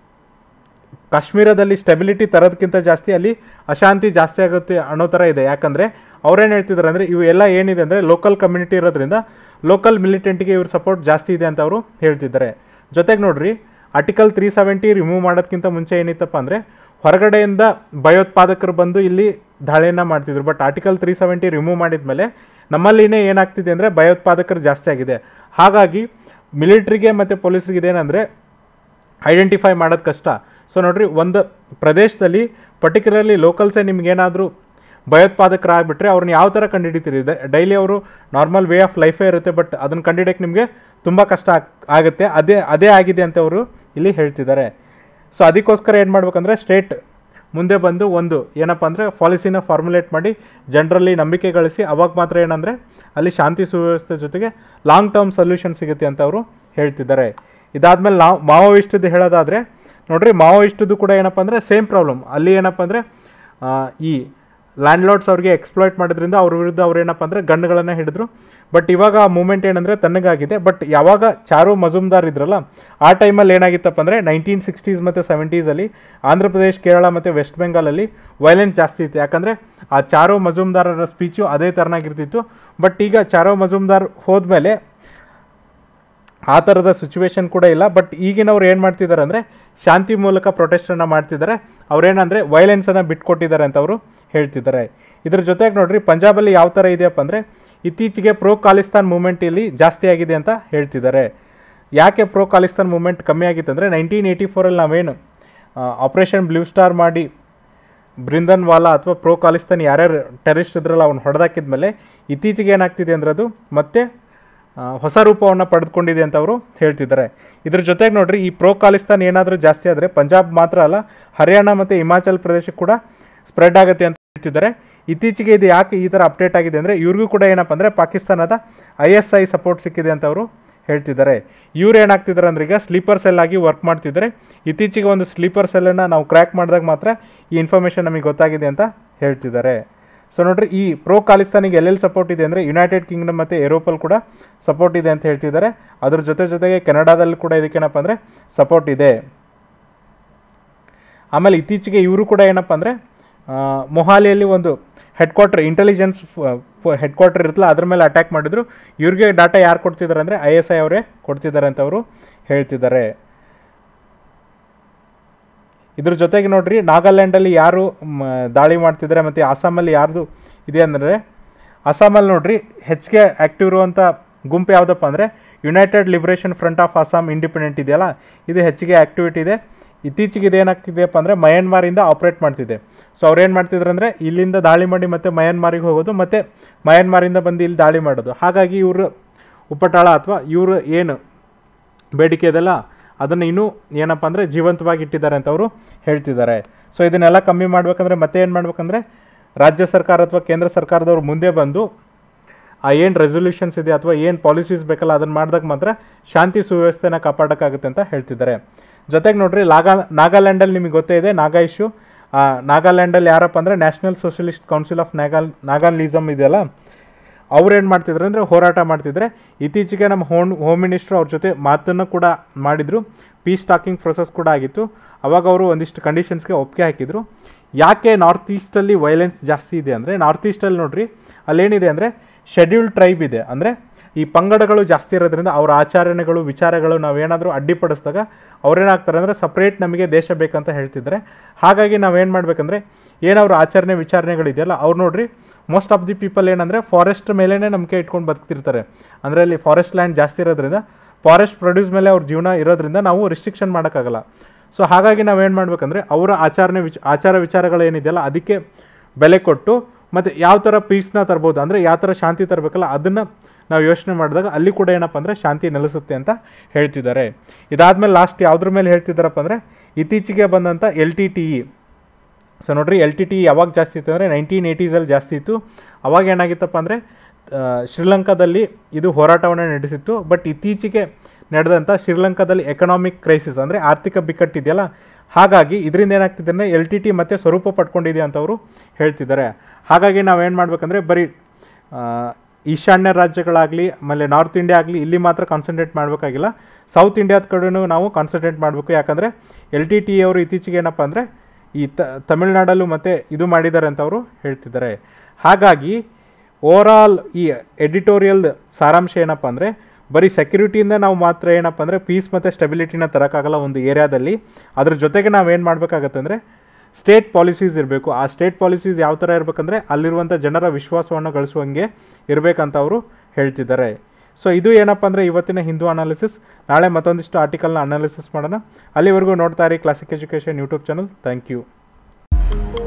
ಕಾಶ್ಮೀರದಲ್ಲಿ ಸ್ಟೆಬಿಲಿಟಿ ತರೋದಕ್ಕಿಂತ ಜಾಸ್ತಿ ಅಲ್ಲಿ ಅಶಾಂತಿ ಜಾಸ್ತಿ ಆಗುತ್ತೆ ಅನ್ನೋ ಥರ ಇದೆ ಯಾಕಂದರೆ ಅವ್ರೇನು ಹೇಳ್ತಿದ್ದಾರೆ ಅಂದರೆ ಇವು ಎಲ್ಲ ಏನಿದೆ ಅಂದರೆ ಲೋಕಲ್ ಕಮ್ಯುನಿಟಿ ಇರೋದ್ರಿಂದ ಲೋಕಲ್ ಮಿಲಿಟೆಂಟಿಗೆ ಇವ್ರ ಸಪೋರ್ಟ್ ಜಾಸ್ತಿ ಇದೆ ಅಂತ ಅವರು ಹೇಳ್ತಿದ್ದಾರೆ ಜೊತೆಗೆ ನೋಡ್ರಿ ಆರ್ಟಿಕಲ್ ತ್ರೀ ಸೆವೆಂಟಿ ರಿಮೂವ್ ಮಾಡೋದಕ್ಕಿಂತ ಮುಂಚೆ ಏನಿತ್ತಪ್ಪ ಅಂದರೆ ಹೊರಗಡೆಯಿಂದ ಭಯೋತ್ಪಾದಕರು ಬಂದು ಇಲ್ಲಿ ದಾಳಿಯನ್ನು ಮಾಡ್ತಿದ್ರು but article three seventy remove ಮಾಡಿದ್ಮೇಲೆ ನಮ್ಮಲ್ಲಿನೇ ಏನಾಗ್ತಿದೆ ಅಂದರೆ ಭಯೋತ್ಪಾದಕರು ಜಾಸ್ತಿ ಆಗಿದೆ ಹಾಗಾಗಿ ಮಿಲಿಟ್ರಿಗೆ ಮತ್ತು ಪೊಲೀಸರಿಗೆ ಇದೇನಂದರೆ ಐಡೆಂಟಿಫೈ ಮಾಡೋದು ಕಷ್ಟ ಸೊ ನೋಡ್ರಿ ಒಂದು ಪ್ರದೇಶದಲ್ಲಿ ಪರ್ಟಿಕ್ಯುಲರ್ಲಿ ಲೋಕಲ್ಸೇ ನಿಮ್ಗೇನಾದರೂ ಭಯೋತ್ಪಾದಕರಾಗ್ಬಿಟ್ರೆ ಅವ್ರನ್ನ ಯಾವ ಥರ ಕಂಡುಹಿಡಿತೀರಿ ಡೈಲಿ ಅವರು ನಾರ್ಮಲ್ ವೇ ಆಫ್ ಲೈಫೇ ಇರುತ್ತೆ ಬಟ್ ಅದನ್ನು ಕಂಡುಹಿಡಿಯೋಕ್ಕೆ ನಿಮಗೆ ತುಂಬ ಕಷ್ಟ ಆಗ್ ಆಗುತ್ತೆ ಅದೇ ಅದೇ ಆಗಿದೆ ಅಂತ ಅವರು ಇಲ್ಲಿ ಹೇಳ್ತಿದ್ದಾರೆ ಸೊ ಅದಕ್ಕೋಸ್ಕರ ಏನು ಮಾಡ್ಬೇಕಂದ್ರೆ ಸ್ಟೇಟ್ ಮುಂದೆ ಬಂದು ಒಂದು ಏನಪ್ಪ ಅಂದರೆ ಪಾಲಿಸಿನ ಫಾರ್ಮುಲೇಟ್ ಮಾಡಿ ಜನರಲ್ಲಿ ನಂಬಿಕೆ ಗಳಿಸಿ ಅವಾಗ ಮಾತ್ರ ಏನಂದರೆ ಅಲ್ಲಿ ಶಾಂತಿ ಸುವ್ಯವಸ್ಥೆ ಜೊತೆಗೆ ಲಾಂಗ್ ಟರ್ಮ್ ಸೊಲ್ಯೂಷನ್ ಸಿಗುತ್ತೆ ಅಂತ ಅವರು ಹೇಳ್ತಿದ್ದಾರೆ ಇದಾದ್ಮೇಲೆ ನಾವು ಮಾವೋಯಿಸ್ಟದ್ದು ಹೇಳೋದಾದರೆ ನೋಡ್ರಿ ಮಾವೋಯಿಸ್ಟದ್ದು ಕೂಡ ಏನಪ್ಪ ಅಂದರೆ ಸೇಮ್ ಪ್ರಾಬ್ಲಮ್ ಅಲ್ಲಿ ಏನಪ್ಪ ಅಂದರೆ ಈ ಲ್ಯಾಂಡ್ಲಾರ್ಡ್ಸ್ ಅವ್ರಿಗೆ ಎಕ್ಸ್ಪ್ಲಾಯ್ಟ್ ಮಾಡೋದ್ರಿಂದ ಅವ್ರ ವಿರುದ್ಧ ಅವ್ರು ಏನಪ್ಪ ಅಂದರೆ ಗನ್ಗಳನ್ನು ಹಿಡಿದ್ರು ಬಟ್ ಇವಾಗ ಆ ಮೂಮೆಂಟ್ ಏನಂದರೆ ತಣ್ಣಗಾಗಿದೆ ಬಟ್ ಯಾವಾಗ ಚಾರು ಮಜುಮ್ದಾರ್ ಇದ್ರಲ್ಲ ಆ ಟೈಮಲ್ಲಿ ಏನಾಗಿತ್ತಪ್ಪ ಅಂದರೆ ನೈನ್ಟೀನ್ ಸಿಕ್ಸ್ಟೀಸ್ ಮತ್ತು ಸೆವೆಂಟೀಸಲ್ಲಿ ಆಂಧ್ರ ಪ್ರದೇಶ್ ಕೇರಳ ಮತ್ತು ವೆಸ್ಟ್ ಬೆಂಗಾಲಲ್ಲಿ ವೈಲೆನ್ಸ್ ಜಾಸ್ತಿ ಇತ್ತು ಯಾಕಂದರೆ ಆ ಚಾರೋ ಮಜುಮ್ದಾರರ ಸ್ಪೀಚು ಅದೇ ಥರನಾಗಿರ್ತಿತ್ತು ಬಟ್ ಈಗ ಚಾರೋ ಮಜುಮ್ದಾರ್ ಹೋದ್ಮೇಲೆ ಆ ಥರದ ಸಿಚುವೇಶನ್ ಕೂಡ ಇಲ್ಲ ಬಟ್ ಈಗಿನವ್ರು ಏನು ಮಾಡ್ತಿದ್ದಾರೆ ಅಂದರೆ ಶಾಂತಿ ಮೂಲಕ ಪ್ರೊಟೆಸ್ಟನ್ನು ಮಾಡ್ತಿದ್ದಾರೆ ಅವ್ರೇನಂದರೆ ವೈಲೆನ್ಸನ್ನು ಬಿಟ್ಕೊಟ್ಟಿದ್ದಾರೆ ಅಂತ ಅವರು ಹೇಳ್ತಿದ್ದಾರೆ ಇದ್ರ ಜೊತೆಗೆ ನೋಡ್ರಿ ಪಂಜಾಬಲ್ಲಿ ಯಾವ ಥರ ಇದೆಯಪ್ಪ ಅಂದರೆ ಇತ್ತೀಚೆಗೆ ಪ್ರೋ ಖಾಲಿಸ್ತಾನ್ ಮೂಮೆಂಟ್ ಇಲ್ಲಿ ಜಾಸ್ತಿ ಆಗಿದೆ ಅಂತ ಹೇಳ್ತಿದ್ದಾರೆ ಯಾಕೆ ಪ್ರೋ ಖಾಲಿಸ್ತಾನ್ ಮೂಮೆಂಟ್ ಕಮ್ಮಿ ಆಗಿತ್ತು ಅಂದರೆ ನೈನ್ಟೀನ್ ಏಯ್ಟಿ ಫೋರಲ್ಲಿ ನಾವೇನು ಆಪರೇಷನ್ ಬ್ಲೂ ಸ್ಟಾರ್ ಮಾಡಿ ಬೃಂದನ್ ವಾಲಾ ಅಥವಾ ಪ್ರೋ ಖಾಲಿಸ್ತಾನ್ ಯಾರ್ಯಾರು ಟೆರರಿಸ್ಟ್ ಇದ್ರಲ್ಲ ಅವ್ನು ಹೊಡೆದಾಕಿದ್ಮೇಲೆ ಇತ್ತೀಚೆಗೆ ಏನಾಗ್ತಿದೆ ಅಂದರೆ ಅದು ಮತ್ತೆ ಆ, ಹೊಸ ರೂಪವನ್ನು ಪಡೆದುಕೊಂಡಿದೆ ಅಂತ ಅವರು ಹೇಳ್ತಿದ್ದಾರೆ ಇದ್ರ ಜೊತೆಗೆ ನೋಡ್ರಿ ಈ ಪ್ರೋ ಖಾಲಿಸ್ತಾನ್ ಏನಾದರೂ ಜಾಸ್ತಿ ಆದರೆ ಪಂಜಾಬ್ ಮಾತ್ರ ಅಲ್ಲ ಹರಿಯಾಣ ಮತ್ತು ಹಿಮಾಚಲ್ ಪ್ರದೇಶಕ್ಕೆ ಕೂಡ ಸ್ಪ್ರೆಡ್ ಆಗುತ್ತೆ ಅಂತ ಹೇಳ್ತಿದ್ದಾರೆ ಇತ್ತೀಚೆಗೆ ಇದು ಯಾಕೆ ಈ ಥರ ಅಪ್ಡೇಟ್ ಆಗಿದೆ ಅಂದರೆ ಇವ್ರಿಗೂ ಕೂಡ ಏನಪ್ಪ ಅಂದರೆ ಪಾಕಿಸ್ತಾನದ ಐ ಎಸ್ ಐ ಸಪೋರ್ಟ್ ಸಿಕ್ಕಿದೆ ಅಂತ ಅವರು ಹೇಳ್ತಿದ್ದಾರೆ ಇವ್ರು ಏನಾಗ್ತಿದ್ದಾರೆ ಅಂದ್ರೆ ಈಗ ಸ್ಲೀಪರ್ ಸೆಲ್ ಆಗಿ ವರ್ಕ್ ಮಾಡ್ತಿದ್ದಾರೆ ಇತ್ತೀಚೆಗೆ ಒಂದು ಸ್ಲೀಪರ್ ಸೆಲ್ಲನ್ನು ನಾವು ಕ್ರ್ಯಾಕ್ ಮಾಡಿದಾಗ ಮಾತ್ರ ಈ ಇನ್ಫಾರ್ಮೇಷನ್ ನಮಗೆ ಗೊತ್ತಾಗಿದೆ ಅಂತ ಹೇಳ್ತಿದ್ದಾರೆ ಸೊ ನೋಡ್ರಿ ಈ ಪ್ರೋ ಖಾಲಿಸ್ತಾನಿಗೆ ಎಲ್ಲೆಲ್ಲಿ ಸಪೋರ್ಟ್ ಇದೆ ಅಂದರೆ ಯುನೈಟೆಡ್ ಕಿಂಗ್ಡಮ್ ಮತ್ತು ಯುರೋಪಲ್ಲಿ ಕೂಡ ಸಪೋರ್ಟ್ ಇದೆ ಅಂತ ಹೇಳ್ತಿದ್ದಾರೆ ಅದ್ರ ಜೊತೆ ಜೊತೆಗೆ ಕೆನಡಾದಲ್ಲಿ ಕೂಡ ಇದಕ್ಕೇನಪ್ಪ ಅಂದರೆ ಸಪೋರ್ಟ್ ಇದೆ ಆಮೇಲೆ ಇತ್ತೀಚೆಗೆ ಇವರು ಕೂಡ ಏನಪ್ಪ ಅಂದರೆ ಮೊಹಾಲಿಯಲ್ಲಿ ಒಂದು headquarter intelligence headquarter ಇರುತ್ತಲ್ಲ ಅದ್ರ ಮೇಲೆ ಅಟ್ಯಾಕ್ ಮಾಡಿದ್ರು ಇವ್ರಿಗೆ ಡಾಟಾ ಯಾರು ಕೊಡ್ತಿದ್ದಾರೆ ಅಂದರೆ ಐ ಎಸ್ ಐ ಅವರೇ ಕೊಡ್ತಿದ್ದಾರೆ ಅಂತ ಅವರು ಹೇಳ್ತಿದ್ದಾರೆ ಇದ್ರ ಜೊತೆಗೆ ನೋಡ್ರಿ ನಾಗಾಲ್ಯಾಂಡಲ್ಲಿ ಯಾರು ಮ, ದಾಳಿ ಮಾಡ್ತಿದ್ದಾರೆ ಮತ್ತು ಅಸ್ಸಾಮಲ್ಲಿ ಯಾರ್ದು ಇದೆ ಅಂದರೆ ಅಸ್ಸಾಮಲ್ಲಿ ನೋಡ್ರಿ ಹೆಚ್ಚಿಗೆ ಆ್ಯಕ್ಟಿವ್ ಇರುವಂಥ ಗುಂಪು ಯಾವುದಪ್ಪ ಅಂದರೆ united liberation front of Assam independent ಇದೆಯಲ್ಲ ಇದು ಹೆಚ್ಚಿಗೆ ಆ್ಯಕ್ಟಿವಿಟಿ ಇದೆ ಇತ್ತೀಚೆಗೆ ಇದೇನಾಗ್ತಿದೆಯಪ್ಪ ಅಂದರೆ ಮಯನ್ಮಾರಿಂದ ಆಪ್ರೇಟ್ ಮಾಡ್ತಿದೆ ಸೊ ಅವ್ರು ಏನು ಮಾಡ್ತಿದ್ರು ಅಂದರೆ ಇಲ್ಲಿಂದ ದಾಳಿ ಮಾಡಿ ಮತ್ತೆ ಮಯನ್ಮಾರಿಗೆ ಹೋಗೋದು ಮತ್ತು ಮಯನ್ಮಾರಿಂದ ಬಂದು ಇಲ್ಲಿ ದಾಳಿ ಮಾಡೋದು ಹಾಗಾಗಿ ಇವರು ಉಪಟಾಳ ಅಥವಾ ಇವರು ಏನು ಬೇಡಿಕೆ ಇದೆಲ್ಲ ಅದನ್ನು ಇನ್ನೂ ಏನಪ್ಪ ಅಂದರೆ ಜೀವಂತವಾಗಿ ಇಟ್ಟಿದ್ದಾರೆ ಅಂತ ಅವರು ಹೇಳ್ತಿದ್ದಾರೆ ಸೊ ಇದನ್ನೆಲ್ಲ ಕಮ್ಮಿ ಮಾಡ್ಬೇಕಂದ್ರೆ ಮತ್ತೆ ಏನು ಮಾಡ್ಬೇಕಂದ್ರೆ ರಾಜ್ಯ ಸರ್ಕಾರ ಅಥವಾ ಕೇಂದ್ರ ಸರ್ಕಾರದವ್ರು ಮುಂದೆ ಬಂದು ಆ ಏನು ರೆಸೊಲ್ಯೂಷನ್ಸ್ ಇದೆ ಅಥವಾ ಏನು ಪಾಲಿಸೀಸ್ ಬೇಕಲ್ಲ ಅದನ್ನು ಮಾಡಿದಾಗ ಮಾತ್ರ ಶಾಂತಿ ಸುವ್ಯವಸ್ಥೆನ ಕಾಪಾಡೋಕ್ಕಾಗುತ್ತೆ ಅಂತ ಹೇಳ್ತಿದ್ದಾರೆ ಜೊತೆಗೆ ನೋಡ್ರಿ ಲಾಗಾ ನಾಗಾಲ್ಯಾಂಡಲ್ಲಿ ನಿಮಗೆ ಗೊತ್ತೇ ಇದೆ ನಾಗಾ ಇಶ್ಯೂ ನಾಗಾಲ್ಯಾಂಡಲ್ಲಿ ಯಾರಪ್ಪ ಅಂದರೆ ನ್ಯಾಷನಲ್ ಸೋಷಲಿಸ್ಟ್ ಕೌನ್ಸಿಲ್ ಆಫ್ ನಾಗಾಲ್ ನಾಗಾಲಿಸಮ್ ಇದೆಯಲ್ಲ ಅವ್ರು ಏನು ಮಾಡ್ತಿದ್ರು ಅಂದರೆ ಹೋರಾಟ ಮಾಡ್ತಿದ್ರೆ ಇತ್ತೀಚೆಗೆ ನಮ್ಮ ಹೋಮ್ ಹೋಮ್ ಮಿನಿಸ್ಟ್ರು ಅವ್ರ ಜೊತೆ ಮಾತನ್ನು ಕೂಡ ಮಾಡಿದರು ಪೀಸ್ ಟಾಕಿಂಗ್ ಪ್ರೊಸೆಸ್ ಕೂಡ ಆಗಿತ್ತು ಅವಾಗ ಅವರು ಒಂದಿಷ್ಟು ಕಂಡೀಷನ್ಸ್ಗೆ ಒಪ್ಪಿಗೆ ಹಾಕಿದರು ಯಾಕೆ ನಾರ್ತ್ ಈಸ್ಟಲ್ಲಿ ವೈಲೆನ್ಸ್ ಜಾಸ್ತಿ ಇದೆ ಅಂದರೆ ನಾರ್ತ್ ಈಸ್ಟಲ್ಲಿ ನೋಡ್ರಿ ಅಲ್ಲೇನಿದೆ ಅಂದರೆ ಶೆಡ್ಯೂಲ್ಡ್ ಟ್ರೈಬ್ ಇದೆ ಅಂದರೆ ಈ ಪಂಗಡಗಳು ಜಾಸ್ತಿ ಇರೋದ್ರಿಂದ ಅವರ ಆಚರಣೆಗಳು ವಿಚಾರಗಳು ನಾವೇನಾದರೂ ಅಡ್ಡಿಪಡಿಸಿದಾಗ ಅವ್ರೇನಾಗ್ತಾರೆ ಅಂದರೆ ಸಪ್ರೇಟ್ ನಮಗೆ ದೇಶ ಬೇಕಂತ ಹೇಳ್ತಿದ್ದಾರೆ ಹಾಗಾಗಿ ನಾವೇನು ಮಾಡಬೇಕಂದ್ರೆ ಏನವ್ರ ಆಚರಣೆ ವಿಚಾರಣೆಗಳಿದೆಯಲ್ಲ ಅವ್ರು ನೋಡ್ರಿ ಮೋಸ್ಟ್ ಆಫ್ ದಿ ಪೀಪಲ್ ಏನಂದರೆ ಫಾರೆಸ್ಟ್ ಮೇಲೇ ನಂಬಿಕೆ ಇಟ್ಕೊಂಡು ಬದುಕ್ತಿರ್ತಾರೆ ಅಂದರೆ ಅಲ್ಲಿ ಫಾರೆಸ್ಟ್ ಲ್ಯಾಂಡ್ ಜಾಸ್ತಿ ಇರೋದ್ರಿಂದ ಫಾರೆಸ್ಟ್ ಪ್ರೊಡ್ಯೂಸ್ ಮೇಲೆ ಅವ್ರ ಜೀವನ ಇರೋದ್ರಿಂದ ನಾವು ರಿಸ್ಟ್ರಿಕ್ಷನ್ ಮಾಡೋಕ್ಕಾಗಲ್ಲ ಸೊ ಹಾಗಾಗಿ ನಾವೇನು ಮಾಡ್ಬೇಕಂದ್ರೆ ಅವರ ಆಚರಣೆ ವಿಚ ಆಚಾರ ವಿಚಾರಗಳೇನಿದೆಯಲ್ಲ ಅದಕ್ಕೆ ಬೆಲೆ ಕೊಟ್ಟು ಮತ್ತು ಯಾವ ಥರ ಪೀಸ್ನ ತರ್ಬೋದು ಅಂದರೆ ಯಾವ ಥರ ಶಾಂತಿ ತರಬೇಕಲ್ಲ ಅದನ್ನು ನಾವು ಯೋಚನೆ ಮಾಡಿದಾಗ ಅಲ್ಲಿ ಕೂಡ ಏನಪ್ಪ ಅಂದರೆ ಶಾಂತಿ ನೆಲೆಸುತ್ತೆ ಅಂತ ಹೇಳ್ತಿದ್ದಾರೆ ಇದಾದಮೇಲೆ ಲಾಸ್ಟ್ ಯಾವುದ್ರ ಮೇಲೆ ಹೇಳ್ತಿದ್ದಾರಪ್ಪ ಅಂದರೆ ಇತ್ತೀಚೆಗೆ ಬಂದಂಥ L T T E so ನೋಡ್ರಿ ಎಲ್ ಟಿ ಟಿ ಯಾವಾಗ ಜಾಸ್ತಿ ಇತ್ತು ಅಂದರೆ ನೈನ್ಟೀನ್ ಏಯ್ಟೀಸಲ್ಲಿ ಜಾಸ್ತಿ ಇತ್ತು ಅವಾಗ ಏನಾಗಿತ್ತಪ್ಪ ಅಂದರೆ ಶ್ರೀಲಂಕಾದಲ್ಲಿ ಇದು ಹೋರಾಟವನ್ನು ನಡೆಸಿತ್ತು ಬಟ್ ಇತ್ತೀಚೆಗೆ ನಡೆದಂಥ ಶ್ರೀಲಂಕಾದಲ್ಲಿ ಎಕನಾಮಿಕ್ ಕ್ರೈಸಿಸ್ ಅಂದರೆ ಆರ್ಥಿಕ ಬಿಕ್ಕಟ್ಟಿದೆಯಲ್ಲ ಹಾಗಾಗಿ ಇದರಿಂದ ಏನಾಗ್ತಿದೆ ಅಂದರೆ ಎಲ್ ಟಿ ಟಿ ಮತ್ತೆ ಸ್ವರೂಪ ಪಡ್ಕೊಂಡಿದೆ ಅಂತ ಅವರು ಹೇಳ್ತಿದ್ದಾರೆ ಹಾಗಾಗಿ ನಾವೇನು ಮಾಡ್ಬೇಕಂದ್ರೆ ಬರೀ ಆ, ಈಶಾನ್ಯ ರಾಜ್ಯಗಳಾಗಲಿ ಆಮೇಲೆ ನಾರ್ತ್ ಇಂಡಿಯಾ ಆಗಲಿ ಇಲ್ಲಿ ಮಾತ್ರ ಕಾನ್ಸಂಟ್ರೇಟ್ ಮಾಡಬೇಕಾಗಿಲ್ಲ ಸೌತ್ ಇಂಡಿಯಾದ ಕಡೆನೂ ನಾವು ಕಾನ್ಸಂಟ್ರೇಟ್ ಮಾಡಬೇಕು ಯಾಕಂದರೆ ಎಲ್ ಟಿ ಟಿ ಅವರು ಇತ್ತೀಚೆಗೆ ಏನಪ್ಪ ಅಂದರೆ ಈ ತ ತಮಿಳ್ನಾಡಲ್ಲೂ ಮತ್ತೆ ಇದು ಮಾಡಿದ್ದಾರೆ ಅಂತ ಅವರು ಹೇಳ್ತಿದ್ದಾರೆ ಹಾಗಾಗಿ ಓವರಾಲ್ ಈ ಎಡಿಟೋರಿಯಲ್ ಸಾರಾಂಶ ಏನಪ್ಪ ಅಂದರೆ ಬರೀ ಸೆಕ್ಯೂರಿಟಿಯಿಂದ ನಾವು ಮಾತ್ರ ಏನಪ್ಪ ಅಂದರೆ ಪೀಸ್ ಮತ್ತು ಸ್ಟೆಬಿಲಿಟಿನ ತರೋಕ್ಕಾಗಲ್ಲ ಒಂದು ಏರಿಯಾದಲ್ಲಿ ಅದ್ರ ಜೊತೆಗೆ ನಾವೇನು ಮಾಡಬೇಕಾಗತ್ತೆ ಅಂದರೆ ಸ್ಟೇಟ್ ಪಾಲಿಸೀಸ್ ಇರಬೇಕು ಆ ಸ್ಟೇಟ್ ಪಾಲಿಸೀಸ್ ಯಾವ ಥರ ಇರಬೇಕಂದ್ರೆ ಅಲ್ಲಿರುವಂಥ ಜನರ ವಿಶ್ವಾಸವನ್ನು ಗಳಿಸುವಂಗೆ ಇರಬೇಕಂತ ಅವರು ಹೇಳ್ತಿದ್ದಾರೆ ಸೊ ಇದು ಏನಪ್ಪ ಅಂದರೆ ಇವತ್ತಿನ ಹಿಂದೂ ಅನಾಲಿಸಿಸ್ ನಾಳೆ ಮತ್ತೊಂದಿಷ್ಟು ಆರ್ಟಿಕಲ್ನ ಅನಾಲಿಸಿಸ್ ಮಾಡೋಣ ಅಲ್ಲಿವರೆಗೂ ನೋಡ್ತಾ ಇರಿ classic education YouTube channel thank you